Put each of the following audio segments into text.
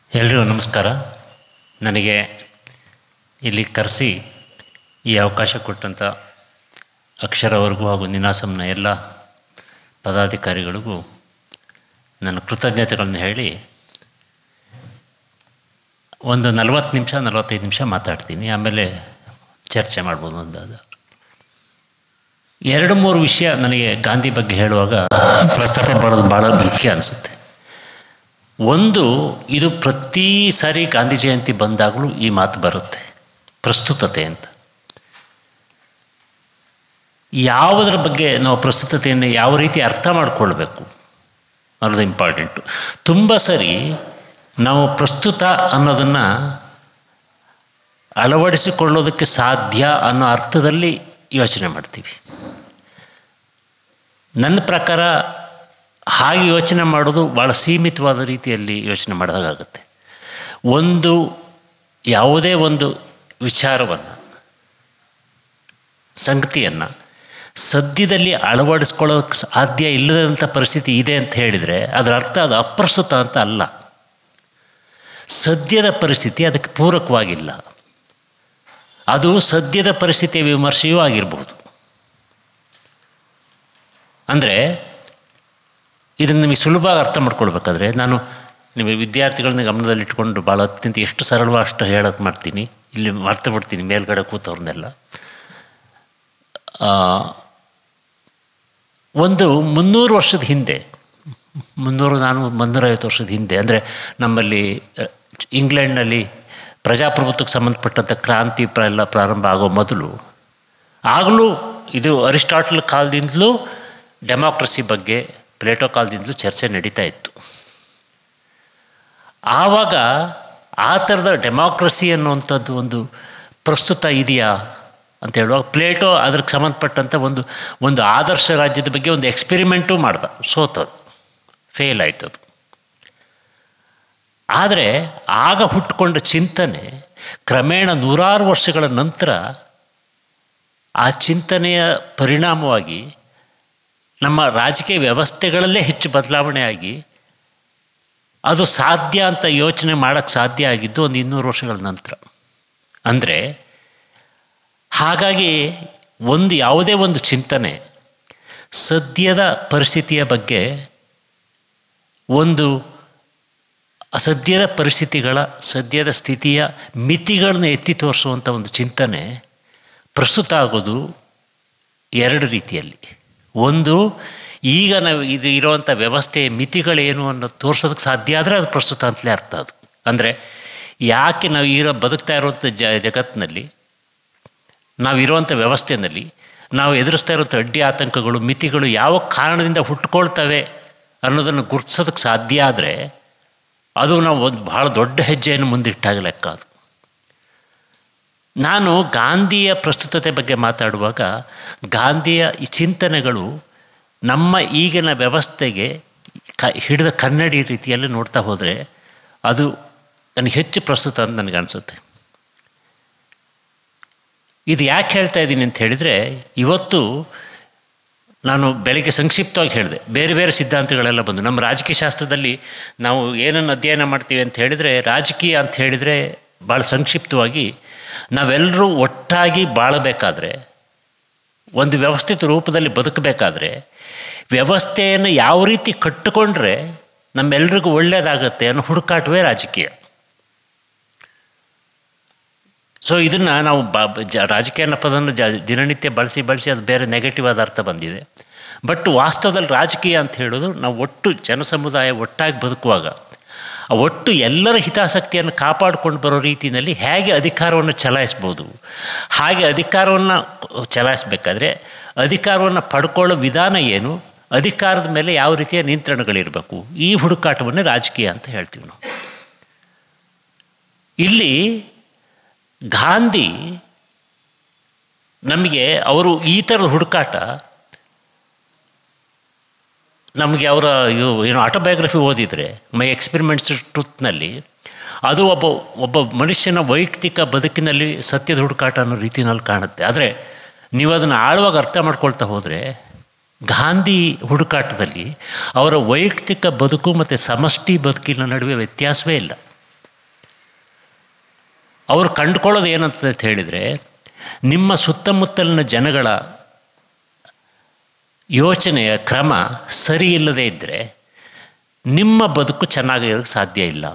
ಎಲ್ರಿಗೂ ನಮಸ್ಕಾರ ನನಗೆ ಇಲ್ಲಿ ಕರೆಸಿ ಈ ಅವಕಾಶ ಕೊಟ್ಟಂಥ ಅಕ್ಷರವರೆಗೂ ಹಾಗೂ ನಿನಾಸಂನ ಎಲ್ಲ ಪದಾಧಿಕಾರಿಗಳಿಗೂ ನನ್ನ ಕೃತಜ್ಞತೆಗಳನ್ನು ಹೇಳಿ ಒಂದು ನಲವತ್ತು ನಿಮಿಷ ನಲವತ್ತೈದು ನಿಮಿಷ ಮಾತಾಡ್ತೀನಿ ಆಮೇಲೆ ಚರ್ಚೆ ಮಾಡ್ಬೋದು ಅಂದಾದ ಎರಡು ಮೂರು ವಿಷಯ ನನಗೆ ಗಾಂಧಿ ಬಗ್ಗೆ ಹೇಳುವಾಗ ಪ್ರಸ್ತಾಪ ಮಾಡೋದು ಭಾಳ ಮುಖ್ಯ ಅನಿಸುತ್ತೆ ಒಂದು ಇದು ಪ್ರತಿ ಸಾರಿ ಗಾಂಧಿ ಜಯಂತಿ ಬಂದಾಗಲೂ ಈ ಮಾತು ಬರುತ್ತೆ ಪ್ರಸ್ತುತತೆ ಅಂತ ಯಾವುದರ ಬಗ್ಗೆ ನಾವು ಪ್ರಸ್ತುತತೆಯನ್ನು ಯಾವ ರೀತಿ ಅರ್ಥ ಮಾಡಿಕೊಳ್ಬೇಕು ಅನ್ನೋದು ಇಂಪಾರ್ಟೆಂಟು ತುಂಬ ಸರಿ ನಾವು ಪ್ರಸ್ತುತ ಅನ್ನೋದನ್ನು ಅಳವಡಿಸಿಕೊಳ್ಳೋದಕ್ಕೆ ಸಾಧ್ಯ ಅನ್ನೋ ಅರ್ಥದಲ್ಲಿ ಯೋಚನೆ ಮಾಡ್ತೀವಿ ನನ್ನ ಪ್ರಕಾರ ಹಾಗೆ ಯೋಚನೆ ಮಾಡೋದು ಭಾಳ ಸೀಮಿತವಾದ ರೀತಿಯಲ್ಲಿ ಯೋಚನೆ ಮಾಡಿದಾಗುತ್ತೆ ಒಂದು ಯಾವುದೇ ಒಂದು ವಿಚಾರವನ್ನು ಸಂಗತಿಯನ್ನು ಸದ್ಯದಲ್ಲಿ ಅಳವಡಿಸ್ಕೊಳ್ಳೋಕ್ಕೆ ಸಾಧ್ಯ ಇಲ್ಲದಂಥ ಪರಿಸ್ಥಿತಿ ಇದೆ ಅಂತ ಹೇಳಿದರೆ ಅದರ ಅರ್ಥ ಅದು ಅಪ್ರಸ್ತುತ ಅಂತ ಅಲ್ಲ ಸದ್ಯದ ಪರಿಸ್ಥಿತಿ ಅದಕ್ಕೆ ಪೂರಕವಾಗಿಲ್ಲ ಅದು ಸದ್ಯದ ಪರಿಸ್ಥಿತಿಯ ವಿಮರ್ಶೆಯೂ ಆಗಿರ್ಬೋದು ಅಂದರೆ ಇದನ್ನು ನಿಮಗೆ ಸುಲಭವಾಗಿ ಅರ್ಥ ಮಾಡ್ಕೊಳ್ಬೇಕಾದ್ರೆ ನಾನು ನಿಮಗೆ ವಿದ್ಯಾರ್ಥಿಗಳನ್ನ ಗಮನದಲ್ಲಿಟ್ಕೊಂಡು ಭಾಳ ಅತ್ಯಂತ ಎಷ್ಟು ಸರಳವಾಗಿ ಅಷ್ಟು ಹೇಳೋಕ್ಕೆ ಮಾಡ್ತೀನಿ ಇಲ್ಲಿ ಮರ್ತು ಬಿಡ್ತೀನಿ ಮೇಲ್ಗಡೆ ಕೂತವ್ರನ್ನೆಲ್ಲ ಒಂದು ಮುನ್ನೂರು ವರ್ಷದ ಹಿಂದೆ ಮುನ್ನೂರು ನಾನು ಮುನ್ನೂರೈವತ್ತು ವರ್ಷದ ಹಿಂದೆ ಅಂದರೆ ನಮ್ಮಲ್ಲಿ ಇಂಗ್ಲೆಂಡ್ನಲ್ಲಿ ಪ್ರಜಾಪ್ರಭುತ್ವಕ್ಕೆ ಸಂಬಂಧಪಟ್ಟಂಥ ಕ್ರಾಂತಿ ಪ್ರ ಎಲ್ಲ ಪ್ರಾರಂಭ ಆಗೋ ಮೊದಲು ಆಗಲೂ ಇದು ಅರಿಸ್ಟಾಟಲ್ ಕಾಲದಿಂದಲೂ ಡೆಮಾಕ್ರಸಿ ಬಗ್ಗೆ ಪ್ಲೇಟೋ ಕಾಲದಿಂದಲೂ ಚರ್ಚೆ ನಡೀತಾ ಇತ್ತು ಆವಾಗ ಆ ಥರದ ಡೆಮಾಕ್ರಸಿ ಅನ್ನುವಂಥದ್ದು ಒಂದು ಪ್ರಸ್ತುತ ಇದೆಯಾ ಅಂತ ಹೇಳುವಾಗ ಪ್ಲೇಟೋ ಅದಕ್ಕೆ ಸಂಬಂಧಪಟ್ಟಂಥ ಒಂದು ಒಂದು ಆದರ್ಶ ರಾಜ್ಯದ ಬಗ್ಗೆ ಒಂದು ಎಕ್ಸ್ಪೆರಿಮೆಂಟು ಮಾಡ್ದ ಸೋತದು ಫೇಲ್ ಆಯ್ತು ಅದು ಆದರೆ ಆಗ ಹುಟ್ಟುಕೊಂಡ ಚಿಂತನೆ ಕ್ರಮೇಣ ನೂರಾರು ವರ್ಷಗಳ ನಂತರ ಆ ಚಿಂತನೆಯ ಪರಿಣಾಮವಾಗಿ ನಮ್ಮ ರಾಜಕೀಯ ವ್ಯವಸ್ಥೆಗಳಲ್ಲೇ ಹೆಚ್ಚು ಬದಲಾವಣೆ ಆಗಿ ಅದು ಸಾಧ್ಯ ಅಂತ ಯೋಚನೆ ಮಾಡೋಕ್ಕೆ ಸಾಧ್ಯ ಆಗಿದ್ದು ಒಂದು ಇನ್ನೂರು ವರ್ಷಗಳ ನಂತರ ಅಂದರೆ ಹಾಗಾಗಿ ಒಂದು ಯಾವುದೇ ಒಂದು ಚಿಂತನೆ ಸದ್ಯದ ಪರಿಸ್ಥಿತಿಯ ಬಗ್ಗೆ ಒಂದು ಸದ್ಯದ ಪರಿಸ್ಥಿತಿಗಳ ಸದ್ಯದ ಸ್ಥಿತಿಯ ಮಿತಿಗಳನ್ನ ಎತ್ತಿ ತೋರಿಸುವಂಥ ಒಂದು ಚಿಂತನೆ ಪ್ರಸ್ತುತ ಆಗೋದು ಎರಡು ರೀತಿಯಲ್ಲಿ ಒಂದು ಈಗ ನಾವು ಇದು ಇರೋವಂಥ ವ್ಯವಸ್ಥೆಯ ಮಿತಿಗಳೇನು ಅನ್ನೋದು ತೋರಿಸೋದಕ್ಕೆ ಸಾಧ್ಯ ಆದರೆ ಅದು ಪ್ರಸ್ತುತ ಅಂತಲೇ ಅರ್ಥ ಅದು ಅಂದರೆ ಯಾಕೆ ನಾವು ಇರೋ ಬದುಕ್ತಾ ಇರುವಂಥ ಜ ಜಗತ್ತಿನಲ್ಲಿ ನಾವಿರುವಂಥ ವ್ಯವಸ್ಥೆಯಲ್ಲಿ ನಾವು ಎದುರಿಸ್ತಾ ಇರುವಂಥ ಅಡ್ಡಿ ಆತಂಕಗಳು ಮಿತಿಗಳು ಯಾವ ಕಾರಣದಿಂದ ಹುಟ್ಕೊಳ್ತವೆ ಅನ್ನೋದನ್ನು ಗುರುತಿಸೋದಕ್ಕೆ ಸಾಧ್ಯ ಆದರೆ ಅದು ನಾವು ಒಂದು ಭಾಳ ದೊಡ್ಡ ಹೆಜ್ಜೆಯನ್ನು ಮುಂದಿಟ್ಟಾಗ ಲೆಕ್ಕ ಅದು ನಾನು ಗಾಂಧಿಯ ಪ್ರಸ್ತುತತೆ ಬಗ್ಗೆ ಮಾತಾಡುವಾಗ ಗಾಂಧಿಯ ಈ ಚಿಂತನೆಗಳು ನಮ್ಮ ಈಗಿನ ವ್ಯವಸ್ಥೆಗೆ ಕ ಹಿಡಿದ ಕನ್ನಡಿ ರೀತಿಯಲ್ಲಿ ನೋಡ್ತಾ ಹೋದರೆ ಅದು ನನಗೆ ಹೆಚ್ಚು ಪ್ರಸ್ತುತ ಅಂತ ನನಗೆ ಅನಿಸುತ್ತೆ ಇದು ಯಾಕೆ ಹೇಳ್ತಾ ಇದ್ದೀನಿ ಅಂತ ಹೇಳಿದರೆ ಇವತ್ತು ನಾನು ಬೆಳಗ್ಗೆ ಸಂಕ್ಷಿಪ್ತವಾಗಿ ಹೇಳಿದೆ ಬೇರೆ ಬೇರೆ ಸಿದ್ಧಾಂತಗಳೆಲ್ಲ ಬಂದು ನಮ್ಮ ರಾಜಕೀಯ ಶಾಸ್ತ್ರದಲ್ಲಿ ನಾವು ಏನನ್ನು ಅಧ್ಯಯನ ಮಾಡ್ತೀವಿ ಅಂತ ಹೇಳಿದರೆ ರಾಜಕೀಯ ಅಂತ ಹೇಳಿದರೆ ಭಾಳ ಸಂಕ್ಷಿಪ್ತವಾಗಿ ನಾವೆಲ್ಲರೂ ಒಟ್ಟಾಗಿ ಬಾಳಬೇಕಾದ್ರೆ ಒಂದು ವ್ಯವಸ್ಥಿತ ರೂಪದಲ್ಲಿ ಬದುಕಬೇಕಾದ್ರೆ ವ್ಯವಸ್ಥೆಯನ್ನು ಯಾವ ರೀತಿ ಕಟ್ಟಿಕೊಂಡ್ರೆ ನಮ್ಮೆಲ್ರಿಗೂ ಒಳ್ಳೆಯದಾಗತ್ತೆ ಅನ್ನೋ ಹುಡುಕಾಟವೇ ರಾಜಕೀಯ ಸೊ ಇದನ್ನು ನಾವು ಬ ಜ ರಾಜಕೀಯ ಅನ್ನೋ ಪದನ್ನು ಜ ದಿನನಿತ್ಯ ಬಳಸಿ ಬಳಸಿ ಅದು ಬೇರೆ ನೆಗೆಟಿವ್ ಆದ ಅರ್ಥ ಬಂದಿದೆ ಬಟ್ ವಾಸ್ತವದಲ್ಲಿ ರಾಜಕೀಯ ಅಂತ ಹೇಳೋದು ನಾವು ಒಟ್ಟು ಜನಸಮುದಾಯ ಒಟ್ಟಾಗಿ ಬದುಕುವಾಗ ಆ ಒಟ್ಟು ಎಲ್ಲರ ಹಿತಾಸಕ್ತಿಯನ್ನು ಕಾಪಾಡಿಕೊಂಡು ಬರೋ ರೀತಿಯಲ್ಲಿ ಹೇಗೆ ಅಧಿಕಾರವನ್ನು ಚಲಾಯಿಸ್ಬೋದು ಹಾಗೆ ಅಧಿಕಾರವನ್ನು ಚಲಾಯಿಸಬೇಕಾದ್ರೆ ಅಧಿಕಾರವನ್ನು ಪಡ್ಕೊಳ್ಳೋ ವಿಧಾನ ಏನು ಅಧಿಕಾರದ ಮೇಲೆ ಯಾವ ರೀತಿಯ ನಿಯಂತ್ರಣಗಳಿರಬೇಕು ಈ ಹುಡುಕಾಟವನ್ನೇ ರಾಜಕೀಯ ಅಂತ ಹೇಳ್ತೀವಿ ನಾವು ಇಲ್ಲಿ ಗಾಂಧಿ ನಮಗೆ ಅವರು ಈ ಥರದ ಹುಡುಕಾಟ ನಮಗೆ ಅವರ ಇದು ಏನು ಆಟೋಬಯೋಗ್ರಫಿ ಓದಿದರೆ ಮೈ ಎಕ್ಸ್ಪೆರಿಮೆಂಟ್ಸ್ ಟ್ರೂತ್ನಲ್ಲಿ ಅದು ಒಬ್ಬ ಒಬ್ಬ ಮನುಷ್ಯನ ವೈಯಕ್ತಿಕ ಬದುಕಿನಲ್ಲಿ ಸತ್ಯದ ಹುಡುಕಾಟ ಅನ್ನೋ ರೀತಿಯಲ್ಲಿ ಕಾಣುತ್ತೆ ಆದರೆ ನೀವು ಅದನ್ನು ಆಳವಾಗಿ ಅರ್ಥ ಮಾಡ್ಕೊಳ್ತಾ ಹೋದರೆ ಗಾಂಧಿ ಹುಡುಕಾಟದಲ್ಲಿ ಅವರ ವೈಯಕ್ತಿಕ ಬದುಕು ಮತ್ತು ಸಮಷ್ಟಿ ಬದುಕಿನ ನಡುವೆ ವ್ಯತ್ಯಾಸವೇ ಇಲ್ಲ ಅವರು ಕಂಡುಕೊಳ್ಳೋದು ಏನಂತ ಹೇಳಿದರೆ ನಿಮ್ಮ ಸುತ್ತಮುತ್ತಲಿನ ಜನಗಳ ಯೋಚನೆಯ ಕ್ರಮ ಸರಿ ಇಲ್ಲದೇ ಇದ್ದರೆ ನಿಮ್ಮ ಬದುಕು ಚೆನ್ನಾಗಿರೋಕ್ಕೆ ಸಾಧ್ಯ ಇಲ್ಲ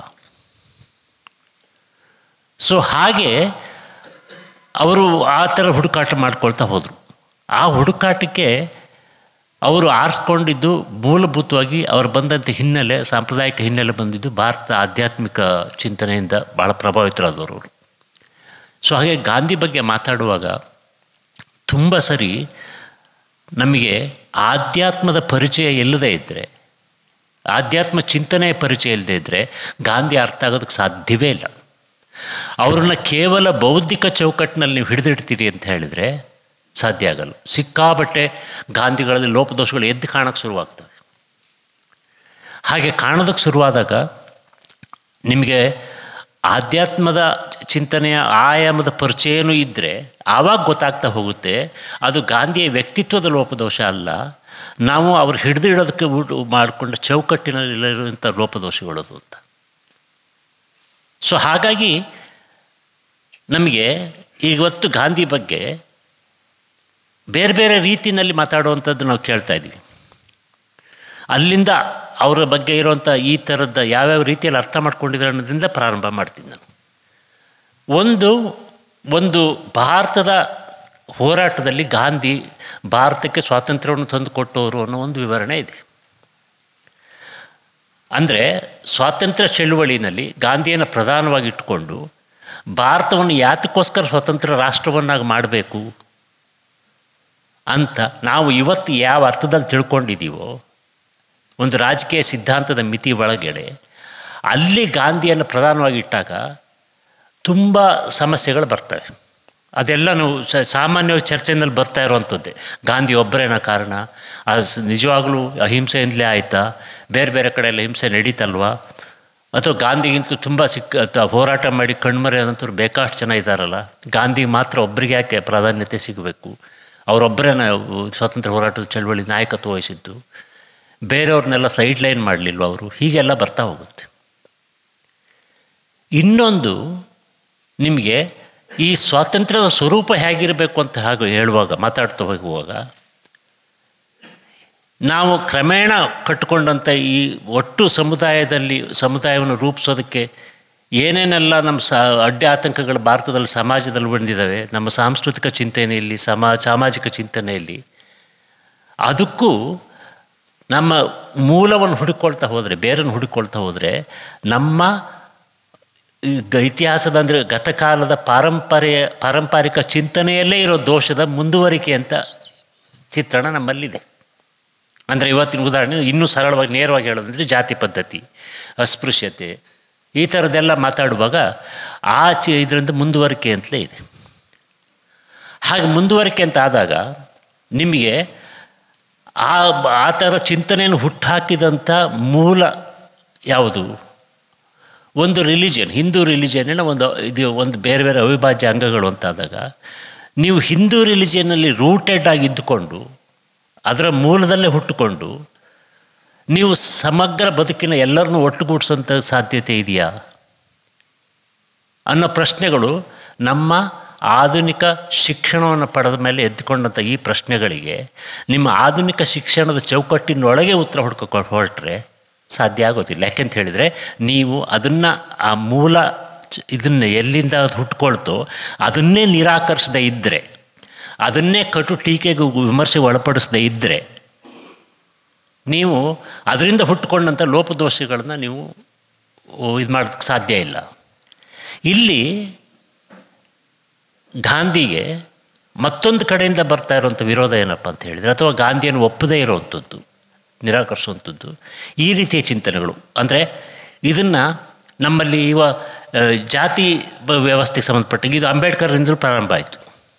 ಸೊ ಹಾಗೆ ಅವರು ಆ ಥರ ಹುಡುಕಾಟ ಮಾಡ್ಕೊಳ್ತಾ ಹೋದರು ಆ ಹುಡುಕಾಟಕ್ಕೆ ಅವರು ಆರಿಸ್ಕೊಂಡಿದ್ದು ಮೂಲಭೂತವಾಗಿ ಅವರು ಬಂದಂಥ ಹಿನ್ನೆಲೆ ಸಾಂಪ್ರದಾಯಿಕ ಹಿನ್ನೆಲೆ ಬಂದಿದ್ದು ಭಾರತ ಆಧ್ಯಾತ್ಮಿಕ ಚಿಂತನೆಯಿಂದ ಭಾಳ ಪ್ರಭಾವಿತರಾದವರು ಅವರು ಸೊ ಹಾಗೆ ಗಾಂಧಿ ಬಗ್ಗೆ ಮಾತಾಡುವಾಗ ತುಂಬ ಸರಿ ನಮಗೆ ಆಧ್ಯಾತ್ಮದ ಪರಿಚಯ ಇಲ್ಲದೇ ಇದ್ದರೆ ಆಧ್ಯಾತ್ಮ ಚಿಂತನೆಯ ಪರಿಚಯ ಇಲ್ಲದೇ ಇದ್ದರೆ ಗಾಂಧಿ ಅರ್ಥ ಆಗೋದಕ್ಕೆ ಸಾಧ್ಯವೇ ಇಲ್ಲ ಅವ್ರನ್ನ ಕೇವಲ ಬೌದ್ಧಿಕ ಚೌಕಟ್ಟಿನಲ್ಲಿ ನೀವು ಹಿಡಿದಿಡ್ತೀರಿ ಅಂತ ಹೇಳಿದರೆ ಸಾಧ್ಯ ಆಗಲ್ಲ ಸಿಕ್ಕಾಬಟ್ಟೆ ಗಾಂಧಿಗಳಲ್ಲಿ ಲೋಪದೋಷಗಳು ಎದ್ದು ಕಾಣೋಕ್ಕೆ ಶುರುವಾಗ್ತವೆ ಹಾಗೆ ಕಾಣೋದಕ್ಕೆ ಶುರುವಾದಾಗ ನಿಮಗೆ ಆಧ್ಯಾತ್ಮದ ಚಿಂತನೆಯ ಆಯಾಮದ ಪರಿಚಯನೂ ಇದ್ದರೆ ಆವಾಗ ಗೊತ್ತಾಗ್ತಾ ಹೋಗುತ್ತೆ ಅದು ಗಾಂಧಿಯ ವ್ಯಕ್ತಿತ್ವದ ಲೋಪದೋಷ ಅಲ್ಲ ನಾವು ಅವ್ರು ಹಿಡಿದಿಡೋದಕ್ಕೆ ಮಾಡಿಕೊಂಡ ಚೌಕಟ್ಟಿನಲ್ಲಿರುವಂಥ ಲೋಪದೋಷಗಳದು ಅಂತ ಸೊ ಹಾಗಾಗಿ ನಮಗೆ ಇವತ್ತು ಗಾಂಧಿ ಬಗ್ಗೆ ಬೇರೆ ಬೇರೆ ರೀತಿಯಲ್ಲಿ ಮಾತಾಡುವಂಥದ್ದು ನಾವು ಕೇಳ್ತಾ ಇದ್ದೀವಿ ಅಲ್ಲಿಂದ ಅವರ ಬಗ್ಗೆ ಇರುವಂಥ ಈ ಥರದ ಯಾವ್ಯಾವ ರೀತಿಯಲ್ಲಿ ಅರ್ಥ ಮಾಡ್ಕೊಂಡಿದ್ದಾರೆ ಅನ್ನೋದ್ರಿಂದ ಪ್ರಾರಂಭ ಮಾಡ್ತೀನಿ ನಾನು ಒಂದು ಒಂದು ಭಾರತದ ಹೋರಾಟದಲ್ಲಿ ಗಾಂಧಿ ಭಾರತಕ್ಕೆ ಸ್ವಾತಂತ್ರ್ಯವನ್ನು ತಂದು ಕೊಟ್ಟವರು ಅನ್ನೋ ಒಂದು ವಿವರಣೆ ಇದೆ ಅಂದರೆ ಸ್ವಾತಂತ್ರ್ಯ ಚಳುವಳಿನಲ್ಲಿ ಗಾಂಧಿಯನ್ನು ಪ್ರಧಾನವಾಗಿ ಇಟ್ಟುಕೊಂಡು ಭಾರತವನ್ನು ಯಾತಕ್ಕೋಸ್ಕರ ಸ್ವತಂತ್ರ ರಾಷ್ಟ್ರವನ್ನಾಗಿ ಮಾಡಬೇಕು ಅಂತ ನಾವು ಇವತ್ತು ಯಾವ ಅರ್ಥದಲ್ಲಿ ತಿಳ್ಕೊಂಡಿದ್ದೀವೋ ಒಂದು ರಾಜಕೀಯ ಸಿದ್ಧಾಂತದ ಮಿತಿ ಒಳಗಡೆ ಅಲ್ಲಿ ಗಾಂಧಿಯನ್ನು ಪ್ರಧಾನವಾಗಿ ಇಟ್ಟಾಗ ತುಂಬ ಸಮಸ್ಯೆಗಳು ಬರ್ತವೆ ಅದೆಲ್ಲ ನಾವು ಸಾಮಾನ್ಯವಾಗಿ ಚರ್ಚೆಯಲ್ಲಿ ಬರ್ತಾ ಇರುವಂಥದ್ದೇ ಗಾಂಧಿ ಒಬ್ಬರೇನ ಕಾರಣ ಅದು ನಿಜವಾಗಲೂ ಅಹಿಂಸೆಯಿಂದಲೇ ಆಯಿತಾ ಬೇರೆ ಬೇರೆ ಕಡೆ ಎಲ್ಲ ಹಿಂಸೆ ನಡೀತಲ್ವಾ ಅಥವಾ ಗಾಂಧಿಗಿಂತ ತುಂಬ ಸಿಕ್ಕ ಹೋರಾಟ ಮಾಡಿ ಕಣ್ಮರೆಯಾದಂಥವ್ರು ಬೇಕಾಷ್ಟು ಜನ ಇದ್ದಾರಲ್ಲ ಗಾಂಧಿ ಮಾತ್ರ ಒಬ್ಬರಿಗೆ ಯಾಕೆ ಪ್ರಾಧಾನ್ಯತೆ ಸಿಗಬೇಕು ಅವರೊಬ್ಬರೇನ ಸ್ವಾತಂತ್ರ್ಯ ಹೋರಾಟದ ಚಳವಳಿ ನಾಯಕತ್ವ ವಹಿಸಿದ್ದು ಬೇರೆಯವ್ರನ್ನೆಲ್ಲ ಸೈಡ್ ಲೈನ್ ಮಾಡಲಿಲ್ವ ಅವರು ಹೀಗೆಲ್ಲ ಬರ್ತಾ ಹೋಗುತ್ತೆ ಇನ್ನೊಂದು ನಿಮಗೆ ಈ ಸ್ವಾತಂತ್ರ್ಯದ ಸ್ವರೂಪ ಹೇಗಿರಬೇಕು ಅಂತ ಹಾಗೆ ಹೇಳುವಾಗ ಮಾತಾಡ್ತಾ ಹೋಗುವಾಗ ನಾವು ಕ್ರಮೇಣ ಕಟ್ಟಿಕೊಂಡಂಥ ಈ ಒಟ್ಟು ಸಮುದಾಯದಲ್ಲಿ ಸಮುದಾಯವನ್ನು ರೂಪಿಸೋದಕ್ಕೆ ಏನೇನೆಲ್ಲ ನಮ್ಮ ಸ ಅಡ್ಡಿ ಆತಂಕಗಳು ಭಾರತದಲ್ಲಿ ಸಮಾಜದಲ್ಲಿ ಬಂದಿದ್ದಾವೆ ನಮ್ಮ ಸಾಂಸ್ಕೃತಿಕ ಚಿಂತನೆಯಲ್ಲಿ ಸಮಾ ಸಾಮಾಜಿಕ ಚಿಂತನೆಯಲ್ಲಿ ಅದಕ್ಕೂ ನಮ್ಮ ಮೂಲವನ್ನು ಹುಡುಕೊಳ್ತಾ ಹೋದರೆ ಬೇರನ್ನು ಹುಡುಕೊಳ್ತಾ ಹೋದರೆ ನಮ್ಮ ಇತಿಹಾಸದ ಅಂದರೆ ಗತಕಾಲದ ಪಾರಂಪರ್ಯ ಪಾರಂಪರಿಕ ಚಿಂತನೆಯಲ್ಲೇ ಇರೋ ದೋಷದ ಮುಂದುವರಿಕೆ ಅಂತ ಚಿತ್ರಣ ನಮ್ಮಲ್ಲಿದೆ ಅಂದರೆ ಇವತ್ತಿನ ಉದಾಹರಣೆ ಇನ್ನೂ ಸರಳವಾಗಿ ನೇರವಾಗಿ ಹೇಳೋದಂದರೆ ಜಾತಿ ಪದ್ಧತಿ ಅಸ್ಪೃಶ್ಯತೆ ಈ ಥರದ್ದೆಲ್ಲ ಮಾತಾಡುವಾಗ ಆ ಚಿ ಇದರಿಂದ ಮುಂದುವರಿಕೆ ಅಂತಲೇ ಇದೆ ಹಾಗೆ ಮುಂದುವರಿಕೆ ಅಂತ ಆದಾಗ ನಿಮಗೆ ಆ ಆ ಥರ ಚಿಂತನೆಯನ್ನು ಹುಟ್ಟುಹಾಕಿದಂಥ ಮೂಲ ಯಾವುದು ಒಂದು ರಿಲಿಜನ್ ಹಿಂದೂ ರಿಲಿಜನ್ನಿನ ಒಂದು ಇದು ಒಂದು ಬೇರೆ ಬೇರೆ ಅವಿಭಾಜ್ಯ ಅಂಗಗಳು ಅಂತಾದಾಗ ನೀವು ಹಿಂದೂ ರಿಲಿಜನ್ನಲ್ಲಿ ರೂಟೆಡ್ ಆಗಿ ಇದ್ದುಕೊಂಡು ಅದರ ಮೂಲದಲ್ಲೇ ಹುಟ್ಟುಕೊಂಡು ನೀವು ಸಮಗ್ರ ಬದುಕಿನ ಎಲ್ಲರನ್ನೂ ಒಟ್ಟುಗೂಡಿಸೋಂಥ ಸಾಧ್ಯತೆ ಇದೆಯಾ ಅನ್ನೋ ಪ್ರಶ್ನೆಗಳು ನಮ್ಮ ಆಧುನಿಕ ಶಿಕ್ಷಣವನ್ನು ಪಡೆದ ಮೇಲೆ ಎದ್ದುಕೊಂಡಂಥ ಈ ಪ್ರಶ್ನೆಗಳಿಗೆ ನಿಮ್ಮ ಆಧುನಿಕ ಶಿಕ್ಷಣದ ಚೌಕಟ್ಟಿನೊಳಗೆ ಉತ್ತರ ಹುಡ್ಕೊ ಹೊರಟ್ರೆ ಸಾಧ್ಯ ಆಗೋದಿಲ್ಲ ಯಾಕೆಂತ ಹೇಳಿದರೆ ನೀವು ಅದನ್ನು ಆ ಮೂಲ ಇದನ್ನು ಎಲ್ಲಿಂದ ಅದು ಹುಟ್ಕೊಳ್ತೋ ಅದನ್ನೇ ನಿರಾಕರಿಸದೇ ಇದ್ದರೆ ಅದನ್ನೇ ಕಟು ಟೀಕೆಗೆ ವಿಮರ್ಶೆಗೆ ಒಳಪಡಿಸದೇ ಇದ್ದರೆ ನೀವು ಅದರಿಂದ ಹುಟ್ಟುಕೊಂಡಂಥ ಲೋಪದೋಷಗಳನ್ನ ನೀವು ಇದು ಮಾಡೋದಕ್ಕೆ ಸಾಧ್ಯ ಇಲ್ಲ ಇಲ್ಲಿ ಗಾಂಧಿಗೆ ಮತ್ತೊಂದು ಕಡೆಯಿಂದ ಬರ್ತಾ ಇರೋವಂಥ ವಿರೋಧ ಏನಪ್ಪ ಅಂತ ಹೇಳಿದರೆ ಅಥವಾ ಗಾಂಧಿಯನ್ನು ಒಪ್ಪದೇ ಇರೋವಂಥದ್ದು ನಿರಾಕರಿಸುವಂಥದ್ದು ಈ ರೀತಿಯ ಚಿಂತನೆಗಳು ಅಂದರೆ ಇದನ್ನು ನಮ್ಮಲ್ಲಿ ಇವ ಜಾತಿ ವ್ಯವಸ್ಥೆಗೆ ಸಂಬಂಧಪಟ್ಟಂಗೆ ಇದು ಅಂಬೇಡ್ಕರ್ನಿಂದಲೂ ಪ್ರಾರಂಭ ಆಯಿತು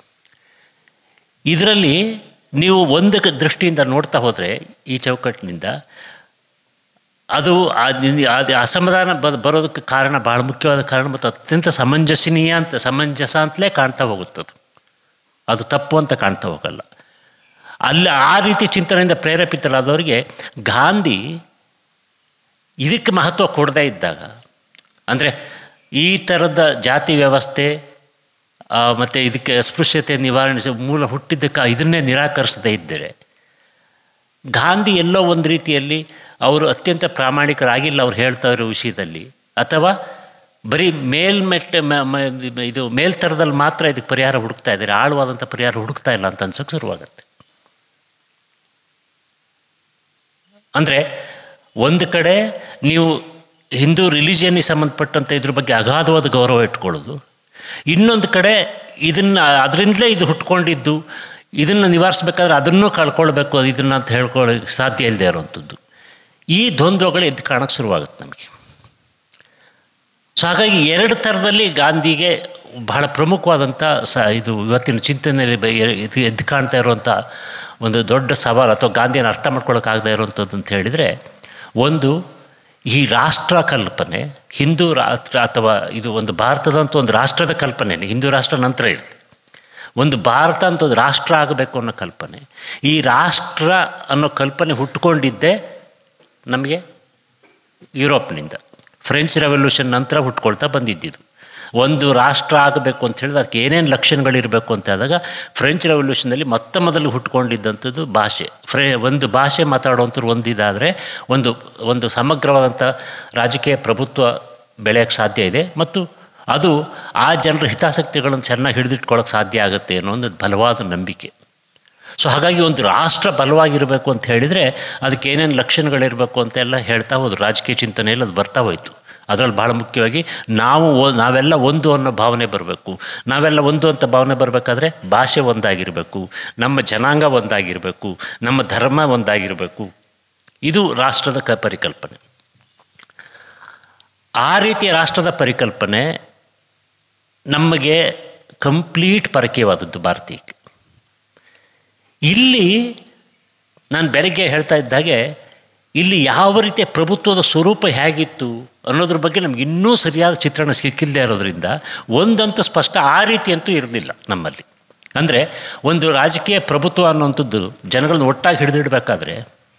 ಇದರಲ್ಲಿ ನೀವು ಒಂದು ದೃಷ್ಟಿಯಿಂದ ನೋಡ್ತಾ ಹೋದರೆ ಈ ಚೌಕಟ್ಟಿನಿಂದ ಅದು ಅದು ಅಸಮಾಧಾನ ಬರೋದಕ್ಕೆ ಕಾರಣ ಭಾಳ ಮುಖ್ಯವಾದ ಕಾರಣ ಮತ್ತು ಅತ್ಯಂತ ಸಮಂಜಸನೀಯ ಅಂತ ಸಮಂಜಸ ಅಂತಲೇ ಕಾಣ್ತಾ ಹೋಗುತ್ತದು ಅದು ತಪ್ಪು ಅಂತ ಕಾಣ್ತಾ ಹೋಗಲ್ಲ ಅಲ್ಲಿ ಆ ರೀತಿ ಚಿಂತನೆಯಿಂದ ಪ್ರೇರೇಪಿತರಾದವರಿಗೆ ಗಾಂಧಿ ಇದಕ್ಕೆ ಮಹತ್ವ ಕೊಡದೇ ಇದ್ದಾಗ ಅಂದರೆ ಈ ಥರದ ಜಾತಿ ವ್ಯವಸ್ಥೆ ಮತ್ತು ಇದಕ್ಕೆ ಅಸ್ಪೃಶ್ಯತೆ ನಿವಾರಣೆ ಮೂಲ ಹುಟ್ಟಿದ್ದಕ್ಕೆ ಇದನ್ನೇ ನಿರಾಕರಿಸದೇ ಇದ್ದರೆ ಗಾಂಧಿ ಎಲ್ಲೋ ಒಂದು ರೀತಿಯಲ್ಲಿ ಅವರು ಅತ್ಯಂತ ಪ್ರಾಮಾಣಿಕರಾಗಿಲ್ಲ ಅವ್ರು ಹೇಳ್ತಾ ಇರೋ ವಿಷಯದಲ್ಲಿ ಅಥವಾ ಬರೀ ಮೇಲ್ಮೆಟ್ಟ ಇದು ಮೇಲ್ತರದಲ್ಲಿ ಮಾತ್ರ ಇದಕ್ಕೆ ಪರಿಹಾರ ಹುಡುಕ್ತಾ ಇದ್ದಾರೆ ಆಳವಾದಂಥ ಪರಿಹಾರ ಹುಡುಕ್ತಾ ಇಲ್ಲ ಅಂತ ಅನ್ಸೋಕ್ಕೆ ಶುರುವಾಗುತ್ತೆ ಅಂದರೆ ಒಂದು ಕಡೆ ನೀವು ಹಿಂದೂ ರಿಲಿಜಿಯನ್ನಿಗೆ ಸಂಬಂಧಪಟ್ಟಂಥ ಇದ್ರ ಬಗ್ಗೆ ಅಗಾಧವಾದ ಗೌರವ ಇಟ್ಕೊಳ್ಳೋದು ಇನ್ನೊಂದು ಕಡೆ ಇದನ್ನು ಅದರಿಂದಲೇ ಇದು ಹುಟ್ಕೊಂಡಿದ್ದು ಇದನ್ನು ನಿವಾರಿಸ್ಬೇಕಾದ್ರೆ ಅದನ್ನೂ ಕಳ್ಕೊಳ್ಬೇಕು ಇದನ್ನು ಅಂತ ಹೇಳ್ಕೊಳ್ಳೋಕ್ಕೆ ಸಾಧ್ಯ ಇಲ್ಲದೆ ಇರೋವಂಥದ್ದು ಈ ದ್ವಂದ್ವಗಳು ಎದ್ದು ಕಾಣೋಕ್ಕೆ ಶುರುವಾಗುತ್ತೆ ನಮಗೆ ಸೊ ಹಾಗಾಗಿ ಎರಡು ಥರದಲ್ಲಿ ಗಾಂಧಿಗೆ ಬಹಳ ಪ್ರಮುಖವಾದಂಥ ಸ ಇದು ಇವತ್ತಿನ ಚಿಂತನೆಯಲ್ಲಿ ಬ- ಎ- ಇದು ಎದ್ದು ಕಾಣ್ತಾ ಇರುವಂಥ ಒಂದು ದೊಡ್ಡ ಸವಾಲು ಅಥವಾ ಗಾಂಧಿಯನ್ನು ಅರ್ಥ ಮಾಡ್ಕೊಳ್ಳೋಕ್ಕಾಗದೇ ಇರುವಂಥದ್ದು ಅಂತ ಹೇಳಿದರೆ ಒಂದು ಈ ರಾಷ್ಟ್ರ ಕಲ್ಪನೆ ಹಿಂದೂ ರಾಷ್ಟ್ರ ಅಥವಾ ಇದು ಒಂದು ಭಾರತದಂಥ ಒಂದು ರಾಷ್ಟ್ರದ ಕಲ್ಪನೆ ಹಿಂದೂ ರಾಷ್ಟ್ರ ನಂತರ ಇರುತ್ತೆ ಒಂದು ಭಾರತ ಅಂತ ಒಂದು ರಾಷ್ಟ್ರ ಆಗಬೇಕು ಅನ್ನೋ ಕಲ್ಪನೆ ಈ ರಾಷ್ಟ್ರ ಅನ್ನೋ ಕಲ್ಪನೆ ಹುಟ್ಕೊಂಡಿದ್ದೇ ನಮಗೆ ಯುರೋಪ್ನಿಂದ ಫ್ರೆಂಚ್ ರೆವಲ್ಯೂಷನ್ ನಂತರ ಹುಟ್ಕೊಳ್ತಾ ಬಂದಿದ್ದಿದ್ದು ಒಂದು ರಾಷ್ಟ್ರ ಆಗಬೇಕು ಅಂತ ಹೇಳಿದ್ರೆ ಅದಕ್ಕೆ ಏನೇನು ಲಕ್ಷಣಗಳಿರಬೇಕು ಅಂತ ಆದಾಗ ಫ್ರೆಂಚ್ ರೆವಲ್ಯೂಷನಲ್ಲಿ ಮೊತ್ತ ಮೊದಲು ಹುಟ್ಕೊಂಡಿದ್ದಂಥದ್ದು ಭಾಷೆ ಫ್ರೇ ಒಂದು ಭಾಷೆ ಮಾತಾಡುವಂಥವ್ರು ಒಂದಿದಾದರೆ ಒಂದು ಒಂದು ಸಮಗ್ರವಾದಂಥ ರಾಜಕೀಯ ಪ್ರಭುತ್ವ ಬೆಳೆಯೋಕ್ಕೆ ಸಾಧ್ಯ ಇದೆ ಮತ್ತು ಅದು ಆ ಜನರ ಹಿತಾಸಕ್ತಿಗಳನ್ನು ಚೆನ್ನಾಗಿ ಹಿಡಿದಿಟ್ಕೊಳ್ಳೋಕೆ ಸಾಧ್ಯ ಆಗುತ್ತೆ ಅನ್ನೋ ಒಂದು ಬಲವಾದ ನಂಬಿಕೆ ಸೊ ಹಾಗಾಗಿ ಒಂದು ರಾಷ್ಟ್ರ ಬಲವಾಗಿರಬೇಕು ಅಂತ ಹೇಳಿದರೆ ಅದಕ್ಕೆ ಏನೇನು ಲಕ್ಷಣಗಳಿರಬೇಕು ಅಂತೆಲ್ಲ ಹೇಳ್ತಾ ಹೋದ್ರು ರಾಜಕೀಯ ಚಿಂತನೆಯಲ್ಲಿ ಅದು ಬರ್ತಾ ಹೋಯಿತು ಅದರಲ್ಲಿ ಭಾಳ ಮುಖ್ಯವಾಗಿ ನಾವು ಓ ನಾವೆಲ್ಲ ಒಂದು ಅನ್ನೋ ಭಾವನೆ ಬರಬೇಕು ನಾವೆಲ್ಲ ಒಂದು ಅಂತ ಭಾವನೆ ಬರಬೇಕಾದ್ರೆ ಭಾಷೆ ಒಂದಾಗಿರಬೇಕು ನಮ್ಮ ಜನಾಂಗ ಒಂದಾಗಿರಬೇಕು ನಮ್ಮ ಧರ್ಮ ಒಂದಾಗಿರಬೇಕು ಇದು ರಾಷ್ಟ್ರದ ಕ ಪರಿಕಲ್ಪನೆ ಆ ರೀತಿಯ ರಾಷ್ಟ್ರದ ಪರಿಕಲ್ಪನೆ ನಮಗೆ ಕಂಪ್ಲೀಟ್ ಪರಕೀಯವಾದದ್ದು ಭಾರತೀಯಕ್ಕೆ ಇಲ್ಲಿ ನಾನು ಬೆಳಗ್ಗೆ ಹೇಳ್ತಾ ಇದ್ದಾಗೆ ಇಲ್ಲಿ ಯಾವ ರೀತಿಯ ಪ್ರಭುತ್ವದ ಸ್ವರೂಪ ಹೇಗಿತ್ತು ಅನ್ನೋದ್ರ ಬಗ್ಗೆ ನಮ್ಗೆ ಇನ್ನೂ ಸರಿಯಾದ ಚಿತ್ರಣ ಸಿಕ್ಕಿಲ್ಲದೆ ಇರೋದ್ರಿಂದ ಒಂದಂತೂ ಸ್ಪಷ್ಟ ಆ ರೀತಿ ಅಂತೂ ಇರಲಿಲ್ಲ ನಮ್ಮಲ್ಲಿ ಅಂದರೆ ಒಂದು ರಾಜಕೀಯ ಪ್ರಭುತ್ವ ಅನ್ನುವಂಥದ್ದು ಜನಗಳನ್ನ ಒಟ್ಟಾಗಿ ಹಿಡಿದಿಡಬೇಕಾದ್ರೆ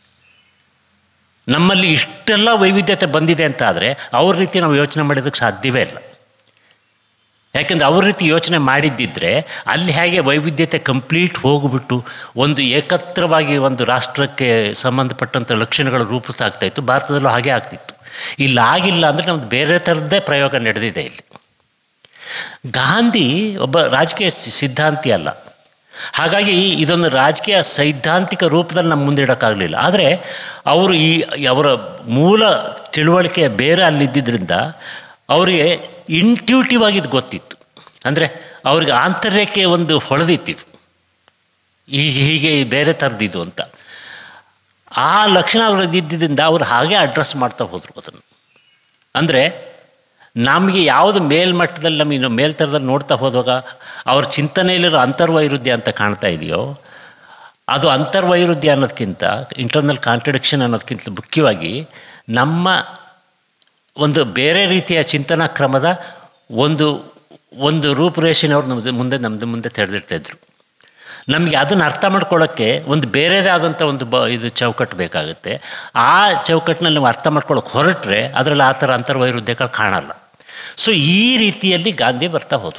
ನಮ್ಮಲ್ಲಿ ಇಷ್ಟೆಲ್ಲ ವೈವಿಧ್ಯತೆ ಬಂದಿದೆ ಅಂತ ಆದರೆ ಅವ್ರ ರೀತಿ ನಾವು ಯೋಚನೆ ಮಾಡೋದಕ್ಕೆ ಸಾಧ್ಯವೇ ಇಲ್ಲ ಯಾಕೆಂದರೆ ಅವ್ರ ರೀತಿ ಯೋಚನೆ ಮಾಡಿದ್ದಿದ್ರೆ ಅಲ್ಲಿ ಹೇಗೆ ವೈವಿಧ್ಯತೆ ಕಂಪ್ಲೀಟ್ ಹೋಗಿಬಿಟ್ಟು ಒಂದು ಏಕತ್ರವಾಗಿ ಒಂದು ರಾಷ್ಟ್ರಕ್ಕೆ ಸಂಬಂಧಪಟ್ಟಂಥ ಲಕ್ಷಣಗಳು ರೂಪಿಸ್ತಾಗ್ತಾ ಇತ್ತು ಭಾರತದಲ್ಲೂ ಹಾಗೆ ಆಗ್ತಿತ್ತು ಇಲ್ಲಿ ಆಗಿಲ್ಲ ಅಂದರೆ ನಮ್ದು ಬೇರೆ ಥರದ್ದೇ ಪ್ರಯೋಗ ನಡೆದಿದೆ ಇಲ್ಲಿ ಗಾಂಧಿ ಒಬ್ಬ ರಾಜಕೀಯ ಸಿದ್ಧಾಂತಿ ಅಲ್ಲ ಹಾಗಾಗಿ ಇದೊಂದು ರಾಜಕೀಯ ಸೈದ್ಧಾಂತಿಕ ರೂಪದಲ್ಲಿ ನಮ್ಮ ಮುಂದೆ ಇಡೋಕ್ಕಾಗಲಿಲ್ಲ ಆದರೆ ಅವರು ಈ ಅವರ ಮೂಲ ತಿಳುವಳಿಕೆ ಬೇರೆ ಅಲ್ಲಿದ್ದರಿಂದ ಅವರಿಗೆ ಇಂಟ್ಯೂಟಿವ್ ಆಗಿದ್ದು ಗೊತ್ತಿತ್ತು ಅಂದರೆ ಅವ್ರಿಗೆ ಆಂತರ್ಯಕ್ಕೆ ಒಂದು ಹೊಳೆದಿತ್ತಿದು ಈಗ ಹೀಗೆ ಬೇರೆ ಥರದಿದ್ದು ಅಂತ ಆ ಲಕ್ಷಣ ಅವ್ರಿಗೆ ಇದ್ದಿದ್ದರಿಂದ ಅವ್ರು ಹಾಗೆ ಅಡ್ರೆಸ್ ಮಾಡ್ತಾ ಹೋದರು ಅದನ್ನು ಅಂದರೆ ನಮಗೆ ಯಾವುದು ಮೇಲ್ಮಟ್ಟದಲ್ಲಿ ನಮಗೆ ಮೇಲ್ತರದಲ್ಲಿ ನೋಡ್ತಾ ಹೋದಾಗ ಅವ್ರ ಚಿಂತನೆಯಲ್ಲಿರೋ ಅಂತರ್ವೈರುಧ್ಯ ಅಂತ ಕಾಣ್ತಾ ಇದೆಯೋ ಅದು ಅಂತರ್ವೈರುಧ್ಯ ಅನ್ನೋದಕ್ಕಿಂತ ಇಂಟರ್ನಲ್ ಕಾಂಟ್ರಡಿಕ್ಷನ್ ಅನ್ನೋದಕ್ಕಿಂತ ಮುಖ್ಯವಾಗಿ ನಮ್ಮ ಒಂದು ಬೇರೆ ರೀತಿಯ ಚಿಂತನಾ ಕ್ರಮದ ಒಂದು ಒಂದು ರೂಪುರೇಷೆನವ್ರು ನಮ್ಮದು ಮುಂದೆ ನಮ್ಮದು ಮುಂದೆ ತೆರೆದಿರ್ತಾಯಿದ್ರು ನಮಗೆ ಅದನ್ನು ಅರ್ಥ ಮಾಡ್ಕೊಳ್ಳೋಕ್ಕೆ ಒಂದು ಬೇರೆದೇ ಆದಂಥ ಒಂದು ಬ ಇದು ಚೌಕಟ್ಟು ಬೇಕಾಗುತ್ತೆ ಆ ಚೌಕಟ್ಟಿನಲ್ಲಿ ನಾವು ಅರ್ಥ ಮಾಡ್ಕೊಳ್ಳೋಕೆ ಹೊರಟ್ರೆ ಅದರಲ್ಲಿ ಆ ಥರ ಅಂತರ್ವೈರುಧ್ಯಗಳು ಕಾಣಲ್ಲ ಸೊ ಈ ರೀತಿಯಲ್ಲಿ ಗಾಂಧಿ ಬರ್ತಾ ಹೋದರು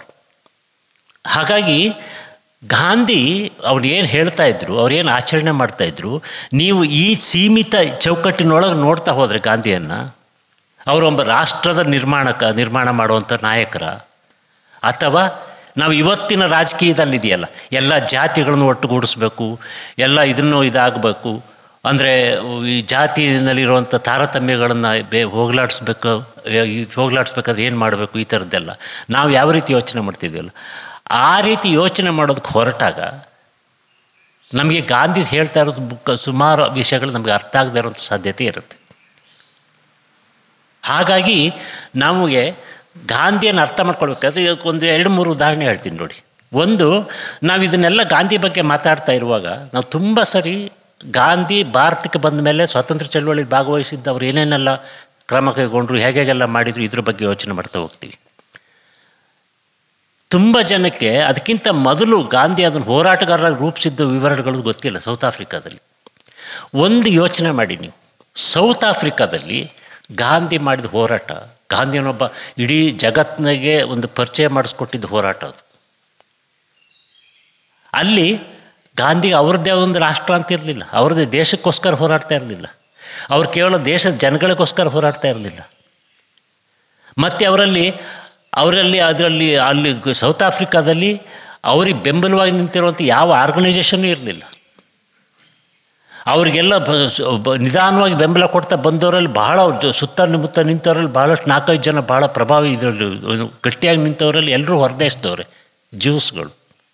ಹಾಗಾಗಿ ಗಾಂಧಿ ಅವ್ರು ಏನು ಹೇಳ್ತಾ ಇದ್ರು ಅವ್ರು ಏನು ಆಚರಣೆ ಮಾಡ್ತಾಯಿದ್ರು ನೀವು ಈ ಸೀಮಿತ ಚೌಕಟ್ಟಿನೊಳಗೆ ನೋಡ್ತಾ ಹೋದರೆ ಗಾಂಧಿಯನ್ನು ಅವರೊಬ್ಬ ರಾಷ್ಟ್ರದ ನಿರ್ಮಾಣಕ ನಿರ್ಮಾಣ ಮಾಡುವಂಥ ನಾಯಕರ ಅಥವಾ ನಾವು ಇವತ್ತಿನ ರಾಜಕೀಯದಲ್ಲಿದೆಯಲ್ಲ ಎಲ್ಲ ಜಾತಿಗಳನ್ನು ಒಟ್ಟುಗೂಡಿಸ್ಬೇಕು ಎಲ್ಲ ಇದನ್ನು ಇದಾಗಬೇಕು ಅಂದರೆ ಈ ಜಾತಿನಲ್ಲಿರುವಂಥ ತಾರತಮ್ಯಗಳನ್ನು ಬೇ ಹೋಗಲಾಡಿಸ್ಬೇಕು ಈ ಹೋಗಲಾಡಿಸ್ಬೇಕಾದ್ರೆ ಏನು ಮಾಡಬೇಕು ಈ ಥರದ್ದೆಲ್ಲ ನಾವು ಯಾವ ರೀತಿ ಯೋಚನೆ ಮಾಡ್ತಿದ್ದೀವಲ್ಲ ಆ ರೀತಿ ಯೋಚನೆ ಮಾಡೋದಕ್ಕೆ ಹೊರಟಾಗ ನಮಗೆ ಗಾಂಧಿ ಹೇಳ್ತಾ ಇರೋದು ಬುಕ್ ಸುಮಾರು ವಿಷಯಗಳು ನಮಗೆ ಅರ್ಥ ಆಗದೇ ಇರೋಂಥ ಸಾಧ್ಯತೆ ಇರುತ್ತೆ ಹಾಗಾಗಿ ನಮಗೆ ಗಾಂಧಿಯನ್ನು ಅರ್ಥ ಮಾಡ್ಕೊಳ್ಬೇಕಾದ್ರೆ ಒಂದು ಎರಡು ಮೂರು ಉದಾಹರಣೆ ಹೇಳ್ತೀನಿ ನೋಡಿ ಒಂದು ನಾವು ಇದನ್ನೆಲ್ಲ ಗಾಂಧಿ ಬಗ್ಗೆ ಮಾತಾಡ್ತಾ ಇರುವಾಗ ನಾವು ತುಂಬ ಸರಿ ಗಾಂಧಿ ಭಾರತಕ್ಕೆ ಬಂದ ಮೇಲೆ ಸ್ವಾತಂತ್ರ್ಯ ಚಳವಳಿಯಲ್ಲಿ ಭಾಗವಹಿಸಿದ್ದವ್ರು ಏನೇನೆಲ್ಲ ಕ್ರಮ ಕೈಗೊಂಡ್ರು ಹೇಗೆಲ್ಲ ಮಾಡಿದ್ರು ಇದ್ರ ಬಗ್ಗೆ ಯೋಚನೆ ಮಾಡ್ತಾ ಹೋಗ್ತೀವಿ ತುಂಬ ಜನಕ್ಕೆ ಅದಕ್ಕಿಂತ ಮೊದಲು ಗಾಂಧಿ ಅದನ್ನು ಹೋರಾಟಗಾರರಾಗಿ ರೂಪಿಸಿದ್ದ ವಿವರಗಳು ಗೊತ್ತಿಲ್ಲ ಸೌತ್ ಆಫ್ರಿಕಾದಲ್ಲಿ ಒಂದು ಯೋಚನೆ ಮಾಡಿ ನೀವು ಸೌತ್ ಆಫ್ರಿಕಾದಲ್ಲಿ ಗಾಂಧಿ ಮಾಡಿದ ಹೋರಾಟ ಗಾಂಧಿಯನ್ನೊಬ್ಬ ಇಡೀ ಜಗತ್ತಿನಾಗೆ ಒಂದು ಪರಿಚಯ ಮಾಡಿಸ್ಕೊಟ್ಟಿದ್ದು ಹೋರಾಟ ಅದು ಅಲ್ಲಿ ಗಾಂಧಿಗೆ ಅವ್ರದ್ದೇ ಒಂದು ರಾಷ್ಟ್ರ ಅಂತ ಇರಲಿಲ್ಲ ಅವ್ರದ್ದೇ ದೇಶಕ್ಕೋಸ್ಕರ ಹೋರಾಡ್ತಾ ಇರಲಿಲ್ಲ ಅವ್ರು ಕೇವಲ ದೇಶದ ಜನಗಳಿಗೋಸ್ಕರ ಹೋರಾಡ್ತಾ ಇರಲಿಲ್ಲ ಮತ್ತು ಅವರಲ್ಲಿ ಅವರಲ್ಲಿ ಅದರಲ್ಲಿ ಅಲ್ಲಿ ಸೌತ್ ಆಫ್ರಿಕಾದಲ್ಲಿ ಅವ್ರಿಗೆ ಬೆಂಬಲವಾಗಿ ನಿಂತಿರುವಂಥ ಯಾವ ಆರ್ಗನೈಸೇಷನ್ನೂ ಇರಲಿಲ್ಲ ಅವರಿಗೆಲ್ಲ ಬ ಸ- ಬ- ನಿಧಾನವಾಗಿ ಬೆಂಬಲ ಕೊಡ್ತಾ ಬಂದವರಲ್ಲಿ ಬಹಳ ಅವ್ರ ಜೊ- ಸುತ್ತ ಮುತ್ತ ನಿಂತವರಲ್ಲಿ ಭಾಳಷ್ಟು ನಾಲ್ಕೈದು ಜನ ಭಾಳ ಪ್ರಭಾವಿ ಇದರಲ್ಲಿ ಏನು ಗಟ್ಟಿಯಾಗಿ ನಿಂತವರಲ್ಲಿ ಎಲ್ಲರೂ ಹೊರದೇಶದವ್ರೆ ಜ್ಯೂಸ್ಗಳು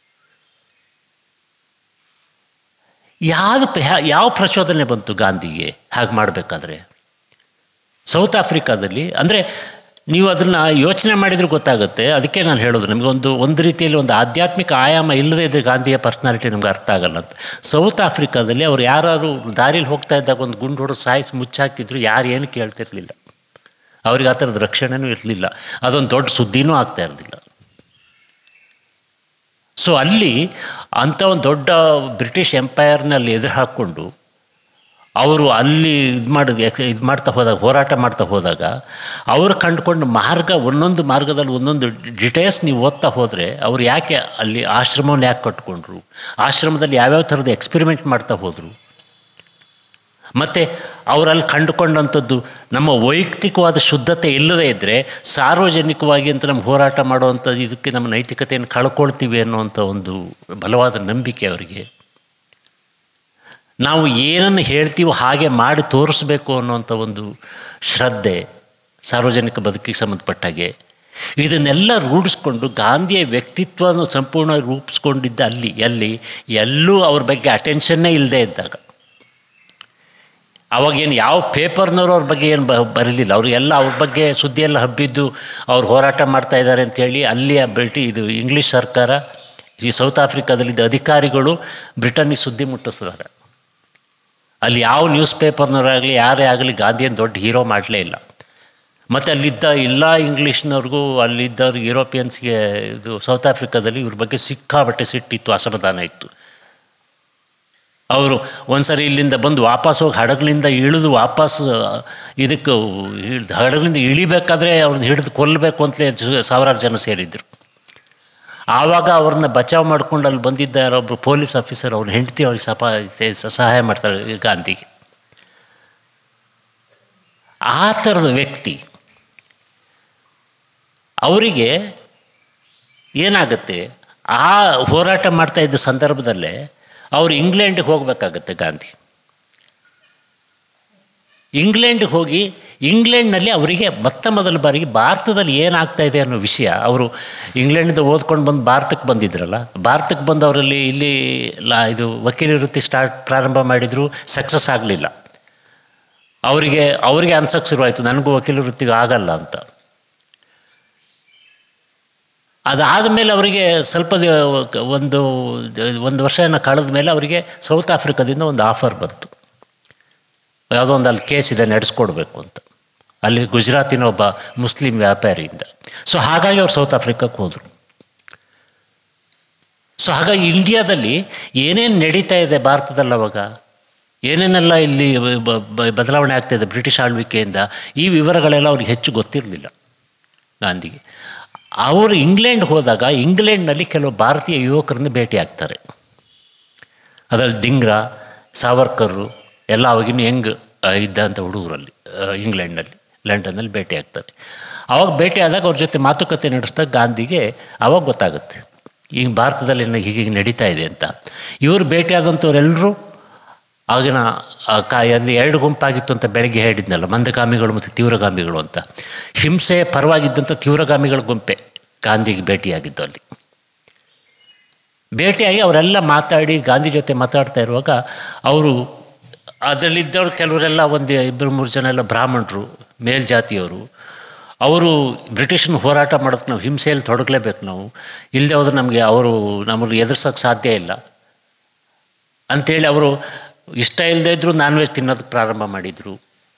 ಯಾವುದು ಪ- ಯಾ- ಯಾವ ಪ್ರಚೋದನೆ ಬಂತು ಗಾಂಧಿಗೆ ಹಾಗೆ ಮಾಡಬೇಕಾದ್ರೆ ಸೌತ್ ಆಫ್ರಿಕಾದಲ್ಲಿ ಅಂದರೆ ನೀವು ಅದನ್ನು ಯೋಚನೆ ಮಾಡಿದ್ರೆ ಗೊತ್ತಾಗುತ್ತೆ ಅದಕ್ಕೆ ನಾನು ಹೇಳೋದು ನಮಗೊಂದು ಒಂದು ರೀತಿಯಲ್ಲಿ ಒಂದು ಆಧ್ಯಾತ್ಮಿಕ ಆಯಾಮ ಇಲ್ಲದೇ ಇದ್ದರೆ ಗಾಂಧಿಯ ಪರ್ಸ್ನಾಲಿಟಿ ನಮ್ಗೆ ಅರ್ಥ ಆಗಲ್ಲ ಅಂತ ಸೌತ್ ಆಫ್ರಿಕಾದಲ್ಲಿ ಅವ್ರು ಯಾರು ದಾರಿಲಿ ಹೋಗ್ತಾ ಇದ್ದಾಗ ಒಂದು ಗುಂಡು ಹೊಡೆದು ಸಾಯಿಸಿ ಮುಚ್ಚಾಕಿದ್ರು ಯಾರು ಏನು ಕೇಳ್ತಿರ್ಲಿಲ್ಲ ಅವ್ರಿಗೆ ಆ ಥರದ ರಕ್ಷಣೆನೂ ಇರಲಿಲ್ಲ ಅದೊಂದು ದೊಡ್ಡ ಸುದ್ದಿನೂ ಆಗ್ತಾ ಇರಲಿಲ್ಲ ಸೊ ಅಲ್ಲಿ ಅಂಥ ಒಂದು ದೊಡ್ಡ ಬ್ರಿಟಿಷ್ ಎಂಪೈರ್ನಲ್ಲಿ ಎದುರು ಹಾಕ್ಕೊಂಡು ಅವರು ಅಲ್ಲಿ ಇದು ಮಾಡಿ ಇದು ಮಾಡ್ತಾ ಹೋದಾಗ ಹೋರಾಟ ಮಾಡ್ತಾ ಹೋದಾಗ ಅವರು ಕಂಡುಕೊಂಡು ಮಾರ್ಗ ಒಂದೊಂದು ಮಾರ್ಗದಲ್ಲಿ ಒಂದೊಂದು ಡಿಟೇಲ್ಸ್ ನೀವು ಓದ್ತಾ ಹೋದರೆ ಅವ್ರು ಯಾಕೆ ಅಲ್ಲಿ ಆಶ್ರಮವನ್ನು ಯಾಕೆ ಕಟ್ಕೊಂಡ್ರು ಆಶ್ರಮದಲ್ಲಿ ಯಾವ್ಯಾವ ಥರದ ಎಕ್ಸ್ಪೆರಿಮೆಂಟ್ ಮಾಡ್ತಾ ಹೋದರು ಮತ್ತು ಅವರಲ್ಲಿ ಕಂಡುಕೊಂಡಂಥದ್ದು ನಮ್ಮ ವೈಯಕ್ತಿಕವಾದ ಶುದ್ಧತೆ ಇಲ್ಲದೇ ಇದ್ದರೆ ಸಾರ್ವಜನಿಕವಾಗಿ ಅಂತ ನಮ್ಮ ಹೋರಾಟ ಮಾಡುವಂಥದ್ದು ಇದಕ್ಕೆ ನಮ್ಮ ನೈತಿಕತೆಯನ್ನು ಕಳ್ಕೊಳ್ತೀವಿ ಅನ್ನುವಂಥ ಒಂದು ಬಲವಾದ ನಂಬಿಕೆ ಅವರಿಗೆ ನಾವು ಏನನ್ನು ಹೇಳ್ತೀವೋ ಹಾಗೆ ಮಾಡಿ ತೋರಿಸ್ಬೇಕು ಅನ್ನುವಂಥ ಒಂದು ಶ್ರದ್ಧೆ ಸಾರ್ವಜನಿಕ ಬದುಕಿಗೆ ಸಂಬಂಧಪಟ್ಟಾಗೆ ಇದನ್ನೆಲ್ಲ ರೂಢಿಸ್ಕೊಂಡು ಗಾಂಧಿಯ ವ್ಯಕ್ತಿತ್ವವನ್ನು ಸಂಪೂರ್ಣ ರೂಪಿಸ್ಕೊಂಡಿದ್ದ ಅಲ್ಲಿ ಎಲ್ಲಿ ಎಲ್ಲೂ ಅವ್ರ ಬಗ್ಗೆ ಅಟೆನ್ಷನ್ನೇ ಇಲ್ಲದೆ ಇದ್ದಾಗ ಅವಾಗೇನು ಯಾವ ಪೇಪರ್ನವರು ಅವ್ರ ಬಗ್ಗೆ ಏನು ಬ ಬರಲಿಲ್ಲ ಅವರು ಎಲ್ಲ ಅವ್ರ ಬಗ್ಗೆ ಸುದ್ದಿ ಎಲ್ಲ ಹಬ್ಬಿದ್ದು ಅವ್ರು ಹೋರಾಟ ಮಾಡ್ತಾ ಇದ್ದಾರೆ ಅಂತೇಳಿ ಅಲ್ಲಿಯ ಬ್ರಿಟಿ ಇದು ಇಂಗ್ಲೀಷ್ ಸರ್ಕಾರ ಈ ಸೌತ್ ಆಫ್ರಿಕಾದಲ್ಲಿದ್ದ ಅಧಿಕಾರಿಗಳು ಬ್ರಿಟನ್ನಿಗೆ ಸುದ್ದಿ ಮುಟ್ಟಿಸಿದ್ದಾರೆ ಅಲ್ಲಿ ಯಾವ ನ್ಯೂಸ್ ಪೇಪರ್ನವರಾಗಲಿ ಯಾರೇ ಆಗಲಿ ಗಾಂಧಿಯನ್ನು ದೊಡ್ಡ ಹೀರೋ ಮಾಡಲೇ ಇಲ್ಲ ಮತ್ತು ಅಲ್ಲಿದ್ದ ಎಲ್ಲ ಇಂಗ್ಲೀಷ್ನವ್ರಿಗೂ ಅಲ್ಲಿದ್ದವ್ರು ಯುರೋಪಿಯನ್ಸ್ಗೆ ಇದು ಸೌತ್ ಆಫ್ರಿಕಾದಲ್ಲಿ ಇವ್ರ ಬಗ್ಗೆ ಸಿಕ್ಕಾಬಟ್ಟೆ ಸಿಟ್ಟಿತ್ತು ಅಸಮಾಧಾನ ಇತ್ತು ಅವರು ಒಂದ್ಸರಿ ಇಲ್ಲಿಂದ ಬಂದು ವಾಪಸ್ ಹೋಗಿ ಹಡಗಲಿಂದ ಇಳಿದು ವಾಪಸ್ ಇದಕ್ಕೆ ಇಳ್ದು ಹಡಗಲಿಂದ ಇಳಿಬೇಕಾದ್ರೆ ಅವ್ರನ್ನ ಹಿಡಿದು ಕೊಲ್ಲಬೇಕು ಅಂತಲೇ ಸು- ಸಾವಿರಾರು ಜನ ಸೇರಿದ್ರು ಆವಾಗ ಅವ್ರನ್ನ ಬಚಾವ್ ಮಾಡ್ಕೊಂಡು ಅಲ್ಲಿ ಬಂದಿದ್ದ ಯಾರೊಬ್ಬರು ಪೊಲೀಸ್ ಆಫೀಸರ್ ಅವ್ರ ಹೆಂಡತಿ ಅವ್ರಿಗೆ ಸಪ ಸಹಾಯ ಮಾಡ್ತಾಳೆ ಗಾಂಧಿಗೆ ಆ ಥರದ ವ್ಯಕ್ತಿ ಅವರಿಗೆ ಏನಾಗುತ್ತೆ ಆ ಹೋರಾಟ ಮಾಡ್ತಾ ಇದ್ದ ಸಂದರ್ಭದಲ್ಲೇ ಅವರು ಇಂಗ್ಲೆಂಡಿಗೆ ಹೋಗಬೇಕಾಗತ್ತೆ ಗಾಂಧಿ ಇಂಗ್ಲೆಂಡ್ಗೆ ಹೋಗಿ ಇಂಗ್ಲೆಂಡ್ನಲ್ಲಿ ಅವರಿಗೆ ಮೊತ್ತ ಮೊದಲ ಬಾರಿಗೆ ಭಾರತದಲ್ಲಿ ಏನಾಗ್ತಾ ಇದೆ ಅನ್ನೋ ವಿಷಯ ಅವರು ಇಂಗ್ಲೆಂಡಿಂದ ಓದ್ಕೊಂಡು ಬಂದು ಭಾರತಕ್ಕೆ ಬಂದಿದ್ರಲ್ಲ ಭಾರತಕ್ಕೆ ಬಂದು ಅವರಲ್ಲಿ ಇಲ್ಲಿ ಲಾ ಇದು ವಕೀಲಿ ವೃತ್ತಿ ಸ್ಟಾರ್ಟ್ ಪ್ರಾರಂಭ ಮಾಡಿದರು ಸಕ್ಸಸ್ ಆಗಲಿಲ್ಲ ಅವರಿಗೆ ಅವರಿಗೆ ಅನ್ಸಕ್ಕೆ ಶುರುವಾಯಿತು ನನಗೂ ವಕೀಲ ವೃತ್ತಿಗೆ ಆಗಲ್ಲ ಅಂತ ಅದಾದ ಮೇಲೆ ಅವರಿಗೆ ಸ್ವಲ್ಪ ದ- ಒಂದು ಒಂದು ವರ್ಷನ ಕಳೆದ ಮೇಲೆ ಅವರಿಗೆ ಸೌತ್ ಆಫ್ರಿಕಾದಿಂದ ಒಂದು ಆಫರ್ ಬಂತು ಯಾವುದೋ ಒಂದು ಅಲ್ಲಿ ಕೇಸ್ ಇದೆ ನಡೆಸ್ಕೊಡ್ಬೇಕು ಅಂತ ಅಲ್ಲಿ ಗುಜರಾತಿನ ಒಬ್ಬ ಮುಸ್ಲಿಂ ವ್ಯಾಪಾರಿಯಿಂದ ಸೊ ಹಾಗಾಗಿ ಅವ್ರು ಸೌತ್ ಆಫ್ರಿಕಕ್ಕೆ ಹೋದರು ಸೊ ಹಾಗಾಗಿ ಇಂಡಿಯಾದಲ್ಲಿ ಏನೇನು ನಡೀತಾ ಇದೆ ಭಾರತದಲ್ಲಿ ಅವಾಗ ಏನೇನೆಲ್ಲ ಇಲ್ಲಿ ಬ- ಬ- ಬದಲಾವಣೆ ಆಗ್ತಾಯಿದೆ ಬ್ರಿಟಿಷ್ ಆಳ್ವಿಕೆಯಿಂದ ಈ ವಿವರಗಳೆಲ್ಲ ಅವ್ರಿಗೆ ಹೆಚ್ಚು ಗೊತ್ತಿರಲಿಲ್ಲ ಗಾಂಧಿಗೆ ಅವರು ಇಂಗ್ಲೆಂಡ್ ಹೋದಾಗ ಇಂಗ್ಲೆಂಡ್ನಲ್ಲಿ ಕೆಲವು ಭಾರತೀಯ ಯುವಕರನ್ನು ಭೇಟಿ ಆಗ್ತಾರೆ ಅದರಲ್ಲಿ ದಿಂಗ್ರಾ ಸಾವರ್ಕರು ಎಲ್ಲ ಅವಾಗಿನ ಹೆಂಗ್ ಇದ್ದಂಥ ಹುಡುಗರಲ್ಲಿ ಆ, ಇಂಗ್ಲೆಂಡ್ನಲ್ಲಿ ಲಂಡನ್ನಲ್ಲಿ ಭೇಟಿ ಆಗ್ತಾರೆ ಅವಾಗ ಭೇಟಿ ಆದಾಗ ಅವ್ರ ಜೊತೆ ಮಾತುಕತೆ ನಡೆಸಿದಾಗ ಗಾಂಧಿಗೆ ಅವಾಗ ಗೊತ್ತಾಗುತ್ತೆ ಈಗ ಭಾರತದಲ್ಲಿ ಏನೋ ಹೀಗೆ ಹೀಗೆ ನಡೀತಾ ಇದೆ ಅಂತ ಇವರು ಭೇಟಿ ಆದಂಥವರೆಲ್ಲರೂ ಆಗಿನ ಆ ಕಾ ಅಲ್ಲಿ ಎರಡು ಗುಂಪಾಗಿತ್ತು ಅಂತ ಬೆಳಗ್ಗೆ ಹೇಳಿದ್ನಲ್ಲ ಮಂದಗಾಮಿಗಳು ಮತ್ತು ತೀವ್ರಗಾಮಿಗಳು ಅಂತ ಹಿಂಸೆ ಪರವಾಗಿದ್ದಂಥ ತೀವ್ರಗಾಮಿಗಳ ಗುಂಪೆ ಗಾಂಧಿಗೆ ಭೇಟಿಯಾಗಿದ್ದು ಅಲ್ಲಿ ಭೇಟಿಯಾಗಿ ಅವರೆಲ್ಲ ಮಾತಾಡಿ ಗಾಂಧಿ ಜೊತೆ ಮಾತಾಡ್ತಾ ಇರುವಾಗ ಅವರು ಅದರಲ್ಲಿದ್ದವ್ರು ಕೆಲವರೆಲ್ಲ ಒಂದು ಇಬ್ಬರು ಮೂರು ಜನ ಎಲ್ಲ ಬ್ರಾಹ್ಮಣರು ಮೇಲ್ಜಾತಿಯವರು ಅವರು ಬ್ರಿಟಿಷ್ನ ಹೋರಾಟ ಮಾಡೋದಕ್ಕೆ ನಾವು ಹಿಂಸೆಯಲ್ಲಿ ತೊಡಗಲೇಬೇಕು ನಾವು ಇಲ್ಲದೆ ಹೋದ್ರೆ ನಮಗೆ ಅವರು ನಮ್ಮನ್ನು ಎದುರ್ಸೋಕ್ಕೆ ಸಾಧ್ಯ ಇಲ್ಲ ಅಂಥೇಳಿ ಅವರು ಇಷ್ಟ ಇಲ್ಲದೆ ಇದ್ದರೂ ನಾನ್ ವೆಜ್ ತಿನ್ನೋದಕ್ಕೆ ಪ್ರಾರಂಭ ಮಾಡಿದರು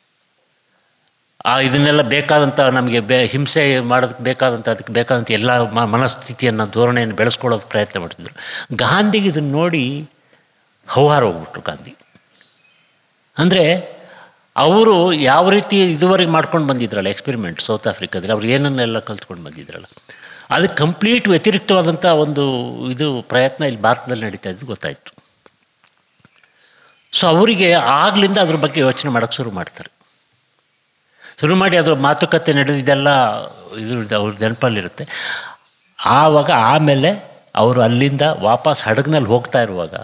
ಆ ಇದನ್ನೆಲ್ಲ ಬೇಕಾದಂಥ ನಮಗೆ ಬೇ ಹಿಂಸೆ ಮಾಡೋದಕ್ಕೆ ಬೇಕಾದಂಥ ಅದಕ್ಕೆ ಬೇಕಾದಂಥ ಎಲ್ಲ ಮ ಮನಸ್ಥಿತಿಯನ್ನು ಧೋರಣೆಯನ್ನು ಬೆಳೆಸ್ಕೊಳ್ಳೋದಕ್ಕೆ ಪ್ರಯತ್ನ ಮಾಡ್ತಿದ್ರು ಗಾಂಧಿಗೆ ಇದನ್ನು ನೋಡಿ ಹೌಹಾರ ಹೋಗ್ಬಿಟ್ರು ಗಾಂಧಿ ಅಂದರೆ ಅವರು ಯಾವ ರೀತಿ ಇದುವರೆಗೆ ಮಾಡ್ಕೊಂಡು ಬಂದಿದ್ರಲ್ಲ ಎಕ್ಸ್ಪೆರಿಮೆಂಟ್ ಸೌತ್ ಆಫ್ರಿಕಾದಲ್ಲಿ ಅವ್ರು ಏನನ್ನೆಲ್ಲ ಕಲ್ತ್ಕೊಂಡು ಬಂದಿದ್ರಲ್ಲ ಅದಕ್ಕೆ ಕಂಪ್ಲೀಟ್ ವ್ಯತಿರಿಕ್ತವಾದಂಥ ಒಂದು ಇದು ಪ್ರಯತ್ನ ಇಲ್ಲಿ ಭಾರತದಲ್ಲಿ ನಡೀತಾ ಇದ್ದು ಗೊತ್ತಾಯಿತು ಸೊ ಅವರಿಗೆ ಆಗ್ಲಿಂದ ಅದ್ರ ಬಗ್ಗೆ ಯೋಚನೆ ಮಾಡೋಕ್ಕೆ ಶುರು ಮಾಡ್ತಾರೆ ಶುರು ಮಾಡಿ ಅದ್ರ ಮಾತುಕತೆ ನಡೆದಿದ್ದೆಲ್ಲ ಇದು ಅವ್ರ ನೆನಪಲ್ಲಿರುತ್ತೆ ಆವಾಗ ಆಮೇಲೆ ಅವರು ಅಲ್ಲಿಂದ ವಾಪಸ್ ಹಡಗ್ನಲ್ಲಿ ಹೋಗ್ತಾ ಇರುವಾಗ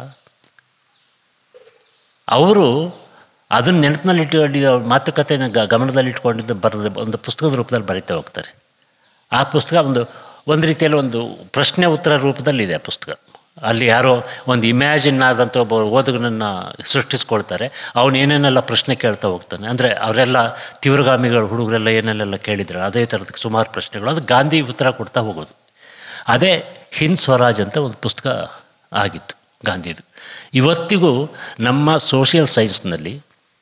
ಅವರು ಅದನ್ನು ನೆನಪಿನಲ್ಲಿ ಇಟ್ಕೊಂಡು ಅವ್ರ ಮಾತುಕತೆನ ಗ ಗಮನದಲ್ಲಿ ಇಟ್ಕೊಂಡಿದ್ದು ಬರೆದ ಒಂದು ಪುಸ್ತಕದ ರೂಪದಲ್ಲಿ ಬರೀತಾ ಹೋಗ್ತಾರೆ ಆ ಪುಸ್ತಕ ಒಂದು ಒಂದು ರೀತಿಯಲ್ಲಿ ಒಂದು ಪ್ರಶ್ನೆ ಉತ್ತರ ರೂಪದಲ್ಲಿದೆ ಆ ಪುಸ್ತಕ ಅಲ್ಲಿ ಯಾರೋ ಒಂದು ಇಮ್ಯಾಜಿನ್ ಆದಂಥ ಒಬ್ಬ ಓದುಗನನ್ನು ಸೃಷ್ಟಿಸ್ಕೊಳ್ತಾರೆ ಅವನು ಏನೇನೆಲ್ಲ ಪ್ರಶ್ನೆ ಕೇಳ್ತಾ ಹೋಗ್ತಾನೆ ಅಂದರೆ ಅವರೆಲ್ಲ ತೀವ್ರಗಾಮಿಗಳು ಹುಡುಗರೆಲ್ಲ ಏನೇನೆಲ್ಲ ಕೇಳಿದ್ರು ಅದೇ ಥರದ ಸುಮಾರು ಪ್ರಶ್ನೆಗಳು ಅದು ಗಾಂಧಿ ಉತ್ತರ ಕೊಡ್ತಾ ಹೋಗೋದು ಅದೇ ಹಿಂದ್ ಸ್ವರಾಜ್ ಅಂತ ಒಂದು ಪುಸ್ತಕ ಆಗಿತ್ತು ಗಾಂಧಿದು ಇವತ್ತಿಗೂ ನಮ್ಮ ಸೋಷಿಯಲ್ ಸೈನ್ಸ್ನಲ್ಲಿ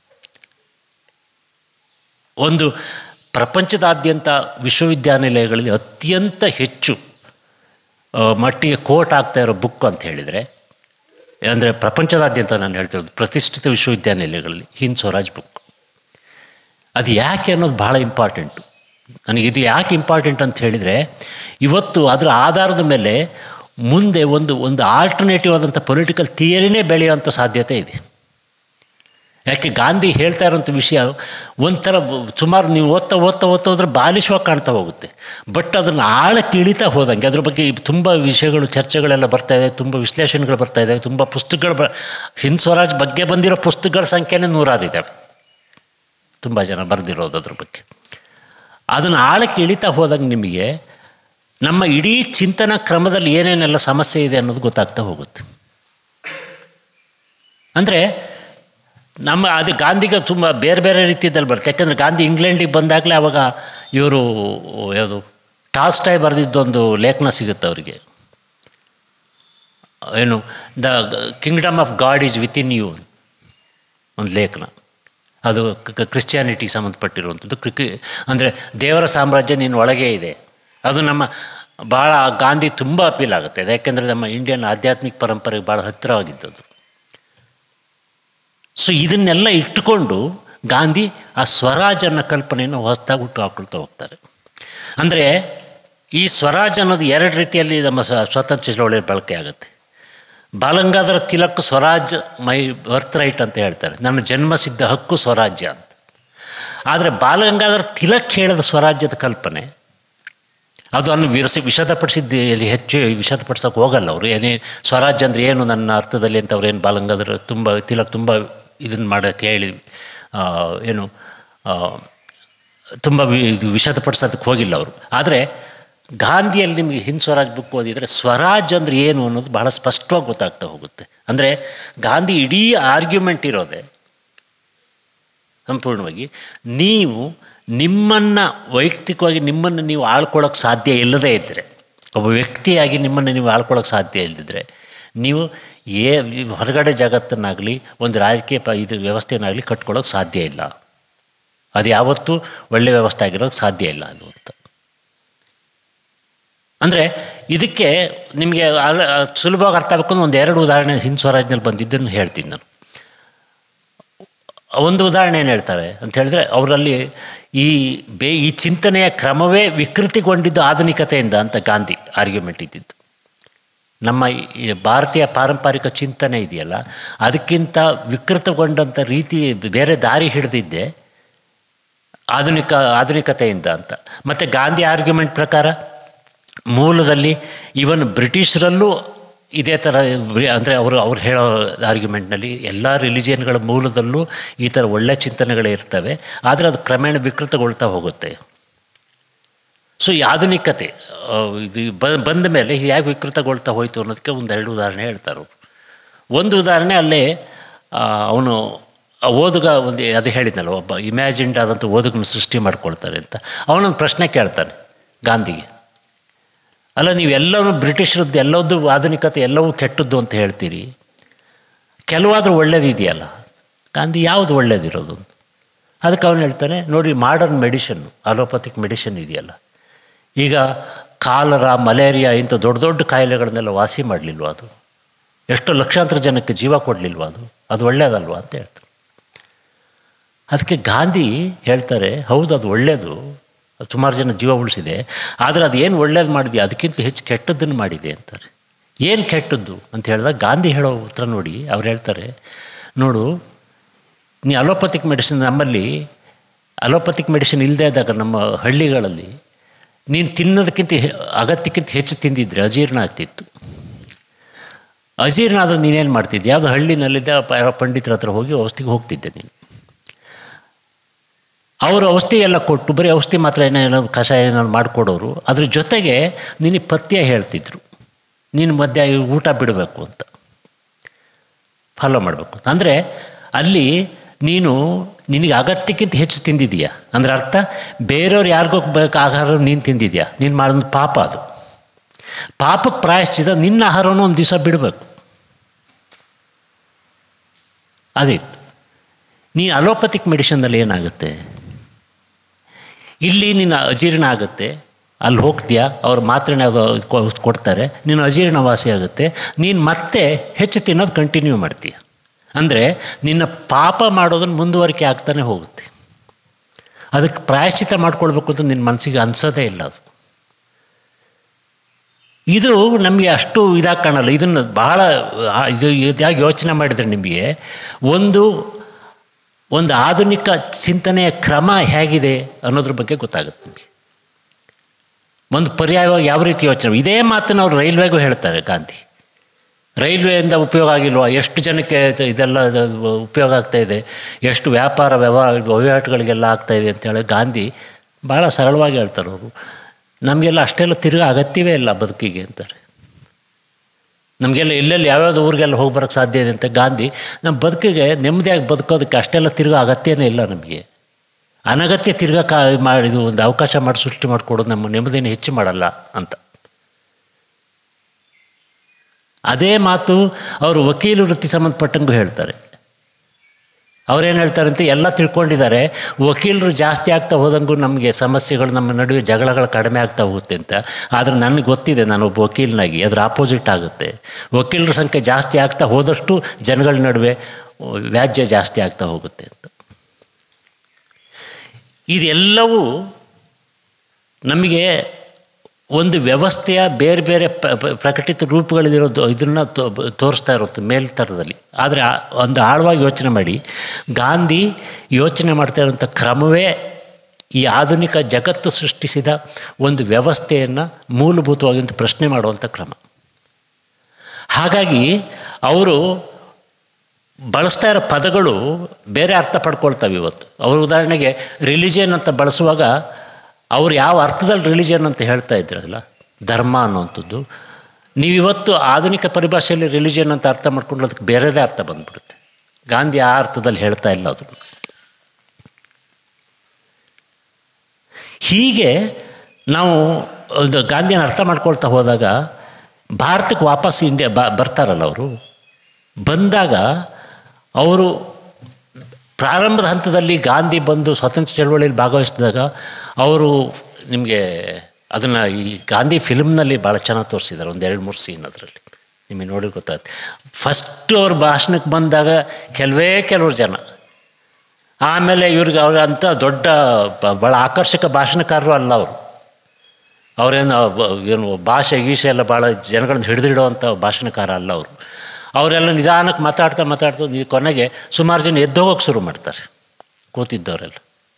ಒಂದು ಪ್ರಪಂಚದಾದ್ಯಂತ ವಿಶ್ವವಿದ್ಯಾನಿಲಯಗಳಲ್ಲಿ ಅತ್ಯಂತ ಹೆಚ್ಚು ಆ, ಮಟ್ಟಿಗೆ ಕೋಟ್ ಆಗ್ತಾ ಇರೋ ಬುಕ್ ಅಂತ ಹೇಳಿದರೆ ಅಂದರೆ ಪ್ರಪಂಚದಾದ್ಯಂತ ನಾನು ಹೇಳ್ತಿರೋದು ಪ್ರತಿಷ್ಠಿತ ವಿಶ್ವವಿದ್ಯಾನಿಲಯಗಳಲ್ಲಿ ಹಿಂದ್ ಸ್ವರಾಜ್ ಬುಕ್ ಅದು ಯಾಕೆ ಅನ್ನೋದು ಭಾಳ ಇಂಪಾರ್ಟೆಂಟು ನನಗೆ ಇದು ಯಾಕೆ ಇಂಪಾರ್ಟೆಂಟ್ ಅಂತ ಹೇಳಿದರೆ ಇವತ್ತು ಅದರ ಆಧಾರದ ಮೇಲೆ ಮುಂದೆ ಒಂದು ಒಂದು ಆಲ್ಟರ್ನೇಟಿವ್ ಆದಂಥ ಪೊಲಿಟಿಕಲ್ ಥಿಯರಿನೇ ಬೆಳೆಯುವಂಥ ಸಾಧ್ಯತೆ ಇದೆ ಯಾಕೆ ಗಾಂಧಿ ಹೇಳ್ತಾ ಇರೋಂಥ ವಿಷಯ ಒಂಥರ ಸುಮಾರು ನೀವು ಓದ್ತಾ ಓದ್ತಾ ಓದ್ತಾ ಹೋದ್ರೆ ಬಾಲಿಶವಾಗಿ ಕಾಣ್ತಾ ಹೋಗುತ್ತೆ ಬಟ್ ಅದನ್ನು ಆಳಕ್ಕೆ ಇಳಿತಾ ಹೋದಂಗೆ ಅದ್ರ ಬಗ್ಗೆ ತುಂಬ ವಿಷಯಗಳು ಚರ್ಚೆಗಳೆಲ್ಲ ಬರ್ತಾ ಇದೆ ತುಂಬ ವಿಶ್ಲೇಷಣೆಗಳು ಬರ್ತಾ ಇದ್ದಾವೆ ತುಂಬ ಪುಸ್ತಕಗಳು ಬ ಹಿಂದ್ ಸ್ವರಾಜ್ ಬಗ್ಗೆ ಬಂದಿರೋ ಪುಸ್ತಕಗಳ ಸಂಖ್ಯೆನೇ ನೂರಾರಿದ್ದಾವೆ ತುಂಬ ಜನ ಬರೆದಿರೋದು ಅದ್ರ ಬಗ್ಗೆ ಅದನ್ನು ಆಳಕ್ಕೆ ಇಳಿತಾ ಹೋದಂಗೆ ನಿಮಗೆ ನಮ್ಮ ಇಡೀ ಚಿಂತನಾ ಕ್ರಮದಲ್ಲಿ ಏನೇನೆಲ್ಲ ಸಮಸ್ಯೆ ಇದೆ ಅನ್ನೋದು ಗೊತ್ತಾಗ್ತಾ ಹೋಗುತ್ತೆ ಅಂದರೆ ನಮ್ಮ ಅದು ಗಾಂಧಿಗೆ ತುಂಬ ಬೇರೆ ಬೇರೆ ರೀತಿಯಲ್ಲಿ ಬರುತ್ತೆ ಯಾಕಂದರೆ ಗಾಂಧಿ ಇಂಗ್ಲೆಂಡಿಗೆ ಬಂದಾಗಲೇ ಅವಾಗ ಇವರು ಯಾವುದು ಟಾಲ್ಸ್ಟಾಯ್ ಬರೆದಿದ್ದೊಂದು ಲೇಖನ ಸಿಗುತ್ತೆ ಅವರಿಗೆ ಏನು the kingdom of God is within you ಒಂದು ಲೇಖನ ಅದು ಕ್ರಿಶ್ಚಿಯಾನಿಟಿ ಸಂಬಂಧಪಟ್ಟಿರುವಂಥದ್ದು ಕ್ರಿಕಿ ಅಂದರೆ ದೇವರ ಸಾಮ್ರಾಜ್ಯ ನಿನ್ನ ಒಳಗೆ ಇದೆ ಅದು ನಮ್ಮ ಭಾಳ ಗಾಂಧಿ ತುಂಬ ಅಪೀಲ್ ಆಗುತ್ತೆ ಯಾಕೆಂದರೆ ನಮ್ಮ ಇಂಡಿಯನ್ ಆಧ್ಯಾತ್ಮಿಕ ಪರಂಪರೆಗೆ ಭಾಳ ಹತ್ತಿರವಾಗಿದ್ದದ್ದು ಸೊ ಇದನ್ನೆಲ್ಲ ಇಟ್ಟುಕೊಂಡು ಗಾಂಧಿ ಆ ಸ್ವರಾಜ್ ಅನ್ನೋ ಕಲ್ಪನೆಯನ್ನು ಹೊಸದಾಗಿ ಹುಟ್ಟು ಹಾಕೊಳ್ತಾ ಹೋಗ್ತಾರೆ ಅಂದರೆ ಈ ಸ್ವರಾಜ್ ಅನ್ನೋದು ಎರಡು ರೀತಿಯಲ್ಲಿ ನಮ್ಮ ಸ್ವ ಸ್ವಾತಂತ್ರ್ಯ ಚಳವಳಿ ಬಳಕೆ ಆಗುತ್ತೆ Balgangadhar Tilak swaraj my birthright ಅಂತ ಹೇಳ್ತಾರೆ ನನ್ನ ಜನ್ಮಸಿದ್ಧ ಹಕ್ಕು ಸ್ವರಾಜ್ಯ ಅಂತ ಆದರೆ ಬಾಲಗಂಗಾಧರ ತಿಲಕ್ ಹೇಳಿದ ಸ್ವರಾಜ್ಯದ ಕಲ್ಪನೆ ಅದು ಅನ್ನು ವಿರಸಿ ವಿಷದಪಡಿಸಿದ್ದು ಎಲ್ಲಿ ಹೆಚ್ಚು ವಿಷದಪಡಿಸೋಕೆ ಹೋಗಲ್ಲ ಅವರು ಏನೇ ಸ್ವರಾಜ್ಯ ಅಂದರೆ ಏನು ನನ್ನ ಅರ್ಥದಲ್ಲಿ ಅಂತ ಅವ್ರೇನು ಬಾಲಂಗಾಧರ ತುಂಬ ತಿಲಕ್ ತುಂಬ ಇದನ್ನು ಮಾಡೋಕ್ಕೆ ಹೇಳಿ ಆ, ಏನು ಆ, ತುಂಬ ವಿ ಇದು ವಿಷದಪಡಿಸೋದಕ್ಕೆ ಹೋಗಿಲ್ಲ ಅವರು ಆದರೆ ಗಾಂಧಿಯಲ್ಲಿ ನಿಮಗೆ ಹಿಂದ್ ಸ್ವರಾಜ್ ಬುಕ್ ಓದಿದರೆ ಸ್ವರಾಜ್ ಅಂದರೆ ಏನು ಅನ್ನೋದು ಬಹಳ ಸ್ಪಷ್ಟವಾಗಿ ಗೊತ್ತಾಗ್ತಾ ಹೋಗುತ್ತೆ ಅಂದರೆ ಗಾಂಧಿ ಇಡೀ ಆರ್ಗ್ಯುಮೆಂಟ್ ಇರೋದೆ ಸಂಪೂರ್ಣವಾಗಿ ನೀವು ನಿಮ್ಮನ್ನು ವೈಯಕ್ತಿಕವಾಗಿ ನಿಮ್ಮನ್ನು ನೀವು ಆಳ್ಕೊಳ್ಳೋಕೆ ಸಾಧ್ಯ ಇಲ್ಲದೇ ಇದ್ದರೆ ಒಬ್ಬ ವ್ಯಕ್ತಿಯಾಗಿ ನಿಮ್ಮನ್ನು ನೀವು ಆಳ್ಕೊಳ್ಳೋಕೆ ಸಾಧ್ಯ ಇಲ್ಲದಿದ್ದರೆ ನೀವು ಏ ಹೊರಗಡೆ ಜಗತ್ತನ್ನಾಗಲಿ ಒಂದು ರಾಜಕೀಯ ಪ ಇದು ವ್ಯವಸ್ಥೆಯನ್ನಾಗಲಿ ಕಟ್ಕೊಳ್ಳೋಕೆ ಸಾಧ್ಯ ಇಲ್ಲ ಅದು ಯಾವತ್ತೂ ಒಳ್ಳೆಯ ವ್ಯವಸ್ಥೆ ಆಗಿರೋಕ್ಕೆ ಸಾಧ್ಯ ಇಲ್ಲ ಅದು ಅಂತ ಅಂದರೆ ಇದಕ್ಕೆ ನಿಮಗೆ ಅಲ್ಲ- ಸುಲಭವಾಗಿ ಅರ್ಥ ಆಗಬೇಕು ಅಂದ್ರೆ ಒಂದು ಎರಡು ಉದಾಹರಣೆ ಹಿಂದ್ ಸ್ವರಾಜ್ನಲ್ಲಿ ಬಂದಿದ್ದನ್ನು ಹೇಳ್ತೀನಿ ನಾನು ಒಂದು ಉದಾಹರಣೆ ಏನು ಹೇಳ್ತಾರೆ ಅಂತ ಹೇಳಿದ್ರೆ ಅವರಲ್ಲಿ ಈ ಬೇ ಈ ಚಿಂತನೆಯ ಕ್ರಮವೇ ವಿಕೃತಿಗೊಂಡಿದ್ದು ಆಧುನಿಕತೆಯಿಂದ ಅಂತ ಗಾಂಧಿ ಆರ್ಗ್ಯುಮೆಂಟ್ ಇದ್ದಿದ್ದು ನಮ್ಮ ಈ ಭಾರತೀಯ ಪಾರಂಪರಿಕ ಚಿಂತನೆ ಇದೆಯಲ್ಲ ಅದಕ್ಕಿಂತ ವಿಕೃತಗೊಂಡಂಥ ರೀತಿ ಬೇರೆ ದಾರಿ ಹಿಡಿದಿದ್ದೆ ಆಧುನಿಕ ಆಧುನಿಕತೆಯಿಂದ ಅಂತ ಮತ್ತು ಗಾಂಧಿ ಆರ್ಗ್ಯುಮೆಂಟ್ ಪ್ರಕಾರ ಮೂಲದಲ್ಲಿ ಇವನ್ ಬ್ರಿಟಿಷರಲ್ಲೂ ಇದೇ ಥರ ಅಂದರೆ ಅವರು ಅವ್ರು ಹೇಳೋ ಆರ್ಗ್ಯುಮೆಂಟ್ನಲ್ಲಿ ಎಲ್ಲ ರಿಲಿಜಿಯನ್ಗಳ ಮೂಲದಲ್ಲೂ ಈ ಥರ ಒಳ್ಳೆ ಚಿಂತನೆಗಳೇ ಇರ್ತವೆ ಆದರೆ ಅದು ಕ್ರಮೇಣ ವಿಕೃತಗೊಳ್ತಾ ಹೋಗುತ್ತೆ ಸೊ ಈ ಆಧುನಿಕತೆ ಆ, ಇದು ಬ- ಬಂದ ಮೇಲೆ ಹೇಗೆ ವಿಕೃತಗೊಳ್ತಾ ಹೋಯಿತು ಅನ್ನೋದಕ್ಕೆ ಒಂದೆರಡು ಉದಾಹರಣೆ ಹೇಳ್ತಾರೆ ಅವ್ರು. ಒಂದು ಉದಾಹರಣೆ ಅಲ್ಲೇ ಅವನು ಓದುಗ ಒಂದು ಅದು ಹೇಳಿದ್ನಲ್ಲ ಒಬ್ಬ ಇಮ್ಯಾಜಿನ್ಡ್ ಆದಂಥ ಓದುಗನ ಸೃಷ್ಟಿ ಮಾಡ್ಕೊಳ್ತಾರೆ ಅಂತ ಅವನೊಂದು ಪ್ರಶ್ನೆ ಕೇಳ್ತಾನೆ ಗಾಂಧಿಗೆ ಅಲ್ಲ ನೀವೆಲ್ಲವೂ ಬ್ರಿಟಿಷರದ್ದು ಎಲ್ಲವದ್ದು ಆಧುನಿಕತೆ ಎಲ್ಲವೂ ಕೆಟ್ಟದ್ದು ಅಂತ ಹೇಳ್ತೀರಿ ಕೆಲವಾದರೂ ಒಳ್ಳೇದಿದೆಯಲ್ಲ ಗಾಂಧಿ ಯಾವುದು ಒಳ್ಳೇದಿರೋದು ಅದಕ್ಕೆ ಅವನು ಹೇಳ್ತಾನೆ ನೋಡಿ ಮಾಡರ್ನ್ ಮೆಡಿಷನ್ನು ಅಲೋಪತಿಕ್ ಮೆಡಿಷನ್ ಇದೆಯಲ್ಲ ಈಗ ಕಾಲರ ಮಲೇರಿಯಾ ಇಂಥ ದೊಡ್ಡ ದೊಡ್ಡ ಕಾಯಿಲೆಗಳನ್ನೆಲ್ಲ ವಾಸಿ ಮಾಡಲಿಲ್ವ ಅದು ಎಷ್ಟು ಲಕ್ಷಾಂತರ ಜನಕ್ಕೆ ಜೀವ ಕೊಡಲಿಲ್ವ ಅದು ಅದು ಒಳ್ಳೆಯದಲ್ವ ಅಂತ ಹೇಳ್ತಾರೆ ಅದಕ್ಕೆ ಗಾಂಧಿ ಹೇಳ್ತಾರೆ ಹೌದು ಅದು ಒಳ್ಳೆಯದು ಅದು ಸುಮಾರು ಜನ ಜೀವ ಉಳಿಸಿದೆ ಆದರೆ ಅದು ಏನು ಒಳ್ಳೇದು ಮಾಡಿದೆ ಅದಕ್ಕಿಂತ ಹೆಚ್ಚು ಕೆಟ್ಟದ್ದನ್ನು ಮಾಡಿದೆ ಅಂತಾರೆ ಏನು ಕೆಟ್ಟದ್ದು ಅಂತ ಹೇಳಿದಾಗ ಗಾಂಧಿ ಹೇಳೋ ಉತ್ತರ ನೋಡಿ ಅವ್ರು ಹೇಳ್ತಾರೆ ನೋಡು ನೀ ಅಲೋಪತಿಕ್ ಮೆಡಿಸಿನ್ ನಮ್ಮಲ್ಲಿ ಅಲೋಪತಿಕ್ ಮೆಡಿಸಿನ್ ಇಲ್ಲದೇ ಇದ್ದಾಗ ನಮ್ಮ ಹಳ್ಳಿಗಳಲ್ಲಿ ನೀನು ತಿನ್ನೋದಕ್ಕಿಂತ ಹೆ- ಅಗತ್ಯಕ್ಕಿಂತ ಹೆಚ್ಚು ತಿಂದಿದ್ರೆ ಅಜೀರ್ಣ ಆಗ್ತಿತ್ತು ಅಜೀರ್ಣ ಆದ್ರೆ ನೀನೇನು ಮಾಡ್ತಿದ್ದೆ ಯಾವುದೋ ಹಳ್ಳಿನಲ್ಲಿದ್ದ ಪ- ಯಾರೋ ಪಂಡಿತರ ಹತ್ರ ಹೋಗಿ ಔಷಧಿಗೆ ಹೋಗ್ತಿದ್ದೆ ನೀನು ಅವರು ಔಷಧಿ ಎಲ್ಲ ಕೊಟ್ಟು ಬರೀ ಔಷಧಿ ಮಾತ್ರ ಏನೇನೋ ಕಷಾಯ ಏನಾದ್ರು ಮಾಡಿಕೊಡೋರು ಅದ್ರ ಜೊತೆಗೆ ನಿನಗೆ ಪಥ್ಯ ಹೇಳ್ತಿದ್ರು ನೀನು ಮಧ್ಯ ಊಟ ಬಿಡಬೇಕು ಅಂತ ಫಾಲೋ ಮಾಡಬೇಕು ಅಂದರೆ ಅಲ್ಲಿ ನೀನು ನಿನಗೆ ಅಗತ್ಯಕ್ಕಿಂತ ಹೆಚ್ಚು ತಿಂದಿದೀಯಾ ಅಂದರೆ ಅರ್ಥ ಬೇರೆಯವ್ರು ಯಾರಿಗೋ ಬೇಕು ಆಹಾರ ನೀನು ತಿಂದಿದ್ಯಾ ನೀನು ಮಾಡೋದು ಪಾಪ ಅದು ಪಾಪಕ್ಕೆ ಪ್ರಾಯಶ್ಚಿತ ನಿನ್ನ ಆಹಾರವನ್ನು ಒಂದು ದಿವಸ ಬಿಡಬೇಕು ಅದೇ ನೀ ಅಲೋಪತಿಕ್ ಮೆಡಿಷನ್ನಲ್ಲಿ ಏನಾಗುತ್ತೆ ಇಲ್ಲಿ ನಿನ್ನ ಅಜೀರ್ಣ ಆಗುತ್ತೆ ಅಲ್ಲಿ ಹೋಗ್ತೀಯಾ ಅವ್ರು ಮಾತ್ರೆನೇ ಅದು ಕೊ- ಕೊಡ್ತಾರೆ ನೀನು ಅಜೀರ್ಣ ವಾಸಿ ಆಗುತ್ತೆ ನೀನು ಮತ್ತೆ ಹೆಚ್ಚು ತಿನ್ನೋದು ಕಂಟಿನ್ಯೂ ಮಾಡ್ತೀಯ ಅಂದರೆ ನಿನ್ನ ಪಾಪ ಮಾಡೋದನ್ನು ಮುಂದುವರಿಕೆ ಆಗ್ತಾನೆ ಹೋಗುತ್ತೆ ಅದಕ್ಕೆ ಪ್ರಾಯಶ್ಚಿತ ಮಾಡ್ಕೊಳ್ಬೇಕು ಅಂತ ನಿನ್ನ ಮನಸ್ಸಿಗೆ ಅನಿಸೋದೇ ಇಲ್ಲ ಅದು ಇದು ನಮಗೆ ಅಷ್ಟು ಇದಾಗಿ ಕಾಣಲ್ಲ ಇದನ್ನು ಬಹಳ ಆ, ಇದು ಇದಾಗಿ ಯೋಚನೆ ಮಾಡಿದರೆ ನಿಮಗೆ ಒಂದು ಒಂದು ಆಧುನಿಕ ಚಿಂತನೆಯ ಕ್ರಮ ಹೇಗಿದೆ ಅನ್ನೋದ್ರ ಬಗ್ಗೆ ಗೊತ್ತಾಗುತ್ತೆ ನಿಮಗೆ ಒಂದು ಪರ್ಯಾಯವಾಗಿ ಯಾವ ರೀತಿ ಯೋಚನೆ ಇದೇ ಮಾತನ್ನು ಅವರು ರೈಲ್ವೆಗೂ ಹೇಳ್ತಾರೆ ಗಾಂಧಿ ರೈಲ್ವೆಯಿಂದ ಉಪಯೋಗ ಆಗಿಲ್ವಾ ಎಷ್ಟು ಜನಕ್ಕೆ ಇದೆಲ್ಲ ಉಪಯೋಗ ಆಗ್ತಾ ಇದೆ ಎಷ್ಟು ವ್ಯಾಪಾರ ವ್ಯವಹಾರ ವಹಿವಾಟುಗಳಿಗೆಲ್ಲ ಆಗ್ತಾ ಇದೆ ಅಂತೇಳಿ ಗಾಂಧಿ ಭಾಳ ಸರಳವಾಗಿ ಹೇಳ್ತಾರೆ ಅವರು ನಮಗೆಲ್ಲ ಅಷ್ಟೆಲ್ಲ ತಿರುಗ ಅಗತ್ಯವೇ ಇಲ್ಲ ಬದುಕಿಗೆ ಅಂತಾರೆ ನಮಗೆಲ್ಲ ಎಲ್ಲೆಲ್ಲಿ ಯಾವ್ಯಾವ್ದು ಊರಿಗೆಲ್ಲ ಹೋಗಿ ಬರೋಕ್ಕೆ ಸಾಧ್ಯ ಇದೆ ಅಂತ ಗಾಂಧಿ ನಮ್ಮ ಬದುಕಿಗೆ ನೆಮ್ಮದಿಯಾಗಿ ಬದುಕೋದಕ್ಕೆ ಅಷ್ಟೆಲ್ಲ ತಿರುಗೋ ಅಗತ್ಯನೇ ಇಲ್ಲ ನಮಗೆ ಅನಗತ್ಯ ತಿರ್ಗಾ ಕಾ ಮಾಡಿದು ಒಂದು ಅವಕಾಶ ಮಾಡಿ ಸೃಷ್ಟಿ ಮಾಡಿಕೊಡೋದು ನಮ್ಮ ನೆಮ್ಮದಿನ ಹೆಚ್ಚು ಮಾಡಲ್ಲ ಅಂತ ಅದೇ ಮಾತು ಅವರು ವಕೀಲ ವೃತ್ತಿ ಸಂಬಂಧಪಟ್ಟಂಗೂ ಹೇಳ್ತಾರೆ ಅವ್ರೇನು ಹೇಳ್ತಾರಂತೆ ಎಲ್ಲ ತಿಳ್ಕೊಂಡಿದ್ದಾರೆ ವಕೀಲರು ಜಾಸ್ತಿ ಆಗ್ತಾ ಹೋದಂಗೂ ನಮಗೆ ಸಮಸ್ಯೆಗಳು ನಮ್ಮ ನಡುವೆ ಜಗಳಗಳು ಕಡಿಮೆ ಆಗ್ತಾ ಹೋಗುತ್ತೆ ಅಂತ ಆದರೆ ನನಗೆ ಗೊತ್ತಿದೆ ನಾನು ಒಬ್ಬ ವಕೀಲನಾಗಿ ಅದರ ಆಪೋಸಿಟ್ ಆಗುತ್ತೆ ವಕೀಲರ ಸಂಖ್ಯೆ ಜಾಸ್ತಿ ಆಗ್ತಾ ಹೋದಷ್ಟು ಜನಗಳ ನಡುವೆ ವ್ಯಾಜ್ಯ ಜಾಸ್ತಿ ಆಗ್ತಾ ಹೋಗುತ್ತೆ ಅಂತ ಇದೆಲ್ಲವೂ ನಮಗೆ ಒಂದು ವ್ಯವಸ್ಥೆಯ ಬೇರೆ ಬೇರೆ ಪ- ಪ- ಪ್ರಕಟಿತ ರೂಪಗಳಲ್ಲಿರೋದು ಇದನ್ನು ತೋರಿಸ್ತಾ ಇರುತ್ತೆ ಮೇಲ್ತರದಲ್ಲಿ ಆದರೆ ಆ- ಒಂದು ಆಳವಾಗಿ ಯೋಚನೆ ಮಾಡಿ ಗಾಂಧಿ ಯೋಚನೆ ಮಾಡ್ತಾ ಇರೋಂಥ ಕ್ರಮವೇ ಈ ಆಧುನಿಕ ಜಗತ್ತು ಸೃಷ್ಟಿಸಿದ ಒಂದು ವ್ಯವಸ್ಥೆಯನ್ನು ಮೂಲಭೂತವಾಗಿ ಒಂದು ಪ್ರಶ್ನೆ ಮಾಡುವಂಥ ಕ್ರಮ ಹಾಗಾಗಿ ಅವರು ಬಳಸ್ತಾ ಇರೋ ಪದಗಳು ಬೇರೆ ಅರ್ಥ ಪಡ್ಕೊಳ್ತವೆ ಇವತ್ತು ಅವ್ರ ಉದಾಹರಣೆಗೆ ರಿಲಿಜಿಯನ್ ಅಂತ ಬಳಸುವಾಗ ಅವ್ರು ಯಾವ ಅರ್ಥದಲ್ಲಿ ರಿಲಿಜಿಯನ್ ಅಂತ ಹೇಳ್ತಾ ಇದ್ರಲ್ಲ ಧರ್ಮ ಅನ್ನುವಂಥದ್ದು ನೀವಿವತ್ತು ಆಧುನಿಕ ಪರಿಭಾಷೆಯಲ್ಲಿ ರಿಲಿಜಿಯನ್ ಅಂತ ಅರ್ಥ ಮಾಡ್ಕೊಂಡು ಅದಕ್ಕೆ ಬೇರೆದೇ ಅರ್ಥ ಬಂದ್ಬಿಡುತ್ತೆ ಗಾಂಧಿ ಆ ಅರ್ಥದಲ್ಲಿ ಹೇಳ್ತಾ ಇಲ್ಲ ಅದನ್ನು ಹೀಗೆ ನಾವು ಒಂದು ಗಾಂಧಿಯನ್ನು ಅರ್ಥ ಮಾಡ್ಕೊಳ್ತಾ ಹೋದಾಗ ಭಾರತಕ್ಕೆ ವಾಪಸ್ ಇಂಡಿಯಾ ಬ ಬರ್ತಾರಲ್ಲ ಅವರು ಬಂದಾಗ ಅವರು ಪ್ರಾರಂಭದ ಹಂತದಲ್ಲಿ ಗಾಂಧಿ ಬಂದು ಸ್ವಾತಂತ್ರ್ಯ ಚಳವಳಿಯಲ್ಲಿ ಭಾಗವಹಿಸಿದಾಗ ಅವರು ನಿಮಗೆ ಅದನ್ನು ಈ ಗಾಂಧಿ ಫಿಲ್ಮ್ನಲ್ಲಿ ಭಾಳ ಚೆನ್ನಾಗಿ ತೋರಿಸಿದ್ದಾರೆ ಒಂದು ಎರಡು ಮೂರು ಸೀನ್ ಅದರಲ್ಲಿ ನಿಮಗೆ ನೋಡಿ ಗೊತ್ತಾಗುತ್ತೆ ಫಸ್ಟು ಅವ್ರ ಭಾಷಣಕ್ಕೆ ಬಂದಾಗ ಕೆಲವೇ ಕೆಲವರು ಜನ ಆಮೇಲೆ ಇವ್ರಿಗೆ ಅವ್ರ ಅಂತ ದೊಡ್ಡ ಬ- ಭಾಳ ಆಕರ್ಷಕ ಭಾಷಣಕಾರರು ಅಲ್ಲ ಅವರು ಅವರೇನು ಬ- ಏನು ಭಾಷೆ ಗೀಷೆ ಎಲ್ಲ ಭಾಳ ಜನಗಳನ್ನ ಹಿಡಿದಿಡುವಂಥ ಭಾಷಣಕಾರ ಅಲ್ಲ ಅವರು ಅವರೆಲ್ಲ ನಿಧಾನಕ್ಕೆ ಮಾತಾಡ್ತಾ ಮಾತಾಡ್ತಾ ಈ ಕೊನೆಗೆ ಸುಮಾರು ಜನ ಎದ್ದೋಗೋಕೆ ಶುರು ಮಾಡ್ತಾರೆ ಕೂತಿದ್ದವರೆಲ್ಲ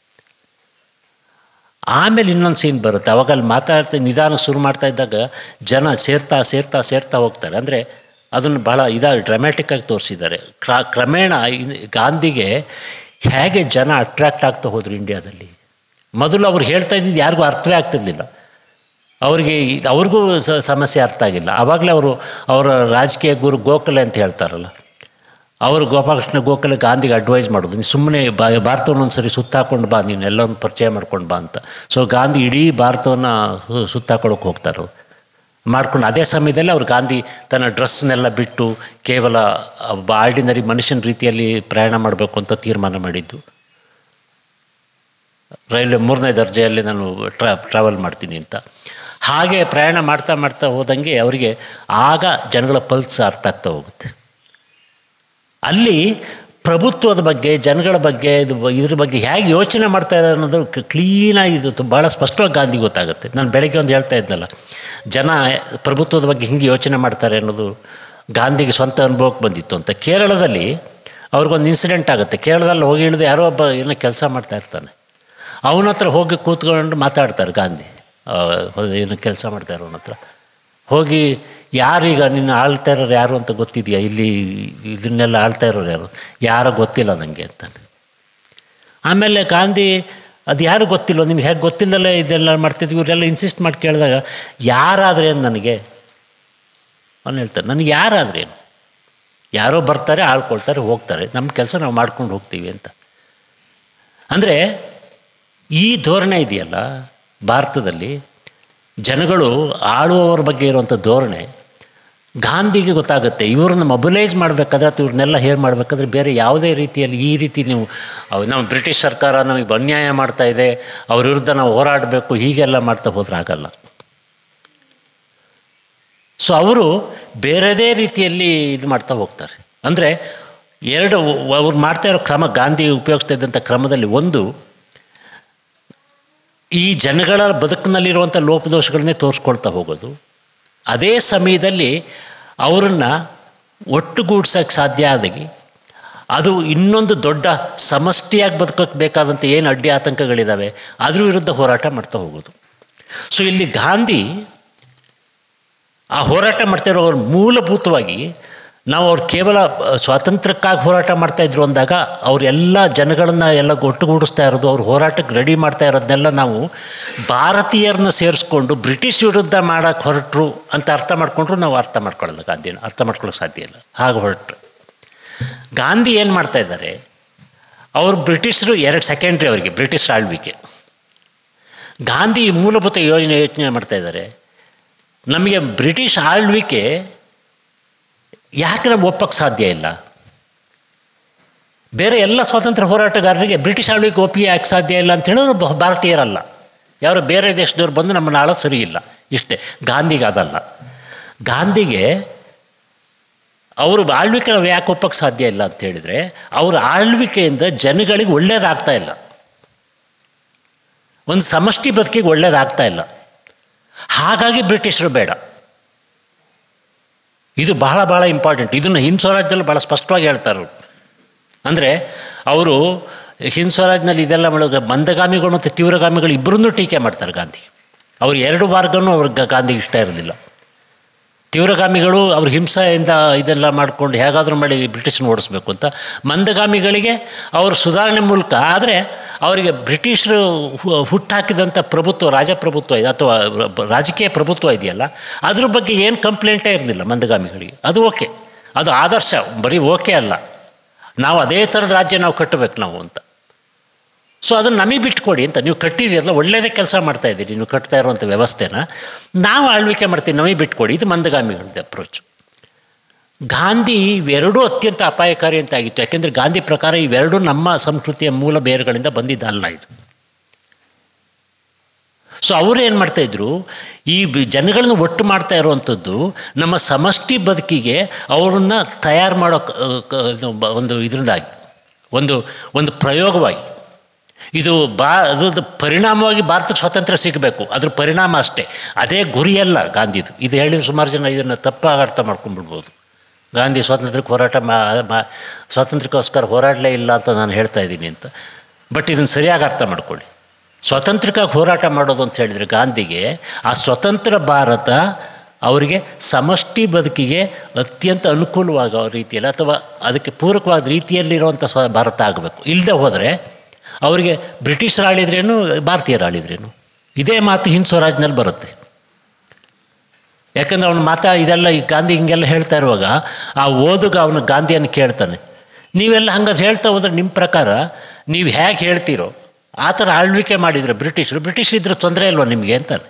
ಆಮೇಲೆ ಇನ್ನೊಂದು ಸೀನ್ ಬರುತ್ತೆ ಅವಾಗ ಅಲ್ಲಿ ಮಾತಾಡ್ತಾ ನಿಧಾನ ಶುರು ಮಾಡ್ತಾ ಇದ್ದಾಗ ಜನ ಸೇರ್ತಾ ಸೇರ್ತಾ ಸೇರ್ತಾ ಹೋಗ್ತಾರೆ ಅಂದರೆ ಅದನ್ನು ಭಾಳ ಇದಾಗಿ ಡ್ರಾಮ್ಯಾಟಿಕ್ಕಾಗಿ ತೋರಿಸಿದ್ದಾರೆ ಕ್ರ ಕ್ರಮೇಣ ಇನ್- ಗಾಂಧಿಗೆ ಹೇಗೆ ಜನ ಅಟ್ರ್ಯಾಕ್ಟ್ ಆಗ್ತಾ ಹೋದ್ರು ಇಂಡಿಯಾದಲ್ಲಿ ಮೊದಲು ಅವ್ರು ಹೇಳ್ತಾ ಇದ್ದಿದ್ದು ಯಾರಿಗೂ ಅರ್ಥವೇ ಆಗ್ತಿರ್ಲಿಲ್ಲ ಅವರಿಗೆ ಇದ್- ಅವ್ರಿಗೂ ಸ- ಸಮಸ್ಯೆ ಅರ್ಥ ಆಗಿಲ್ಲ ಆವಾಗಲೇ ಅವರು ಅವರ ರಾಜಕೀಯ ಗುರು ಗೋಖಲೆ ಅಂತ ಹೇಳ್ತಾರಲ್ಲ ಅವರು ಗೋಪಾಲಕೃಷ್ಣ ಗೋಖಲೆ ಗಾಂಧಿಗೆ ಅಡ್ವೈಸ್ ಮಾಡೋದು ನೀನು ಸುಮ್ಮನೆ ಬಾ ಭಾರತವನ್ನು ಒಂದು ಸರಿ ಸುತ್ತಾಕೊಂಡು ಬಾ ನೀನು ಎಲ್ಲವನ್ನು ಪರಿಚಯ ಮಾಡ್ಕೊಂಡು ಬಾ ಅಂತ ಸೊ ಗಾಂಧಿ ಇಡೀ ಭಾರತವನ್ನು ಸು- ಸುತ್ತಾಕೊಳ್ಳೋಕೆ ಹೋಗ್ತಾರೆ ಮಾಡ್ಕೊಂಡು ಅದೇ ಸಮಯದಲ್ಲಿ ಅವ್ರು ಗಾಂಧಿ ತನ್ನ ಡ್ರೆಸ್ನೆಲ್ಲ ಬಿಟ್ಟು ಕೇವಲ ಒಬ್ಬ ಆರ್ಡಿನರಿ ಮನುಷ್ಯನ ರೀತಿಯಲ್ಲಿ ಪ್ರಯಾಣ ಮಾಡಬೇಕು ಅಂತ ತೀರ್ಮಾನ ಮಾಡಿದ್ದು ರೈಲ್ವೆ ಮೂರನೇ ದರ್ಜೆಯಲ್ಲಿ ನಾನು ಟ್ರಾ ಟ್ರಾವೆಲ್ ಮಾಡ್ತೀನಿ ಅಂತ ಹಾಗೆ ಪ್ರಯಾಣ ಮಾಡ್ತಾ ಮಾಡ್ತಾ ಹೋದಂಗೆ ಅವರಿಗೆ ಆಗ ಜನಗಳ ಪಲ್ಸ್ ಅರ್ಥ ಆಗ್ತಾ ಹೋಗುತ್ತೆ ಅಲ್ಲಿ ಪ್ರಭುತ್ವದ ಬಗ್ಗೆ ಜನಗಳ ಬಗ್ಗೆ ಇದು ಇದ್ರ ಬಗ್ಗೆ ಹೇಗೆ ಯೋಚನೆ ಮಾಡ್ತಾ ಇದ್ದಾರೆ ಅನ್ನೋದು ಕ್ಲೀನಾಗಿ ಇದು ಭಾಳ ಸ್ಪಷ್ಟವಾಗಿ ಗಾಂಧಿ ಗೊತ್ತಾಗುತ್ತೆ ನಾನು ಬೆಳಗ್ಗೆ ಒಂದು ಹೇಳ್ತಾ ಇದ್ದಲ್ಲ ಜನ ಪ್ರಭುತ್ವದ ಬಗ್ಗೆ ಹಿಂಗೆ ಯೋಚನೆ ಮಾಡ್ತಾರೆ ಅನ್ನೋದು ಗಾಂಧಿಗೆ ಸ್ವಂತ ಅನುಭವಕ್ಕೆ ಬಂದಿತ್ತು ಅಂತ ಕೇರಳದಲ್ಲಿ ಅವ್ರಿಗೊಂದು ಇನ್ಸಿಡೆಂಟ್ ಆಗುತ್ತೆ ಕೇರಳದಲ್ಲಿ ಹೋಗಿ ಇಳಿದು ಯಾರೋ ಒಬ್ಬ ಏನೋ ಕೆಲಸ ಮಾಡ್ತಾ ಇರ್ತಾನೆ ಅವನ ಹತ್ರ ಹೋಗಿ ಕೂತ್ಕೊಂಡು ಮಾತಾಡ್ತಾರೆ ಗಾಂಧಿ ಆ, ಏನು ಕೆಲಸ ಮಾಡ್ತಾರೆ ಅವನ ಹತ್ರ ಹೋಗಿ ಯಾರೀಗ ನಿನ್ನ ಆಳ್ತಾ ಇರೋರು ಯಾರು ಅಂತ ಗೊತ್ತಿದೆಯಾ ಇಲ್ಲಿ ಇದನ್ನೆಲ್ಲ ಆಳ್ತಾ ಇರೋರು ಯಾರು ಯಾರೋ ಗೊತ್ತಿಲ್ಲ ನನಗೆ ಅಂತಾನೆ ಆಮೇಲೆ ಗಾಂಧಿ ಅದು ಯಾರು ಗೊತ್ತಿಲ್ಲ ನಿಮ್ಗೆ ಹೇಗೆ ಗೊತ್ತಿಲ್ಲದಲ್ಲೇ ಇದೆಲ್ಲ ಮಾಡ್ತಿದ್ವಿ ಇವರೆಲ್ಲ ಇನ್ಸಿಸ್ಟ್ ಮಾಡಿ ಕೇಳಿದಾಗ ಯಾರಾದ್ರೇನು ನನಗೆ ಅವನು ಹೇಳ್ತಾರೆ ನನಗೆ ಯಾರಾದ್ರೇನು ಯಾರೋ ಬರ್ತಾರೆ ಆಳ್ಕೊಳ್ತಾರೆ ಹೋಗ್ತಾರೆ ನಮ್ಮ ಕೆಲಸ ನಾವು ಮಾಡ್ಕೊಂಡು ಹೋಗ್ತೀವಿ ಅಂತ ಅಂದರೆ ಈ ಧೋರಣೆ ಇದೆಯಲ್ಲ ಭಾರತದಲ್ಲಿ ಜನಗಳು ಆಳುವವರ ಬಗ್ಗೆ ಇರುವಂಥ ಧೋರಣೆ ಗಾಂಧಿಗೆ ಗೊತ್ತಾಗುತ್ತೆ ಇವ್ರನ್ನ ಮೊಬಿಲೈಸ್ ಮಾಡಬೇಕಾದ್ರೆ ಅಥವಾ ಇವ್ರನ್ನೆಲ್ಲ ಹೇಗೆ ಮಾಡಬೇಕಾದ್ರೆ ಬೇರೆ ಯಾವುದೇ ರೀತಿಯಲ್ಲಿ ಈ ರೀತಿ ನೀವು ಅವ್- ನಮ್ಮ ಬ್ರಿಟಿಷ್ ಸರ್ಕಾರ ನಮಗೆ ಅನ್ಯಾಯ ಮಾಡ್ತಾ ಇದೆ ಅವ್ರ ವಿರುದ್ಧ ನಾವು ಹೋರಾಡಬೇಕು ಹೀಗೆಲ್ಲ ಮಾಡ್ತಾ ಹೋದ್ರೆ ಆಗಲ್ಲ ಸೊ ಅವರು ಬೇರೆದೇ ರೀತಿಯಲ್ಲಿ ಇದು ಮಾಡ್ತಾ ಹೋಗ್ತಾರೆ ಅಂದರೆ ಎರಡು ಅವ್ರು ಮಾಡ್ತಾ ಇರೋ ಕ್ರಮ ಗಾಂಧಿ ಉಪಯೋಗಿಸ್ತಾ ಇದ್ದಂಥ ಕ್ರಮದಲ್ಲಿ ಒಂದು ಈ ಜನಗಳ ಬದುಕಿನಲ್ಲಿರುವಂಥ ಲೋಪದೋಷಗಳನ್ನೇ ತೋರಿಸ್ಕೊಳ್ತಾ ಹೋಗೋದು ಅದೇ ಸಮಯದಲ್ಲಿ ಅವರನ್ನು ಒಟ್ಟುಗೂಡ್ಸೋಕ್ಕೆ ಸಾಧ್ಯ ಆದಾಗಿ ಅದು ಇನ್ನೊಂದು ದೊಡ್ಡ ಸಮಷ್ಟಿಯಾಗಿ ಬದುಕೋಕ್ಕೆ ಬೇಕಾದಂಥ ಏನು ಅಡ್ಡಿ ಆತಂಕಗಳಿದ್ದಾವೆ ಅದ್ರ ವಿರುದ್ಧ ಹೋರಾಟ ಮಾಡ್ತಾ ಹೋಗೋದು ಸೊ ಇಲ್ಲಿ ಗಾಂಧಿ ಆ ಹೋರಾಟ ಮಾಡ್ತಾ ಇರೋರು ಮೂಲಭೂತವಾಗಿ ನಾವು ಅವ್ರು ಕೇವಲ ಸ್ವಾತಂತ್ರ್ಯಕ್ಕಾಗಿ ಹೋರಾಟ ಮಾಡ್ತಾ ಇದ್ರು ಅಂದಾಗ ಅವರೆಲ್ಲ ಜನಗಳನ್ನ ಎಲ್ಲ ಒಟ್ಟುಗೂಡಿಸ್ತಾ ಇರೋದು ಅವ್ರು ಹೋರಾಟಕ್ಕೆ ರೆಡಿ ಮಾಡ್ತಾ ಇರೋದನ್ನೆಲ್ಲ ನಾವು ಭಾರತೀಯರನ್ನ ಸೇರಿಸ್ಕೊಂಡು ಬ್ರಿಟಿಷ್ ವಿರುದ್ಧ ಮಾಡೋಕ್ಕೆ ಹೊರಟರು ಅಂತ ಅರ್ಥ ಮಾಡ್ಕೊಂಡ್ರು ನಾವು ಅರ್ಥ ಮಾಡ್ಕೊಳ್ಳಲ್ಲ ಗಾಂಧಿನ ಅರ್ಥ ಮಾಡ್ಕೊಳ್ಳೋಕೆ ಸಾಧ್ಯ ಇಲ್ಲ ಹಾಗೆ ಹೊರಟ್ರು ಗಾಂಧಿ ಏನು ಮಾಡ್ತಾ ಇದ್ದಾರೆ ಅವರು ಬ್ರಿಟಿಷರು ಎರಡು ಸೆಕೆಂಡ್ರಿ ಅವರಿಗೆ ಬ್ರಿಟಿಷ್ ಆಳ್ವಿಕೆ ಗಾಂಧಿ ಮೂಲಭೂತ ಯೋಜನೆ ಯೋಚನೆ ಮಾಡ್ತಾ ಇದ್ದಾರೆ ನಮಗೆ ಬ್ರಿಟಿಷ್ ಆಳ್ವಿಕೆ ಯಾಕೆ ನಾವು ಒಪ್ಪಕ್ಕೆ ಸಾಧ್ಯ ಇಲ್ಲ ಬೇರೆ ಎಲ್ಲ ಸ್ವಾತಂತ್ರ್ಯ ಹೋರಾಟಗಾರರಿಗೆ ಬ್ರಿಟಿಷ್ ಆಳ್ವಿಕೆ ಒಪ್ಪಿಗೆ ಯಾಕೆ ಸಾಧ್ಯ ಇಲ್ಲ ಅಂತ ಹೇಳಿದ್ರು ಬ- ಭಾರತೀಯರಲ್ಲ ಯಾರು ಬೇರೆ ದೇಶದವ್ರು ಬಂದು ನಮ್ಮನ್ನು ಆಳೋ ಸರಿ ಇಲ್ಲ ಇಷ್ಟೇ ಗಾಂಧಿಗೆ ಅದಲ್ಲ ಗಾಂಧಿಗೆ ಅವರು ಆಳ್ವಿಕೆ ನಾವು ಯಾಕೆ ಒಪ್ಪಕ್ಕೆ ಸಾಧ್ಯ ಇಲ್ಲ ಅಂತ ಹೇಳಿದರೆ ಅವ್ರ ಆಳ್ವಿಕೆಯಿಂದ ಜನಗಳಿಗೆ ಒಳ್ಳೇದಾಗ್ತಾ ಇಲ್ಲ ಒಂದು ಸಮಷ್ಟಿ ಬದುಕಿಗೆ ಒಳ್ಳೇದಾಗ್ತಾ ಇಲ್ಲ ಹಾಗಾಗಿ ಬ್ರಿಟಿಷರು ಬೇಡ ಇದು ಬಹಳ ಭಾಳ ಇಂಪಾರ್ಟೆಂಟ್ ಇದನ್ನು ಹಿಂದ್ ಸ್ವರಾಜ್ಯದಲ್ಲಿ ಭಾಳ ಸ್ಪಷ್ಟವಾಗಿ ಹೇಳ್ತಾರೆ ಅವ್ರು. ಅಂದರೆ ಅವರು ಹಿಂದ್ ಸ್ವರಾಜ್ನಲ್ಲಿ ಇದೆಲ್ಲ ಮಾಡೋದು ಮಂದಗಾಮಿಗಳು ಮತ್ತು ತೀವ್ರಗಾಮಿಗಳು ಇಬ್ಬರನ್ನೂ ಟೀಕೆ ಮಾಡ್ತಾರೆ ಗಾಂಧಿ ಅವ್ರು ಎರಡು ಮಾರ್ಗನೂ ಅವ್ರಿಗೆ ಗಾಂಧಿಗೆ ಇಷ್ಟ ಇರೋದಿಲ್ಲ ತೀವ್ರಗಾಮಿಗಳು ಅವ್ರ ಹಿಂಸೆಯಿಂದ ಇದೆಲ್ಲ ಮಾಡ್ಕೊಂಡು ಹೇಗಾದರೂ ಮಾಡಿ ಬ್ರಿಟಿಷನ್ನ ಓಡಿಸ್ಬೇಕು ಅಂತ ಮಂದಗಾಮಿಗಳಿಗೆ ಅವರು ಸುಧಾರಣೆ ಮೂಲಕ ಆದರೆ ಅವರಿಗೆ ಬ್ರಿಟಿಷರು ಹು- ಹುಟ್ಟಾಕಿದಂಥ ಪ್ರಭುತ್ವ ರಾಜಪ್ರಭುತ್ವ ಇದೆ ಅಥವಾ ರ- ರಾಜಕೀಯ ಪ್ರಭುತ್ವ ಇದೆಯಲ್ಲ ಅದ್ರ ಬಗ್ಗೆ ಏನು ಕಂಪ್ಲೇಂಟೇ ಇರಲಿಲ್ಲ ಮಂದಗಾಮಿಗಳಿಗೆ ಅದು ಓಕೆ ಅದು ಆದರ್ಶ ಬರೀ ಓಕೆ ಅಲ್ಲ ನಾವು ಅದೇ ಥರದ ರಾಜ್ಯ ನಾವು ಕಟ್ಟಬೇಕು ನಾವು ಅಂತ ಸೊ ಅದನ್ನು ನಮಗೆ ಬಿಟ್ಕೊಡಿ ಅಂತ ನೀವು ಕಟ್ಟಿದ್ದೀರಲ್ಲ ಒಳ್ಳೆಯದೇ ಕೆಲಸ ಮಾಡ್ತಾ ಇದ್ದೀರಿ ನೀವು ಕಟ್ತಾ ಇರುವಂಥ ವ್ಯವಸ್ಥೆನ ನಾವು ಆಳ್ವಿಕೆ ಮಾಡ್ತೀವಿ ನಮಗೆ ಬಿಟ್ಕೊಡಿ ಇದು ಮಂದಗಾಮಿಗಳದ್ದು ಅಪ್ರೋಚ್ ಗಾಂಧಿ ಇವೆರಡೂ ಅತ್ಯಂತ ಅಪಾಯಕಾರಿ ಅಂತ ಆಗಿತ್ತು ಯಾಕೆಂದರೆ ಗಾಂಧಿ ಪ್ರಕಾರ ಇವೆರಡೂ ನಮ್ಮ ಸಂಸ್ಕೃತಿಯ ಮೂಲ ಬೇರುಗಳಿಂದ ಬಂದಿದ್ದಲ್ಲ ಇದು ಸೊ ಅವರು ಏನು ಮಾಡ್ತಾಯಿದ್ರು ಈ ಬಿ- ಜನಗಳನ್ನ ಒಟ್ಟು ಮಾಡ್ತಾ ಇರುವಂಥದ್ದು ನಮ್ಮ ಸಮಷ್ಟಿ ಬದುಕಿಗೆ ಅವರನ್ನು ತಯಾರು ಮಾಡೋ ಕ- ಕ- ಇದು ಬ- ಒಂದು ಇದರಿಂದಾಗಿ ಒಂದು ಒಂದು ಪ್ರಯೋಗವಾಗಿ ಇದು ಬಾ ಅದು ಪರಿಣಾಮವಾಗಿ ಭಾರತಕ್ಕೆ ಸ್ವಾತಂತ್ರ್ಯ ಸಿಗಬೇಕು ಅದ್ರ ಪರಿಣಾಮ ಅಷ್ಟೇ ಅದೇ ಗುರಿಯಲ್ಲ ಗಾಂಧಿದು ಇದು ಹೇಳಿದ್ರೆ ಸುಮಾರು ಜನ ಇದನ್ನು ತಪ್ಪಾಗಿ ಅರ್ಥ ಮಾಡ್ಕೊಂಡ್ಬಿಡ್ಬೋದು ಗಾಂಧಿ ಸ್ವಾತಂತ್ರ್ಯಕ್ಕೆ ಹೋರಾಟ ಮಾ ಮಾ- ಸ್ವಾತಂತ್ರ್ಯಕ್ಕೋಸ್ಕರ ಹೋರಾಡಲೇ ಇಲ್ಲ ಅಂತ ನಾನು ಹೇಳ್ತಾ ಇದ್ದೀನಿ ಅಂತ ಬಟ್ ಇದನ್ನು ಸರಿಯಾಗಿ ಅರ್ಥ ಮಾಡ್ಕೊಳ್ಳಿ ಸ್ವಾತಂತ್ರ್ಯಕ್ಕಾಗಿ ಹೋರಾಟ ಮಾಡೋದು ಅಂತ ಹೇಳಿದರೆ ಗಾಂಧಿಗೆ ಆ ಸ್ವತಂತ್ರ ಭಾರತ ಅವರಿಗೆ ಸಮಷ್ಟಿ ಬದುಕಿಗೆ ಅತ್ಯಂತ ಅನುಕೂಲವಾಗೋ ರೀತಿಯಲ್ಲಿ ಅಥವಾ ಅದಕ್ಕೆ ಪೂರಕವಾದ ರೀತಿಯಲ್ಲಿರುವಂಥ ಸ್ವ ಭಾರತ ಆಗಬೇಕು ಇಲ್ಲದೆ ಹೋದರೆ ಅವರಿಗೆ ಬ್ರಿಟಿಷರು ಆಳಿದ್ರೇನು ಭಾರತೀಯರು ಆಳಿದ್ರೇನು ಇದೇ ಮಾತು ಹಿಂದ್ ಸ್ವರಾಜ್ನಲ್ಲಿ ಬರುತ್ತೆ ಯಾಕಂದ್ರೆ ಅವನು ಮಾತಾ ಇದೆಲ್ಲ ಈ ಗಾಂಧಿ ಹಿಂಗೆಲ್ಲ ಹೇಳ್ತಾ ಇರುವಾಗ ಆ ಓದುಗ ಅವನು ಗಾಂಧಿಯನ್ನು ಕೇಳ್ತಾನೆ ನೀವೆಲ್ಲ ಹಂಗದು ಹೇಳ್ತಾ ಹೋದ್ರೆ ನಿಮ್ಮ ಪ್ರಕಾರ ನೀವು ಹೇಗೆ ಹೇಳ್ತೀರೋ ಆ ಥರ ಆಳ್ವಿಕೆ ಮಾಡಿದರೆ ಬ್ರಿಟಿಷರು ಬ್ರಿಟಿಷ್ ಇದ್ರೆ ತೊಂದರೆ ಇಲ್ವಾ ನಿಮಗೆ ಅಂತಾನೆ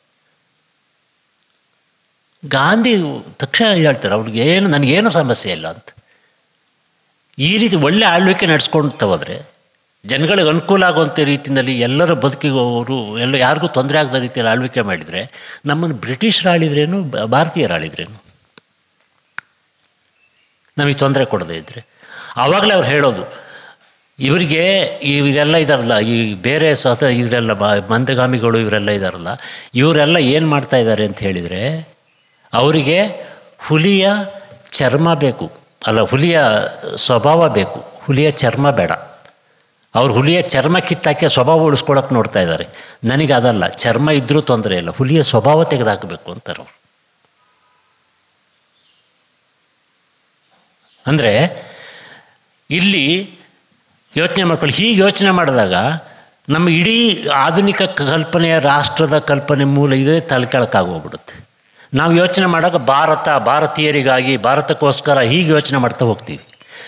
ಗಾಂಧಿ ತಕ್ಷಣ ಹೇಳ್ತಾರೆ ಅವ್ರಿಗೆ ಏನು ನನಗೇನು ಸಮಸ್ಯೆ ಇಲ್ಲ ಅಂತ ಈ ರೀತಿ ಒಳ್ಳೆ ಆಳ್ವಿಕೆ ನಡೆಸ್ಕೊಳ್ತಾ ಹೋದರೆ ಜನಗಳಿಗೆ ಅನುಕೂಲ ಆಗುವಂಥ ರೀತಿಯಲ್ಲಿ ಎಲ್ಲರ ಬದುಕಿಗೂ ಅವರು ಎಲ್ಲ ಯಾರಿಗೂ ತೊಂದರೆ ಆಗದ ರೀತಿಯಲ್ಲಿ ಆಳ್ವಿಕೆ ಮಾಡಿದರೆ ನಮ್ಮನ್ನು ಬ್ರಿಟಿಷರು ಆಳಿದ್ರೇನು ಬ- ಭಾರತೀಯರು ಆಳಿದ್ರೇನು ನಮಗೆ ತೊಂದರೆ ಕೊಡದೇ ಇದ್ದರೆ ಆವಾಗಲೇ ಅವ್ರು ಹೇಳೋದು ಇವರಿಗೆ ಇವರೆಲ್ಲ ಇದಾರಲ್ಲ ಈ ಬೇರೆ ಸ್ವತ ಇವರೆಲ್ಲ ಮ- ಮಂದಗಾಮಿಗಳು ಇವರೆಲ್ಲ ಇದಾರಲ್ಲ ಇವರೆಲ್ಲ ಏನು ಮಾಡ್ತಾ ಇದ್ದಾರೆ ಅಂತ ಹೇಳಿದರೆ ಅವರಿಗೆ ಹುಲಿಯ ಚರ್ಮ ಬೇಕು ಅಲ್ಲ ಹುಲಿಯ ಸ್ವಭಾವ ಬೇಕು ಹುಲಿಯ ಚರ್ಮ ಬೇಡ ಅವ್ರು ಹುಲಿಯ ಚರ್ಮ ಕಿತ್ತಾಕಿ ಸ್ವಭಾವ ಉಳಿಸ್ಕೊಳಕ್ಕೆ ನೋಡ್ತಾ ಇದ್ದಾರೆ ನನಗೆ ಅದಲ್ಲ ಚರ್ಮ ಇದ್ದರೂ ತೊಂದರೆ ಇಲ್ಲ ಹುಲಿಯ ಸ್ವಭಾವ ತೆಗೆದುಹಾಕಬೇಕು ಅಂತಾರೆ ಅವರು ಅಂದರೆ ಇಲ್ಲಿ ಯೋಚನೆ ಮಾಡ್ಕೊಳ್ಳಿ ಹೀಗೆ ಯೋಚನೆ ಮಾಡಿದಾಗ ನಮ್ಮ ಇಡೀ ಆಧುನಿಕ ಕಲ್ಪನೆಯ ರಾಷ್ಟ್ರದ ಕಲ್ಪನೆ ಮೂಲ ಇದೇ ತಲೆಕೆಳಕಾಗೋಗ್ಬಿಡುತ್ತೆ ನಾವು ಯೋಚನೆ ಮಾಡಾಗ ಭಾರತ ಭಾರತೀಯರಿಗಾಗಿ ಭಾರತಕ್ಕೋಸ್ಕರ ಹೀಗೆ ಯೋಚನೆ ಮಾಡ್ತಾ ಹೋಗ್ತೀವಿ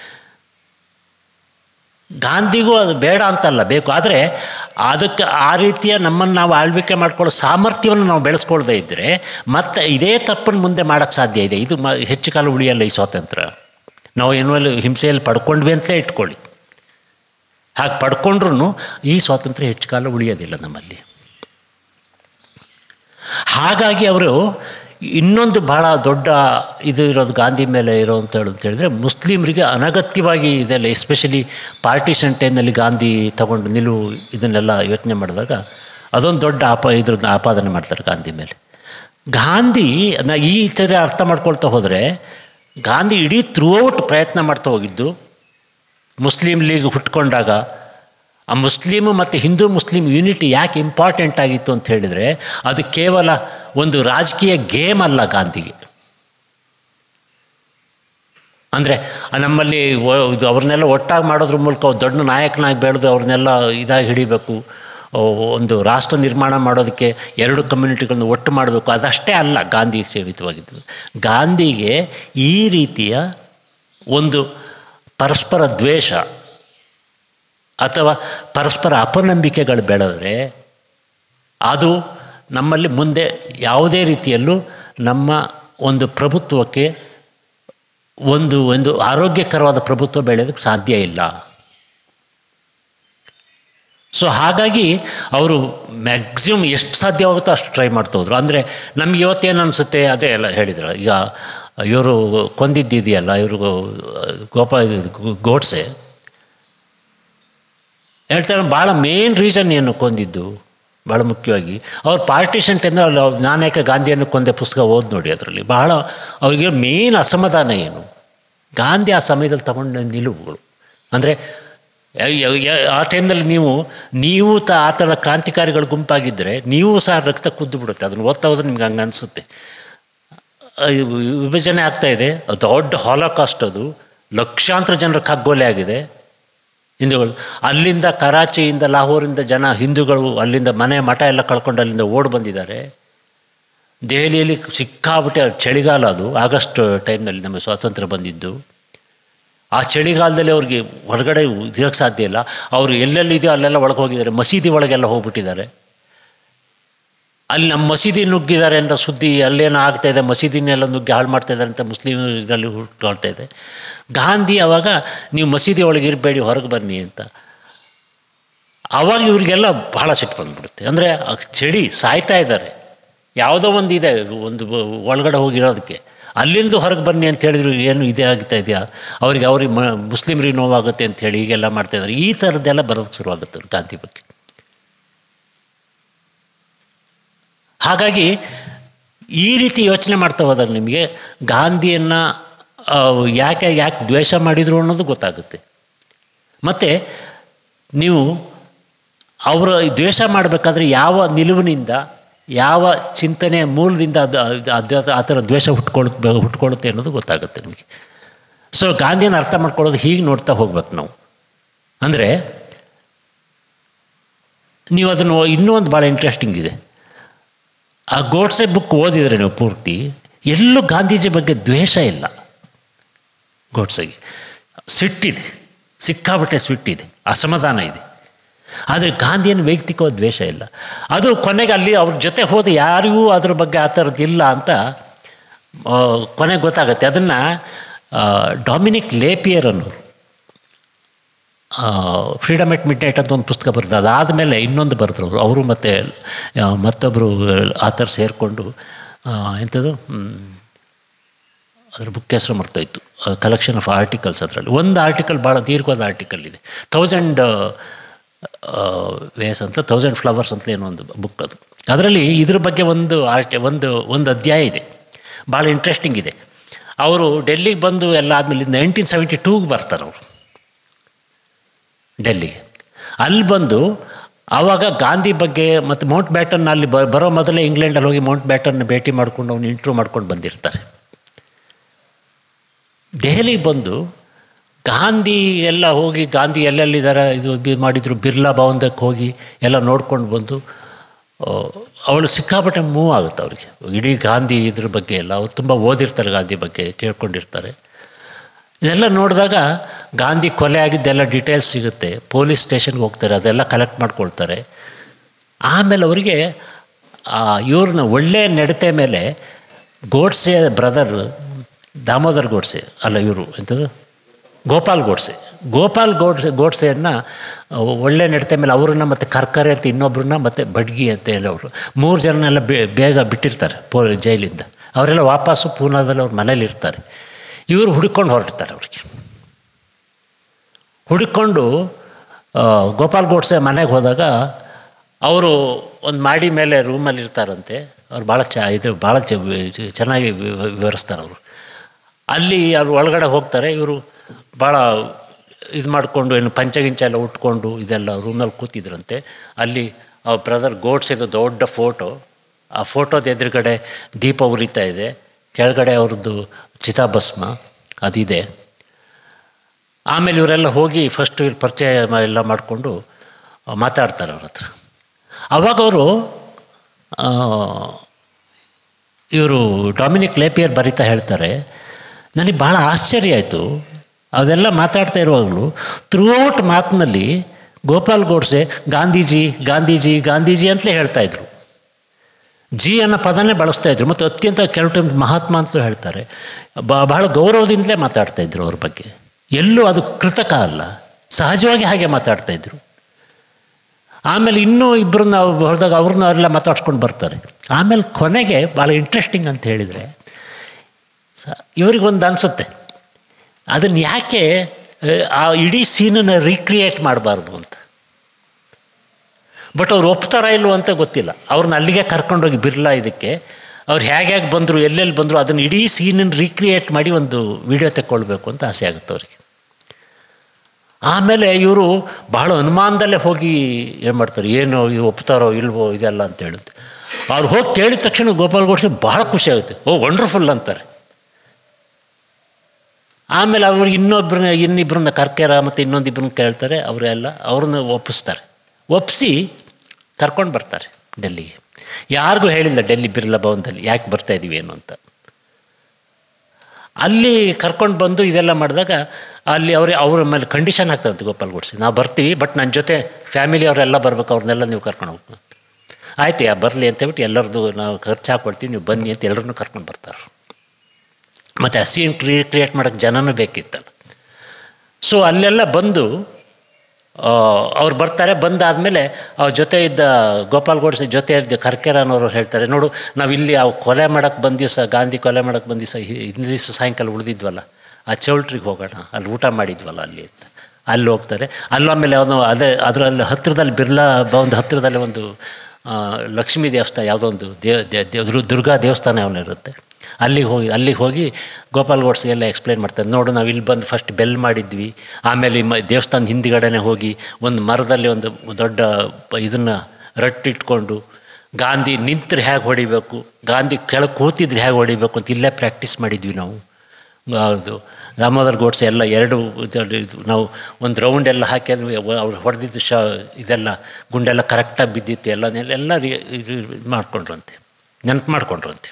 ಗಾಂಧಿಗೂ ಅದು ಬೇಡ ಅಂತಲ್ಲ ಬೇಕು ಆದರೆ ಅದಕ್ಕೆ ಆ ರೀತಿಯ ನಮ್ಮನ್ನು ನಾವು ಆಳ್ವಿಕೆ ಮಾಡ್ಕೊಳ್ಳೋ ಸಾಮರ್ಥ್ಯವನ್ನು ನಾವು ಬೆಳೆಸ್ಕೊಳ್ದೇ ಇದ್ದರೆ ಮತ್ತೆ ಇದೇ ತಪ್ಪನ್ನು ಮುಂದೆ ಮಾಡೋಕ್ಕೆ ಸಾಧ್ಯ ಇದೆ ಇದು ಮ ಹೆಚ್ಚು ಕಾಲ ಉಳಿಯಲ್ಲ ಈ ಸ್ವಾತಂತ್ರ್ಯ ನಾವು ಏನೋ ಹಿಂಸೆಯಲ್ಲಿ ಪಡ್ಕೊಂಡ್ವಿ ಅಂತಲೇ ಇಟ್ಕೊಳ್ಳಿ ಹಾಗೆ ಪಡ್ಕೊಂಡ್ರೂ ಈ ಸ್ವಾತಂತ್ರ್ಯ ಹೆಚ್ಚು ಕಾಲ ಉಳಿಯೋದಿಲ್ಲ ನಮ್ಮಲ್ಲಿ ಹಾಗಾಗಿ ಅವರು ಇನ್ನೊಂದು ಬಹಳ ದೊಡ್ಡ ಇದು ಇರೋದು ಗಾಂಧಿ ಮೇಲೆ ಇರೋ ಅಂತ ಹೇಳೋದು ಹೇಳಿದ್ರೆ ಮುಸ್ಲಿಮರಿಗೆ ಅನಗತ್ಯವಾಗಿ ಇದೆಲ್ಲ ಎಸ್ಪೆಷಲಿ ಪಾರ್ಟಿಷನ್ ಟೈಮ್ನಲ್ಲಿ ಗಾಂಧಿ ತಗೊಂಡು ನಿಲುವು ಇದನ್ನೆಲ್ಲ ಯೋಚನೆ ಮಾಡಿದಾಗ ಅದೊಂದು ದೊಡ್ಡ ಆಪ ಇದ್ರದ್ದು ಆಪಾದನೆ ಮಾಡ್ತಾರೆ ಗಾಂಧಿ ಮೇಲೆ ಗಾಂಧಿ ನಾ ಈ ಥರ ಅರ್ಥ ಮಾಡ್ಕೊಳ್ತಾ ಹೋದರೆ ಗಾಂಧಿ ಇಡೀ ಥ್ರೂಔಟ್ ಪ್ರಯತ್ನ ಮಾಡ್ತಾ ಹೋಗಿದ್ದು ಮುಸ್ಲಿಂ ಲೀಗ್ ಹುಟ್ಕೊಂಡಾಗ ಆ ಮುಸ್ಲಿಮು ಮತ್ತು ಹಿಂದೂ ಮುಸ್ಲಿಂ ಯೂನಿಟಿ ಯಾಕೆ ಇಂಪಾರ್ಟೆಂಟ್ ಆಗಿತ್ತು ಅಂತ ಹೇಳಿದರೆ ಅದು ಕೇವಲ ಒಂದು ರಾಜಕೀಯ ಗೇಮ್ ಅಲ್ಲ ಗಾಂಧಿಗೆ ಅಂದರೆ ನಮ್ಮಲ್ಲಿ ಒ- ಇದು ಅವ್ರನ್ನೆಲ್ಲ ಒಟ್ಟಾಗಿ ಮಾಡೋದ್ರ ಮೂಲಕ ಒಬ್ಬ ದೊಡ್ಡ ನಾಯಕನಾಗಿ ಬೆಳೆದು ಅವ್ರನ್ನೆಲ್ಲ ಇದಾಗಿ ಹಿಡಿಬೇಕು ಓ, ಒಂದು ರಾಷ್ಟ್ರ ನಿರ್ಮಾಣ ಮಾಡೋದಕ್ಕೆ ಎರಡು ಕಮ್ಯುನಿಟಿಗಳನ್ನು ಒಟ್ಟು ಮಾಡಬೇಕು ಅದಷ್ಟೇ ಅಲ್ಲ ಗಾಂಧಿ ಸೇವಿತವಾಗಿದ್ದು ಗಾಂಧಿಗೆ ಈ ರೀತಿಯ ಒಂದು ಪರಸ್ಪರ ದ್ವೇಷ ಅಥವಾ ಪರಸ್ಪರ ಅಪನಂಬಿಕೆಗಳು ಬೆಳೆದರೆ ಅದು ನಮ್ಮಲ್ಲಿ ಮುಂದೆ ಯಾವುದೇ ರೀತಿಯಲ್ಲೂ ನಮ್ಮ ಒಂದು ಪ್ರಭುತ್ವಕ್ಕೆ ಒಂದು ಒಂದು ಆರೋಗ್ಯಕರವಾದ ಪ್ರಭುತ್ವ ಬೆಳೆಯೋದಕ್ಕೆ ಸಾಧ್ಯ ಇಲ್ಲ ಸೊ ಹಾಗಾಗಿ ಅವರು ಮ್ಯಾಕ್ಸಿಮಮ್ ಎಷ್ಟು ಸಾಧ್ಯವಾಗುತ್ತೋ ಅಷ್ಟು ಟ್ರೈ ಮಾಡ್ತಾ ಹೋದ್ರು ಅಂದರೆ ನಮ್ಗೆ ಇವತ್ತೇನು ಅನಿಸುತ್ತೆ ಅದೇ ಎಲ್ಲ ಹೇಳಿದ್ರು ಈಗ ಇವರು ಕೊಂದಿದ್ದಿದೆಯಲ್ಲ ಇವರು ಗೋಪಾ ಇದು ಗೋಡ್ಸೆ ಹೇಳ್ತಾರೆ ಭಾಳ ಮೇನ್ ರೀಸನ್ ಏನು ಕೊಂದಿದ್ದು ಭಾಳ ಮುಖ್ಯವಾಗಿ ಅವ್ರು ಪಾರ್ಟಿಷನ್ ಟೈಮ್ನಲ್ಲಿ ಅವ್ರು ನಾನೇಕ ಗಾಂಧಿಯನ್ನು ಕೊಂದೆ ಪುಸ್ತಕ ಓದಿ ನೋಡಿ ಅದರಲ್ಲಿ ಬಹಳ ಅವರಿಗೆ ಮೇನ್ ಅಸಮಾಧಾನ ಏನು ಗಾಂಧಿ ಆ ಸಮಯದಲ್ಲಿ ತಗೊಂಡ ನಿಲುವುಗಳು ಅಂದರೆ ಆ ಟೈಮ್ನಲ್ಲಿ ನೀವು ನೀವು ತ ಆ ಥರ ಕ್ರಾಂತಿಕಾರಿಗಳ ಗುಂಪಾಗಿದ್ದರೆ ನೀವು ಸಹ ರಕ್ತ ಕುದ್ದು ಬಿಡುತ್ತೆ ಅದನ್ನು ಓದ್ತಾ ಹೋದ್ರೆ ನಿಮ್ಗೆ ಹಂಗೆ ಅನಿಸುತ್ತೆ ವಿಭಜನೆ ಆಗ್ತಾ ಇದೆ ಅದು ದೊಡ್ಡ ಹಾಲೋಕಾಸ್ಟ್ ಅದು ಲಕ್ಷಾಂತರ ಜನರ ಕಗ್ಗೊಲೆ ಆಗಿದೆ ಹಿಂದೂಗಳು ಅಲ್ಲಿಂದ ಕರಾಚಿಯಿಂದ ಲಾಹೋರಿಂದ ಜನ ಹಿಂದೂಗಳು ಅಲ್ಲಿಂದ ಮನೆ ಮಠ ಎಲ್ಲ ಕಳ್ಕೊಂಡು ಅಲ್ಲಿಂದ ಓಡಿ ಬಂದಿದ್ದಾರೆ ದೆಹಲಿಯಲ್ಲಿ ಸಿಕ್ಕಾಬಿಟ್ಟೆ ಚಳಿಗಾಲ ಅದು ಆಗಸ್ಟ್ ಟೈಮ್ನಲ್ಲಿ ನಮಗೆ ಸ್ವಾತಂತ್ರ್ಯ ಬಂದಿದ್ದು ಆ ಚಳಿಗಾಲದಲ್ಲಿ ಅವ್ರಿಗೆ ಹೊರಗಡೆ ಇರೋಕ್ಕೆ ಸಾಧ್ಯ ಇಲ್ಲ ಅವರು ಎಲ್ಲೆಲ್ಲಿದೆಯೋ ಅಲ್ಲೆಲ್ಲ ಒಳಗೆ ಹೋಗಿದ್ದಾರೆ ಮಸೀದಿ ಒಳಗೆಲ್ಲ ಹೋಗ್ಬಿಟ್ಟಿದ್ದಾರೆ ಅಲ್ಲಿ ನಮ್ಮ ಮಸೀದಿ ನುಗ್ಗಿದ್ದಾರೆ ಅಂತ ಸುದ್ದಿ ಅಲ್ಲೇನೋ ಆಗ್ತಾ ಇದೆ ಮಸೀದಿನೆಲ್ಲ ನುಗ್ಗಿ ಹಾಳು ಮಾಡ್ತಾ ಇದ್ದಾರೆ ಅಂತ ಮುಸ್ಲಿಮ್ ಇದರಲ್ಲಿ ಹುಟ್ಕೊಳ್ತಾ ಇದೆ ಗಾಂಧಿ ಅವಾಗ ನೀವು ಮಸೀದಿ ಒಳಗೆ ಇರಬೇಡಿ ಹೊರಗೆ ಬನ್ನಿ ಅಂತ ಆವಾಗ ಇವ್ರಿಗೆಲ್ಲ ಬಹಳ ಸಿಟ್ಟು ಬಂದ್ಬಿಡುತ್ತೆ ಅಂದರೆ ಚಳಿ ಸಾಯ್ತಾ ಇದ್ದಾರೆ ಯಾವುದೋ ಒಂದು ಇದೆ ಒಂದು ಒಳಗಡೆ ಹೋಗಿರೋದಕ್ಕೆ ಅಲ್ಲಿಂದ ಹೊರಗೆ ಬನ್ನಿ ಅಂತ ಹೇಳಿದ್ರು ಏನು ಇದೇ ಆಗ್ತಾ ಇದೆಯಾ ಅವ್ರಿಗೆ ಅವ್ರಿಗೆ ಮ ಮುಸ್ಲಿಮ್ರಿಗೆ ನೋವಾಗುತ್ತೆ ಅಂಥೇಳಿ ಹೀಗೆಲ್ಲ ಮಾಡ್ತಾ ಇದ್ದಾರೆ ಈ ಥರದ್ದೆಲ್ಲ ಬರೋದಕ್ಕೆ ಶುರುವಾಗುತ್ತೆ ಗಾಂಧಿ ಬಗ್ಗೆ ಹಾಗಾಗಿ ಈ ರೀತಿ ಯೋಚನೆ ಮಾಡ್ತಾ ಹೋದಾಗ ನಿಮಗೆ ಗಾಂಧಿಯನ್ನು ಯಾಕೆ ಯಾಕೆ ದ್ವೇಷ ಮಾಡಿದರು ಅನ್ನೋದು ಗೊತ್ತಾಗುತ್ತೆ ಮತ್ತು ನೀವು ಅವರ ದ್ವೇಷ ಮಾಡಬೇಕಾದ್ರೆ ಯಾವ ನಿಲುವಿನಿಂದ ಯಾವ ಚಿಂತನೆಯ ಮೂಲದಿಂದ ಅದು ಅದು ಆ ಥರ ದ್ವೇಷ ಹುಟ್ಕೊಳ್ ಹುಟ್ಕೊಳ್ಳುತ್ತೆ ಅನ್ನೋದು ಗೊತ್ತಾಗುತ್ತೆ ನಿಮಗೆ ಸೊ ಗಾಂಧಿಯನ್ನು ಅರ್ಥ ಮಾಡ್ಕೊಳ್ಳೋದು ಹೀಗೆ ನೋಡ್ತಾ ಹೋಗ್ಬೇಕು ನಾವು ಅಂದರೆ ನೀವು ಅದನ್ನು ಇನ್ನೂ ಒಂದು ಭಾಳ ಇಂಟ್ರೆಸ್ಟಿಂಗ್ ಇದೆ ಆ ಗೋಡ್ಸೆ ಬುಕ್ ಓದಿದರೆ ನೀವು ಪೂರ್ತಿ ಎಲ್ಲೂ ಗಾಂಧೀಜಿ ಬಗ್ಗೆ ದ್ವೇಷ ಇಲ್ಲ ಗೋಡ್ಸೆಗೆ ಸಿಟ್ಟಿದೆ ಸಿಕ್ಕಾಬಟ್ಟೆ ಸಿಟ್ಟಿದೆ ಅಸಮಾಧಾನ ಇದೆ ಆದರೆ ಗಾಂಧಿಯನ್ನು ವೈಯಕ್ತಿಕವಾದ ದ್ವೇಷ ಇಲ್ಲ ಅದು ಕೊನೆಗೆ ಅಲ್ಲಿ ಅವ್ರ ಜೊತೆ ಹೋದ ಯಾರಿಗೂ ಅದ್ರ ಬಗ್ಗೆ ಆ ಥರದ್ದು ಇಲ್ಲ ಅಂತ ಕೊನೆಗೆ ಗೊತ್ತಾಗುತ್ತೆ ಅದನ್ನು ಡಾಮಿನಿಕ್ ಲೇಪಿಯರ್ ಅನ್ನೋರು ಫ್ರೀಡಮ್ ಎಟ್ ಮಿಡ್ ನೈಟ್ ಅಂತ ಒಂದು ಪುಸ್ತಕ ಬರ್ತದೆ ಅದಾದಮೇಲೆ ಇನ್ನೊಂದು ಬರೆದ್ರು ಅವರು ಅವರು ಮತ್ತು ಮತ್ತೊಬ್ಬರು ಆ ಥರ ಸೇರಿಕೊಂಡು ಎಂಥದ್ದು ಅದ್ರ ಬುಕ್ ಹೆಸರು ಮರ್ತೋಯ್ತು ಕಲೆಕ್ಷನ್ ಆಫ್ ಆರ್ಟಿಕಲ್ಸ್ ಅದರಲ್ಲಿ ಒಂದು ಆರ್ಟಿಕಲ್ ಭಾಳ ದೀರ್ಘವಾದ ಆರ್ಟಿಕಲ್ ಇದೆ ತೌಸಂಡ್ ವೇಸ್ ಅಂತ ತೌಸಂಡ್ ಫ್ಲವರ್ಸ್ ಅಂತ ಏನೋ ಒಂದು ಬುಕ್ ಅದು ಅದರಲ್ಲಿ ಇದ್ರ ಬಗ್ಗೆ ಒಂದು ಆರ್ಟ್ ಒಂದು ಒಂದು ಅಧ್ಯಾಯ ಇದೆ ಭಾಳ ಇಂಟ್ರೆಸ್ಟಿಂಗ್ ಇದೆ ಅವರು ಡೆಲ್ಲಿಗೆ ಬಂದು ಎಲ್ಲ ಆದಮೇಲೆ ನೈನ್ಟೀನ್ ಸೆವೆಂಟಿ ಟೂಗೆ ಬರ್ತಾರೆ ಅವರು ಡೆಲ್ಲಿಗೆ ಅಲ್ಲಿ ಬಂದು ಆವಾಗ ಗಾಂಧಿ ಬಗ್ಗೆ ಮತ್ತು ಮೌಂಟ್ ಬ್ಯಾಟನ್ ಅಲ್ಲಿ ಬ ಬರೋ ಮೊದಲೇ ಇಂಗ್ಲೆಂಡಲ್ಲಿ ಹೋಗಿ ಮೌಂಟ್ ಬ್ಯಾಟನ್ನ ಭೇಟಿ ಮಾಡ್ಕೊಂಡು ಅವ್ನು ಇಂಟ್ರೂ ಮಾಡ್ಕೊಂಡು ಬಂದಿರ್ತಾರೆ ದೆಹಲಿಗೆ ಬಂದು ಗಾಂಧಿ ಎಲ್ಲ ಹೋಗಿ ಗಾಂಧಿ ಎಲ್ಲೆಲ್ಲಿದ್ದಾರೆ ಇದು ಇದು ಮಾಡಿದರು ಬಿರ್ಲಾ ಭವನದಕ್ಕೆ ಹೋಗಿ ಎಲ್ಲ ನೋಡ್ಕೊಂಡು ಬಂದು ಅವಳು ಸಿಕ್ಕಾಪಟ್ಟೆ ಮೂವ್ ಆಗುತ್ತೆ ಅವ್ರಿಗೆ ಇಡೀ ಗಾಂಧಿ ಇದ್ರ ಬಗ್ಗೆ ಎಲ್ಲ ಅವ್ರು ತುಂಬ ಓದಿರ್ತಾರೆ ಗಾಂಧಿ ಬಗ್ಗೆ ಕೇಳ್ಕೊಂಡಿರ್ತಾರೆ ಇದೆಲ್ಲ ನೋಡಿದಾಗ ಗಾಂಧಿ ಕೊಲೆ ಆಗಿದ್ದೆಲ್ಲ ಡೀಟೇಲ್ಸ್ ಸಿಗುತ್ತೆ ಪೊಲೀಸ್ ಸ್ಟೇಷನ್ಗೆ ಹೋಗ್ತಾರೆ ಅದೆಲ್ಲ ಕಲೆಕ್ಟ್ ಮಾಡ್ಕೊಳ್ತಾರೆ ಆಮೇಲೆ ಅವರಿಗೆ ಇವ್ರನ್ನ ಒಳ್ಳೆಯ ನಡತೆ ಮೇಲೆ ಗೋಡ್ಸೆ ಬ್ರದರ್ ದಾಮೋದರ್ ಗೋಡ್ಸೆ ಅಲ್ಲ ಇವರು ಎಂಥದ್ದು ಗೋಪಾಲ್ ಗೋಡ್ಸೆ ಗೋಪಾಲ್ ಗೋಡ್ಸೆ ಗೋಡ್ಸೆಯನ್ನು ಒಳ್ಳೆ ನಡತೆ ಮೇಲೆ ಅವರನ್ನ ಮತ್ತು ಕರ್ಕರೆ ಅಂತ ಇನ್ನೊಬ್ಬರನ್ನ ಮತ್ತು ಬಡ್ಗಿ ಅಂತ ಹೇಳೋರು ಮೂರು ಜನನೆಲ್ಲ ಬೇಗ ಬಿಟ್ಟಿರ್ತಾರೆ ಪೋ ಜೈಲಿಂದ ಅವರೆಲ್ಲ ವಾಪಸ್ಸು ಪೂನಾದಲ್ಲಿ ಅವ್ರ ಮನೇಲಿ ಇರ್ತಾರೆ ಇವರು ಹುಡ್ಕೊಂಡು ಹೊರಡ್ತಾರೆ ಅವ್ರಿಗೆ ಹುಡುಕೊಂಡು ಗೋಪಾಲ್ ಗೋಡ್ಸೆ ಮನೆಗೆ ಹೋದಾಗ ಅವರು ಒಂದು ಮಾಡಿ ಮೇಲೆ ರೂಮಲ್ಲಿ ಇರ್ತಾರಂತೆ ಅವ್ರು ಭಾಳ ಚ ಇದು ಭಾಳ ಚ ಚೆನ್ನಾಗಿ ವಿವರಿಸ್ತಾರೆ ಅವರು ಅಲ್ಲಿ ಅವ್ರು ಒಳಗಡೆ ಹೋಗ್ತಾರೆ ಇವರು ಭಾಳ ಇದು ಮಾಡಿಕೊಂಡು ಏನು ಪಂಚಗಿಂಚ ಎಲ್ಲ ಉಟ್ಕೊಂಡು ಇದೆಲ್ಲ ರೂಮಲ್ಲಿ ಕೂತಿದ್ರಂತೆ ಅಲ್ಲಿ ಅವ್ರ ಬ್ರದರ್ ಗೋಡ್ಸಿದ ದೊಡ್ಡ ಫೋಟೋ ಆ ಫೋಟೋದ ಎದುರುಗಡೆ ದೀಪ ಉರಿತಾ ಇದೆ ಕೆಳಗಡೆ ಅವ್ರದ್ದು ಚಿತಾಭಸ್ಮ ಅದಿದೆ ಆಮೇಲೆ ಇವರೆಲ್ಲ ಹೋಗಿ ಫಸ್ಟ್ ಇವ್ರು ಪರಿಚಯ ಎಲ್ಲ ಮಾಡಿಕೊಂಡು ಮಾತಾಡ್ತಾರೆ ಅವ್ರ ಹತ್ರ ಅವಾಗ ಅವರು ಇವರು ಡೊಮಿನಿಕ್ ಲೇಪಿಯರ್ ಬರಿತಾ ಹೇಳ್ತಾರೆ ನನಗೆ ಭಾಳ ಆಶ್ಚರ್ಯ ಆಯಿತು ಅದೆಲ್ಲ ಮಾತಾಡ್ತಾ ಇರುವಾಗಲೂ ಥ್ರೂಔಟ್ ಮಾತಿನಲ್ಲಿ ಗೋಪಾಲ್ ಗೋಡ್ಸೆ ಗಾಂಧೀಜಿ ಗಾಂಧೀಜಿ ಗಾಂಧೀಜಿ ಅಂತಲೇ ಹೇಳ್ತಾಯಿದ್ರು ಜಿ ಅನ್ನೋ ಪದನೇ ಬಳಸ್ತಾ ಇದ್ರು ಮತ್ತು ಅತ್ಯಂತ ಕೆಲವು ಟೈಮ್ ಮಹಾತ್ಮ ಅಂತಲೂ ಹೇಳ್ತಾರೆ ಬಹಳ ಗೌರವದಿಂದಲೇ ಮಾತಾಡ್ತಾಯಿದ್ರು ಅವ್ರ ಬಗ್ಗೆ ಎಲ್ಲೂ ಅದು ಕೃತಕ ಅಲ್ಲ ಸಹಜವಾಗಿ ಹಾಗೆ ಮಾತಾಡ್ತಾಯಿದ್ರು ಆಮೇಲೆ ಇನ್ನೂ ಇಬ್ಬರನ್ನ ಹೊಡೆದಾಗ ಅವ್ರನ್ನ ಅವರೆಲ್ಲ ಮಾತಾಡ್ಸ್ಕೊಂಡು ಬರ್ತಾರೆ ಆಮೇಲೆ ಕೊನೆಗೆ ಭಾಳ ಇಂಟ್ರೆಸ್ಟಿಂಗ್ ಅಂತ ಹೇಳಿದರೆ ಸ ಇವ್ರಿಗೊಂದು ಅನಿಸುತ್ತೆ ಅದನ್ನು ಯಾಕೆ ಆ ಇಡೀ ಸೀನನ್ನು ರೀಕ್ರಿಯೇಟ್ ಮಾಡಬಾರ್ದು ಅಂತ ಬಟ್ ಅವ್ರು ಒಪ್ತಾರ ಇಲ್ವೋ ಅಂತ ಗೊತ್ತಿಲ್ಲ ಅವ್ರನ್ನ ಅಲ್ಲಿಗೆ ಕರ್ಕೊಂಡೋಗಿ ಬಿರ್ಲಾ ಇದಕ್ಕೆ ಅವ್ರು ಹೇಗೆ ಹೇಗೆ ಬಂದರು ಎಲ್ಲೆಲ್ಲಿ ಬಂದರು ಅದನ್ನು ಇಡೀ ಸೀನನ್ನು ರೀಕ್ರಿಯೇಟ್ ಮಾಡಿ ಒಂದು ವಿಡಿಯೋ ತೆಕ್ಕೊಳ್ಬೇಕು ಅಂತ ಆಸೆ ಆಗುತ್ತೆ ಅವ್ರಿಗೆ ಆಮೇಲೆ ಇವರು ಬಹಳ ಅನುಮಾನದಲ್ಲೇ ಹೋಗಿ ಏನು ಮಾಡ್ತಾರೆ ಏನು ಇದು ಒಪ್ತಾರೋ ಇಲ್ವೋ ಇದೆಲ್ಲ ಅಂತ ಹೇಳುತ್ತೆ ಅವ್ರು ಹೋಗಿ ಕೇಳಿದ ತಕ್ಷಣ ಗೋಪಾಲ್ ಗೋಡ್ಸೆ ಭಾಳ ಖುಷಿ ಆಗುತ್ತೆ ಓ ವಂಡರ್ಫುಲ್ ಅಂತಾರೆ ಆಮೇಲೆ ಅವ್ರಿಗೆ ಇನ್ನೊಬ್ಬರನ್ನ ಇನ್ನಿಬ್ಬರನ್ನ ಕರ್ಕೆರ ಮತ್ತು ಇನ್ನೊಂದಿಬ್ಬರನ್ನ ಕೇಳ್ತಾರೆ ಅವರೆಲ್ಲ ಅವ್ರನ್ನ ಒಪ್ಪಿಸ್ತಾರೆ ಒಪ್ಪಿಸಿ ಕರ್ಕೊಂಡು ಬರ್ತಾರೆ ಡೆಲ್ಲಿಗೆ ಯಾರಿಗೂ ಹೇಳಿಲ್ಲ ಡೆಲ್ಲಿ ಬಿರ್ಲಾ ಭವನದಲ್ಲಿ ಯಾಕೆ ಬರ್ತಾ ಇದ್ದೀವಿ ಏನು ಅಂತ ಅಲ್ಲಿ ಕರ್ಕೊಂಡು ಬಂದು ಇದೆಲ್ಲ ಮಾಡಿದಾಗ ಅಲ್ಲಿ ಅವ್ರ ಅವ್ರ ಮೇಲೆ ಕಂಡೀಷನ್ ಆಗ್ತದಂತೆ ಗೋಪಾಲ್ ಗೋಡ್ಸೆ ನಾವು ಬರ್ತೀವಿ ಬಟ್ ನನ್ನ ಜೊತೆ ಫ್ಯಾಮಿಲಿ ಅವರೆಲ್ಲ ಬರ್ಬೇಕು ಅವ್ರನ್ನೆಲ್ಲ ನೀವು ಕರ್ಕೊಂಡು ಹೋಗ್ಬೇಕು ಆಯಿತು ಯಾ ಬರಲಿ ಅಂತೇಳ್ಬಿಟ್ಟು ಎಲ್ಲರದ್ದು ನಾವು ಖರ್ಚು ಹಾಕ್ಕೊಡ್ತೀವಿ ನೀವು ಬನ್ನಿ ಅಂತ ಎಲ್ಲರನ್ನೂ ಕರ್ಕೊಂಡು ಬರ್ತಾರೆ ಮತ್ತು ಆ ಸೀನ್ ಕ್ರಿಯೇ ಕ್ರಿಯೇಟ್ ಮಾಡೋಕ್ಕೆ ಜನನೂ ಬೇಕಿತ್ತಲ್ಲ ಸೊ ಅಲ್ಲೆಲ್ಲ ಬಂದು ಅವ್ರು ಬರ್ತಾರೆ ಬಂದಾದಮೇಲೆ ಅವ್ರ ಜೊತೆ ಇದ್ದ ಗೋಪಾಲ್ ಗೋಡ್ಸೆ ಜೊತೆ ಇದ್ದ ಕರ್ಕೆರನವರು ಹೇಳ್ತಾರೆ ನೋಡು ನಾವು ಇಲ್ಲಿ ಅವು ಕೊಲೆ ಮಾಡೋಕ್ಕೆ ಬಂದ ದಿವಸ ಗಾಂಧಿ ಕೊಲೆ ಮಾಡೋಕ್ಕೆ ಬಂದ ದಿವಸ ಹಿಂದಿನ ದಿವಸ ಸಾಯಂಕಾಲ ಉಳಿದಿದ್ವಲ್ಲ ಆ ಚೌಲ್ಟ್ರಿಗೆ ಹೋಗೋಣ ಅಲ್ಲಿ ಊಟ ಮಾಡಿದ್ವಲ್ಲ ಅಲ್ಲಿ ಅಂತ ಅಲ್ಲಿ ಹೋಗ್ತಾರೆ ಅಲ್ಲೊಮ್ಮೇಲೆ ಅವನು ಅದೇ ಅದರಲ್ಲಿ ಹತ್ತಿರದಲ್ಲಿ ಬಿರ್ಲಾ ಭವನದ ಹತ್ತಿರದಲ್ಲಿ ಒಂದು ಲಕ್ಷ್ಮೀ ದೇವಸ್ಥಾನ ಯಾವುದೋ ಒಂದು ದೇವ ದುರ್ಗಾ ದೇವಸ್ಥಾನ ಅವನು ಇರುತ್ತೆ ಅಲ್ಲಿಗೆ ಹೋಗಿ ಅಲ್ಲಿಗೆ ಹೋಗಿ ಗೋಪಾಲ್ ಗೋಡ್ಸ್ ಎಲ್ಲ ಎಕ್ಸ್ಪ್ಲೈನ್ ಮಾಡ್ತಾರೆ ನೋಡು ನಾವು ಇಲ್ಲಿ ಬಂದು ಫಸ್ಟ್ ಬೆಲ್ ಮಾಡಿದ್ವಿ ಆಮೇಲೆ ಮ ದೇವಸ್ಥಾನದ ಹಿಂದ್ಗಡೆನೆ ಹೋಗಿ ಒಂದು ಮರದಲ್ಲಿ ಒಂದು ದೊಡ್ಡ ಇದನ್ನು ರಟ್ಟಿಟ್ಕೊಂಡು ಗಾಂಧಿ ನಿಂತರೆ ಹೇಗೆ ಹೊಡಿಬೇಕು ಗಾಂಧಿ ಕೆಳಗೆ ಕೂತಿದ್ರೆ ಹೇಗೆ ಹೊಡಿಬೇಕು ಅಂತ ಇಲ್ಲೇ ಪ್ರಾಕ್ಟೀಸ್ ಮಾಡಿದ್ವಿ ನಾವು ಅದು ದಾಮೋದರ್ ಗೋಡ್ಸೆ ಎಲ್ಲ ಎರಡು ನಾವು ಒಂದು ರೌಂಡ್ ಎಲ್ಲ ಹಾಕಿ ಅದು ಅವ್ರು ಹೊಡೆದಿದ್ದು ಶ ಇದೆಲ್ಲ ಗುಂಡೆಲ್ಲ ಕರೆಕ್ಟಾಗಿ ಬಿದ್ದಿತ್ತು ಎಲ್ಲ ಎಲ್ಲ ಇದು ಮಾಡ್ಕೊಂಡ್ರಂತೆ ನೆನಪು ಮಾಡ್ಕೊಂಡ್ರಂತೆ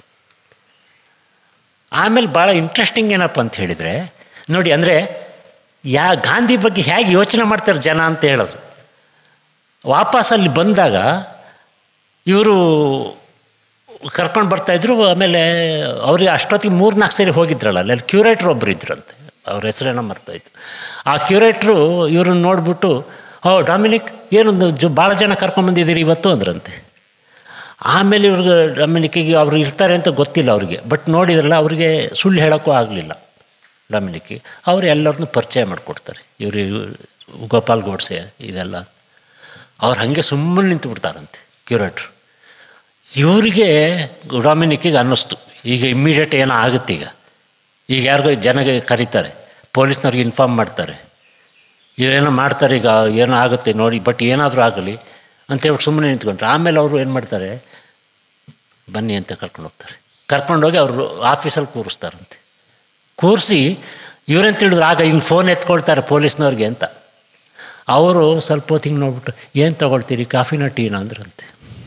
ಆಮೇಲೆ ಭಾಳ ಇಂಟ್ರೆಸ್ಟಿಂಗ್ ಏನಪ್ಪ ಅಂತ ಹೇಳಿದರೆ ನೋಡಿ ಅಂದರೆ ಯಾ ಗಾಂಧಿ ಬಗ್ಗೆ ಹೇಗೆ ಯೋಚನೆ ಮಾಡ್ತಾರೆ ಜನ ಅಂತ ಹೇಳೋದು ವಾಪಸ್ ಅಲ್ಲಿ ಬಂದಾಗ ಇವರು ಕರ್ಕೊಂಡು ಬರ್ತಾಯಿದ್ರು ಆಮೇಲೆ ಅವ್ರಿಗೆ ಅಷ್ಟೊತ್ತಿಗೆ ಮೂರು ನಾಲ್ಕು ಸರಿ ಹೋಗಿದ್ರಲ್ಲ ಅಲ್ಲಿ ಕ್ಯೂರೇಟ್ರ್ ಒಬ್ಬರು ಇದ್ರಂತೆ ಅವ್ರ ಹೆಸರೇನೋ ಮರ್ತಾಯಿತ್ತು ಆ ಕ್ಯೂರೇಟ್ರು ಇವ್ರನ್ನ ನೋಡಿಬಿಟ್ಟು ಓ ಡಾಮಿನಿಕ್ ಏನೊಂದು ಜು ಭಾಳ ಜನ ಕರ್ಕೊಂಬಂದಿದ್ದೀರಿ ಇವತ್ತು ಅಂದ್ರಂತೆ ಆಮೇಲೆ ಇವ್ರಿಗೆ ಡೊಮಿನಿಕ್ಕಿಗೆ ಅವರು ಇರ್ತಾರೆ ಅಂತ ಗೊತ್ತಿಲ್ಲ ಅವ್ರಿಗೆ ಬಟ್ ನೋಡಿದ್ರಲ್ಲ ಅವರಿಗೆ ಸುಳ್ಳು ಹೇಳೋಕ್ಕೂ ಆಗಲಿಲ್ಲ ಡೊಮಿನಿಕ್ಕಿಗೆ ಅವರು ಎಲ್ಲರನ್ನೂ ಪರಿಚಯ ಮಾಡಿಕೊಡ್ತಾರೆ ಇವರು ಗೋಪಾಲ್ ಗೋಡ್ಸೆ ಇದೆಲ್ಲ ಅವ್ರು ಹಾಗೆ ಸುಮ್ಮನೆ ನಿಂತು ಬಿಡ್ತಾರಂತೆ ಕ್ಯೂರೇಟ್ರು ಇವರಿಗೆ ಡೊಮಿನಿಕ್ಕಿಗೆ ಅನ್ನಿಸ್ತು ಈಗ ಇಮ್ಮಿಡಿಯೇಟ್ ಏನೋ ಆಗುತ್ತೆ ಈಗ ಈಗ ಯಾರಿಗೋ ಜನಗೆ ಕರೀತಾರೆ ಪೊಲೀಸ್ನವ್ರಿಗೆ ಇನ್ಫಾರ್ಮ್ ಮಾಡ್ತಾರೆ ಇವರೇನೋ ಮಾಡ್ತಾರೆ ಈಗ ಏನೋ ಆಗುತ್ತೆ ನೋಡಿ ಬಟ್ ಏನಾದರೂ ಆಗಲಿ ಅಂತೇಳಿ ಸುಮ್ಮನೆ ನಿಂತ್ಕೊಂಡ್ರೆ ಆಮೇಲೆ ಅವರು ಏನು ಮಾಡ್ತಾರೆ ಬನ್ನಿ ಅಂತ ಕರ್ಕೊಂಡು ಹೋಗ್ತಾರೆ ಕರ್ಕೊಂಡೋಗಿ ಅವರು ಆಫೀಸಲ್ಲಿ ಕೂರಿಸ್ತಾರಂತೆ ಕೂರಿಸಿ ಇವರೇನು ತಿಳಿದ್ರು ಆಗ ಹಿಂಗೆ ಫೋನ್ ಎತ್ಕೊಳ್ತಾರೆ ಪೊಲೀಸ್ನವ್ರಿಗೆ ಅಂತ ಅವರು ಸ್ವಲ್ಪ ಹೊತ್ತು ಹಿಂಗೆ ನೋಡ್ಬಿಟ್ಟು ಏನು ತೊಗೊಳ್ತೀರಿ ಕಾಫಿನ ಟೀನ ಅಂದ್ರಂತೆ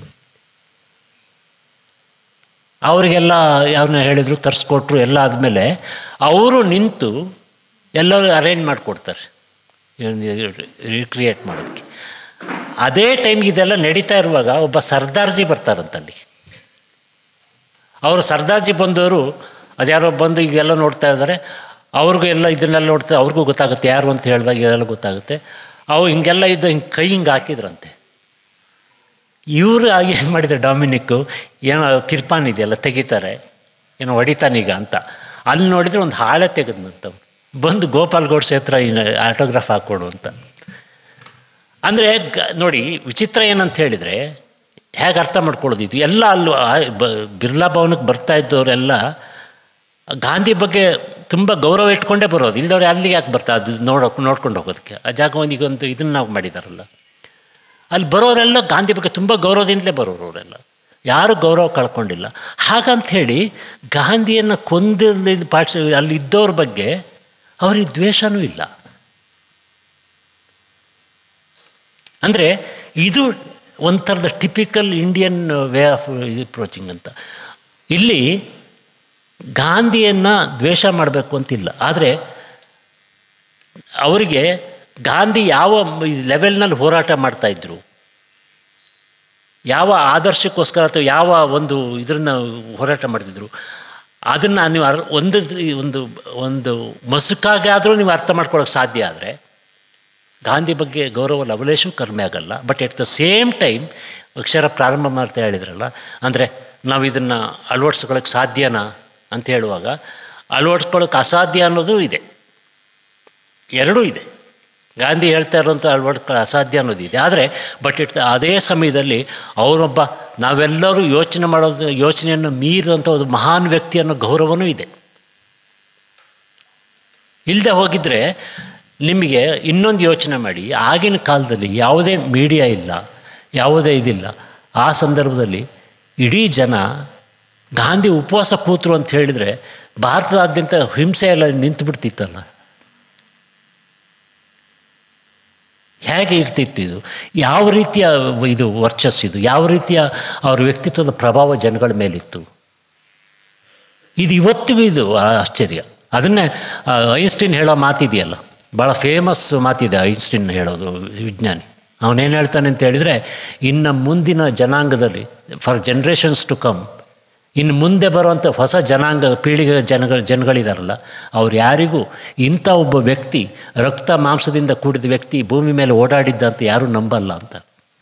ಅವರಿಗೆಲ್ಲ ಯಾವನ್ನ ಹೇಳಿದ್ರು ತರಿಸ್ಕೊಟ್ರು ಎಲ್ಲ ಆದಮೇಲೆ ಅವರು ನಿಂತು ಎಲ್ಲರೂ ಅರೇಂಜ್ ಮಾಡಿಕೊಡ್ತಾರೆ ರೀಕ್ರಿಯೇಟ್ ಮಾಡೋದಕ್ಕೆ ಅದೇ ಟೈಮ್ಗೆ ಇದೆಲ್ಲ ನಡೀತಾ ಇರುವಾಗ ಒಬ್ಬ ಸರ್ದಾರ್ಜಿ ಬರ್ತಾರಂತಲ್ಲಿ ಅವರು ಸರ್ದಾರ್ಜಿ ಬಂದವರು ಅದ್ಯಾರೋ ಬಂದು ಈಗೆಲ್ಲ ನೋಡ್ತಾ ಇದ್ದಾರೆ ಅವ್ರಿಗೂ ಎಲ್ಲ ಇದನ್ನೆಲ್ಲ ನೋಡ್ತಾ ಅವ್ರಿಗೂ ಗೊತ್ತಾಗುತ್ತೆ ಯಾರು ಅಂತ ಹೇಳಿದಾಗ ಇದೆಲ್ಲ ಗೊತ್ತಾಗುತ್ತೆ ಅವು ಹಿಂಗೆಲ್ಲ ಇದ್ದ ಹಿಂಗೆ ಕೈ ಹಿಂಗೆ ಹಾಕಿದ್ರಂತೆ ಇವರು ಏನು ಮಾಡಿದ್ದಾರೆ ಡೊಮಿನಿಕ್ಕು ಏನೋ ಕಿರ್ಪಾನ್ ಇದೆಯಲ್ಲ ತೆಗಿತಾರೆ ಏನೋ ಹೊಡಿತಾನೀಗ ಅಂತ ಅಲ್ಲಿ ನೋಡಿದರೆ ಒಂದು ಹಾಳೆ ತೆಗೆದಂತ ಬಂದು ಗೋಪಾಲ್ ಗೋಡ್ಸೆ ಹತ್ರ ಆಟೋಗ್ರಾಫ್ ಹಾಕ್ಕೊಡು ಅಂತ ಅಂದರೆ ಗ ನೋಡಿ ವಿಚಿತ್ರ ಏನಂತ ಹೇಳಿದರೆ ಹೇಗೆ ಅರ್ಥ ಮಾಡ್ಕೊಳ್ಳೋದು ಇದು ಎಲ್ಲ ಅಲ್ಲೂ ಬ ಬಿರ್ಲಾ ಭವನಕ್ಕೆ ಬರ್ತಾ ಇದ್ದವರೆಲ್ಲ ಗಾಂಧಿ ಬಗ್ಗೆ ತುಂಬ ಗೌರವ ಇಟ್ಕೊಂಡೇ ಬರೋದು ಇಲ್ದವ್ರು ಅಲ್ಲಿಗೆ ಯಾಕೆ ಬರ್ತಾ ಅದು ನೋಡೋಕೆ ನೋಡ್ಕೊಂಡು ಹೋಗೋದಕ್ಕೆ ಆ ಜಾಗವನ್ನು ಈಗೊಂದು ಇದನ್ನು ನಾವು ಮಾಡಿದಾರಲ್ಲ ಅಲ್ಲಿ ಬರೋರೆಲ್ಲ ಗಾಂಧಿ ಬಗ್ಗೆ ತುಂಬ ಗೌರವದಿಂದಲೇ ಬರೋರು ಅವರೆಲ್ಲ ಯಾರೂ ಗೌರವ ಕಳ್ಕೊಂಡಿಲ್ಲ ಹಾಗಂತ ಹೇಳಿ ಗಾಂಧಿಯನ್ನು ಕೊಂದಲ್ಲಿ ಪಾಠ ಅಲ್ಲಿ ಇದ್ದವ್ರ ಬಗ್ಗೆ ಅವ್ರಿಗೆ ದ್ವೇಷವೂ ಇಲ್ಲ ಅಂದರೆ ಇದು ಒಂಥರದ typical Indian way of approaching ಅಂತ ಇಲ್ಲಿ ಗಾಂಧಿಯನ್ನು ದ್ವೇಷ ಮಾಡಬೇಕು ಅಂತಿಲ್ಲ ಆದರೆ ಅವರಿಗೆ ಗಾಂಧಿ ಯಾವ ಲೆವೆಲ್ನಲ್ಲಿ ಹೋರಾಟ ಮಾಡ್ತಾಯಿದ್ರು ಯಾವ ಆದರ್ಶಕ್ಕೋಸ್ಕರ ಅಥವಾ ಯಾವ ಒಂದು ಇದನ್ನು ಹೋರಾಟ ಮಾಡ್ತಿದ್ರು ಅದನ್ನು ನೀವು ಅರ್ ಒಂದು ಒಂದು ಒಂದು ಮಸುಕಾಗಾದರೂ ನೀವು ಅರ್ಥ ಮಾಡ್ಕೊಳ್ಳೋಕೆ ಸಾಧ್ಯ ಆದರೆ ಗಾಂಧಿ ಬಗ್ಗೆ ಗೌರವ ಲವಲೇಶು ಕಡಿಮೆ ಆಗಲ್ಲ but at the same time ಅಕ್ಷರ ಪ್ರಾರಂಭ ಮಾಡ್ತಾ ಹೇಳಿದ್ರಲ್ಲ ಅಂದರೆ ನಾವು ಇದನ್ನು ಅಳವಡಿಸ್ಕೊಳ್ಳೋಕ್ಕೆ ಸಾಧ್ಯನಾ ಅಂತ ಹೇಳುವಾಗ ಅಳವಡಿಸ್ಕೊಳ್ಳೋಕೆ ಅಸಾಧ್ಯ ಅನ್ನೋದು ಇದೆ ಎರಡೂ ಇದೆ ಗಾಂಧಿ ಹೇಳ್ತಾ ಇರೋಂಥ ಅಳವಡಿಸ್ಕೊಳ್ಳೋ ಅಸಾಧ್ಯ ಅನ್ನೋದು ಇದೆ ಆದರೆ ಬಟ್ ಇಟ್ ಅದೇ ಸಮಯದಲ್ಲಿ ಅವರೊಬ್ಬ ನಾವೆಲ್ಲರೂ ಯೋಚನೆ ಮಾಡೋದು ಯೋಚನೆಯನ್ನು ಮೀರಿದಂಥ ಒಂದು ಮಹಾನ್ ವ್ಯಕ್ತಿ ಅನ್ನೋ ಗೌರವನೂ ಇದೆ ಇಲ್ಲದೆ ಹೋಗಿದ್ದರೆ ನಿಮಗೆ ಇನ್ನೊಂದು ಯೋಚನೆ ಮಾಡಿ ಆಗಿನ ಕಾಲದಲ್ಲಿ ಯಾವುದೇ ಮೀಡಿಯಾ ಇಲ್ಲ ಯಾವುದೇ ಇದಿಲ್ಲ ಆ ಸಂದರ್ಭದಲ್ಲಿ ಇಡೀ ಜನ ಗಾಂಧಿ ಉಪವಾಸ ಕೂತರು ಅಂತ ಹೇಳಿದರೆ ಭಾರತದಾದ್ಯಂತ ಹಿಂಸೆ ಎಲ್ಲ ನಿಂತು ಬಿಡ್ತಿತ್ತಲ್ಲ ಹೇಗೆ ಇರ್ತಿತ್ತು ಇದು ಯಾವ ರೀತಿಯ ಇದು ವರ್ಚಸ್ಸಿದು ಯಾವ ರೀತಿಯ ಅವ್ರ ವ್ಯಕ್ತಿತ್ವದ ಪ್ರಭಾವ ಜನಗಳ ಮೇಲಿತ್ತು ಇದು ಇವತ್ತಿಗೂ ಇದು ಆಶ್ಚರ್ಯ ಅದನ್ನೇ ಐನ್ಸ್ಟೀನ್ ಹೇಳೋ ಮಾತಿದೆಯಲ್ಲ ಭಾಳ ಫೇಮಸ್ ಮಾತಿದೆ ಐನ್ಸ್ಟೀನ್ ಹೇಳೋದು ವಿಜ್ಞಾನಿ ಅವನೇನು ಹೇಳ್ತಾನೆ ಅಂತ ಹೇಳಿದರೆ ಇನ್ನು ಮುಂದಿನ ಜನಾಂಗದಲ್ಲಿ ಫಾರ್ ಜನ್ರೇಷನ್ಸ್ ಟು ಕಮ್ ಇನ್ನು ಮುಂದೆ ಬರುವಂಥ ಹೊಸ ಜನಾಂಗ ಪೀಳಿಗೆ ಜನಗಳ ಜನಗಳಿದಾರಲ್ಲ ಅವ್ರು ಯಾರಿಗೂ ಇಂಥ ಒಬ್ಬ ವ್ಯಕ್ತಿ ರಕ್ತ ಮಾಂಸದಿಂದ ಕೂಡಿದ ವ್ಯಕ್ತಿ ಭೂಮಿ ಮೇಲೆ ಓಡಾಡಿದ್ದ ಅಂತ ಯಾರೂ ನಂಬಲ್ಲ ಅಂತ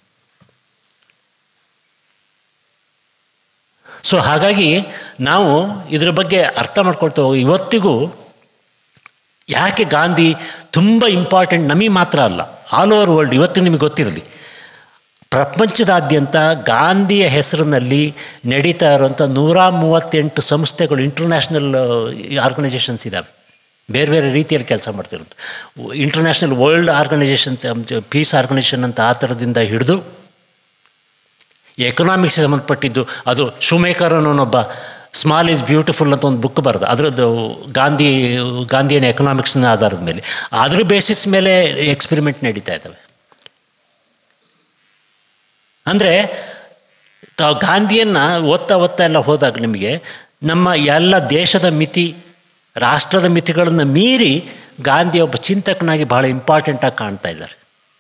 ಸೊ ಹಾಗಾಗಿ ನಾವು ಇದ್ರ ಬಗ್ಗೆ ಅರ್ಥ ಮಾಡ್ಕೊಳ್ತಾ ಹೋಗಿ ಇವತ್ತಿಗೂ ಯಾಕೆ ಗಾಂಧಿ ತುಂಬ ಇಂಪಾರ್ಟೆಂಟ್ ನಮಗೆ ಮಾತ್ರ ಅಲ್ಲ ಆಲ್ ಓವರ್ ವರ್ಲ್ಡ್ ಇವತ್ತು ನಿಮಗೆ ಗೊತ್ತಿರಲಿ ಪ್ರಪಂಚದಾದ್ಯಂತ ಗಾಂಧಿಯ ಹೆಸರಿನಲ್ಲಿ ನಡೀತಾ ಇರುವಂಥ ನೂರ ಮೂವತ್ತೆಂಟು ಸಂಸ್ಥೆಗಳು ಇಂಟರ್ನ್ಯಾಷನಲ್ ಆರ್ಗನೈಸೇಷನ್ಸ್ ಇದ್ದಾವೆ ಬೇರೆ ಬೇರೆ ರೀತಿಯಲ್ಲಿ ಕೆಲಸ ಮಾಡ್ತಿರೋದು international world organisations peace organisation ಅಂತ ಆ ಥರದಿಂದ ಹಿಡಿದು ಎಕನಾಮಿಕ್ಸ್ಗೆ ಸಂಬಂಧಪಟ್ಟಿದ್ದು ಅದು ಶೂಮೇಕರ್ ಅನ್ನೋನೊಬ್ಬ ಸ್ಮಾಲ್ ಈಸ್ ಬ್ಯೂಟಿಫುಲ್ ಅಂತ ಒಂದು ಬುಕ್ ಬರೋದು ಅದರದ್ದು ಗಾಂಧಿ ಗಾಂಧಿಯನ್ ಎಕನಾಮಿಕ್ಸ್ನ ಆಧಾರದ ಮೇಲೆ ಅದ್ರ ಬೇಸಿಸ್ ಮೇಲೆ ಎಕ್ಸ್ಪೆರಿಮೆಂಟ್ ನಡೀತಾ ಇದ್ದಾವೆ ಅಂದರೆ ತಾವು ಗಾಂಧಿಯನ್ನು ಓದ್ತಾ ಓದ್ತಾ ಎಲ್ಲ ಹೋದಾಗ ನಿಮಗೆ ನಮ್ಮ ಎಲ್ಲ ದೇಶದ ಮಿತಿ ರಾಷ್ಟ್ರದ ಮಿತಿಗಳನ್ನು ಮೀರಿ ಗಾಂಧಿ ಒಬ್ಬ ಚಿಂತಕನಾಗಿ ಭಾಳ ಇಂಪಾರ್ಟೆಂಟಾಗಿ ಕಾಣ್ತಾ ಇದ್ದಾರೆ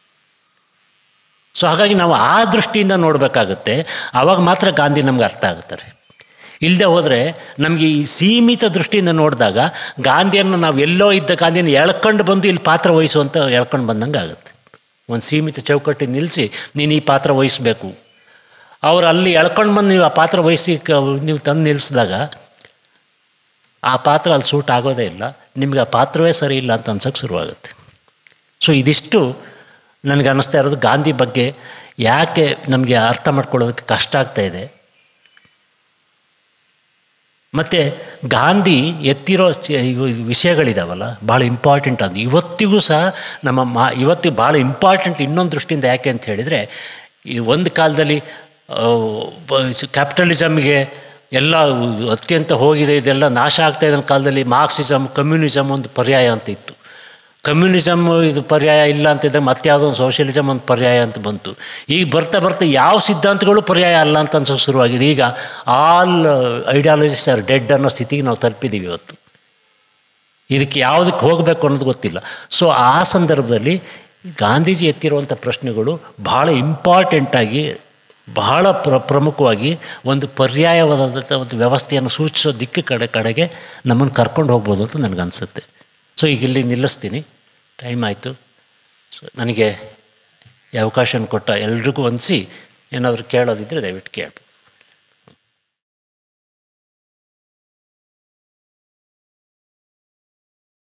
ಸೊ ಹಾಗಾಗಿ ನಾವು ಆ ದೃಷ್ಟಿಯಿಂದ ನೋಡಬೇಕಾಗುತ್ತೆ ಆವಾಗ ಮಾತ್ರ ಗಾಂಧಿ ನಮ್ಗೆ ಅರ್ಥ ಆಗುತ್ತಾರೆ ಇಲ್ಲದೆ ಹೋದರೆ ನಮಗೆ ಈ ಸೀಮಿತ ದೃಷ್ಟಿಯಿಂದ ನೋಡಿದಾಗ ಗಾಂಧಿಯನ್ನು ನಾವು ಎಲ್ಲೋ ಇದ್ದ ಗಾಂಧಿಯನ್ನು ಎಳ್ಕೊಂಡು ಬಂದು ಇಲ್ಲಿ ಪಾತ್ರ ವಹಿಸುವಂಥ ಎಳ್ಕೊಂಡು ಬಂದಂಗೆ ಆಗುತ್ತೆ ಒಂದು ಸೀಮಿತ ಚೌಕಟ್ಟಿನ ನಿಲ್ಲಿಸಿ ನೀನು ಈ ಪಾತ್ರ ವಹಿಸಬೇಕು ಅವ್ರು ಅಲ್ಲಿ ಎಳ್ಕೊಂಡು ಬಂದು ನೀವು ಆ ಪಾತ್ರ ವಹಿಸಿ ಕ ನೀವು ತಂದು ನಿಲ್ಲಿಸಿದಾಗ ಆ ಪಾತ್ರ ಅಲ್ಲಿ ಸೂಟ್ ಆಗೋದೇ ಇಲ್ಲ ನಿಮಗೆ ಆ ಪಾತ್ರವೇ ಸರಿ ಇಲ್ಲ ಅಂತ ಅನ್ಸೋಕ್ಕೆ ಶುರುವಾಗುತ್ತೆ ಸೊ ಇದಿಷ್ಟು ನನಗೆ ಅನ್ನಿಸ್ತಾ ಇರೋದು ಗಾಂಧಿ ಬಗ್ಗೆ ಯಾಕೆ ನಮಗೆ ಅರ್ಥ ಮಾಡ್ಕೊಳ್ಳೋದಕ್ಕೆ ಕಷ್ಟ ಆಗ್ತಾ ಇದೆ ಮತ್ತು ಗಾಂಧಿ ಎತ್ತಿರೋ ಚ- ಇವು ವಿಷಯಗಳಿದಾವಲ್ಲ ಭಾಳ ಇಂಪಾರ್ಟೆಂಟ್ ಅದು ಇವತ್ತಿಗೂ ಸಹ ನಮ್ಮ ಮಾ ಇವತ್ತಿಗೆ ಭಾಳ ಇಂಪಾರ್ಟೆಂಟ್ ಇನ್ನೊಂದು ದೃಷ್ಟಿಯಿಂದ ಯಾಕೆ ಅಂತ ಹೇಳಿದರೆ ಈ ಒಂದು ಕಾಲದಲ್ಲಿ ಕ್ಯಾಪಿಟಲಿಸಮ್ಗೆ ಎಲ್ಲ ಅತ್ಯಂತ ಹೋಗಿದೆ ಇದೆಲ್ಲ ನಾಶ ಆಗ್ತಾ ಇದ್ದ ಕಾಲದಲ್ಲಿ ಮಾರ್ಕ್ಸಿಸಮ್ ಕಮ್ಯುನಿಸಮ್ ಒಂದು ಪರ್ಯಾಯ ಅಂತ ಇತ್ತು ಕಮ್ಯುನಿಸಮ್ ಇದು ಪರ್ಯಾಯ ಇಲ್ಲ ಅಂತಿದ್ರೆ ಮತ್ತೆ ಯಾವುದೋ ಒಂದು ಸೋಷಿಯಲಿಸಮ್ ಒಂದು ಪರ್ಯಾಯ ಅಂತ ಬಂತು ಈಗ ಬರ್ತಾ ಬರ್ತಾ ಯಾವ ಸಿದ್ಧಾಂತಗಳು ಪರ್ಯಾಯ ಅಲ್ಲ ಅಂತ ಅನ್ಸೋಕೆ ಶುರುವಾಗಿದೆ ಈಗ ಆಲ್ ಐಡಿಯಾಲಜಿಸ್ ಆರ್ ಡೆಡ್ ಅನ್ನೋ ಸ್ಥಿತಿಗೆ ನಾವು ತಲುಪಿದ್ದೀವಿ ಇವತ್ತು ಇದಕ್ಕೆ ಯಾವುದಕ್ಕೆ ಹೋಗಬೇಕು ಅನ್ನೋದು ಗೊತ್ತಿಲ್ಲ ಸೊ ಆ ಸಂದರ್ಭದಲ್ಲಿ ಗಾಂಧೀಜಿ ಎತ್ತಿರುವಂಥ ಪ್ರಶ್ನೆಗಳು ಭಾಳ ಇಂಪಾರ್ಟೆಂಟಾಗಿ ಬಹಳ ಪ್ರ ಪ್ರಮುಖವಾಗಿ ಒಂದು ಪರ್ಯಾಯವಾದಂಥ ಒಂದು ವ್ಯವಸ್ಥೆಯನ್ನು ಸೂಚಿಸೋ ದಿಕ್ಕು ಕಡೆ ಕಡೆಗೆ ನಮ್ಮನ್ನು ಕರ್ಕೊಂಡು ಹೋಗ್ಬೋದು ಅಂತ ನನಗನ್ಸುತ್ತೆ ಸೊ ಈಗ ಇಲ್ಲಿ ನಿಲ್ಲಿಸ್ತೀನಿ ಟೈಮ್ ಆಯಿತು ಸೊ ನನಗೆ ಈ ಅವಕಾಶ ಕೊಟ್ಟ ಎಲ್ರಿಗೂ ಹೊಂದಿಸಿ ಏನಾದರೂ ಕೇಳೋದಿದ್ದರೆ ದಯವಿಟ್ಟು ಕೇಳ್ಬೋದು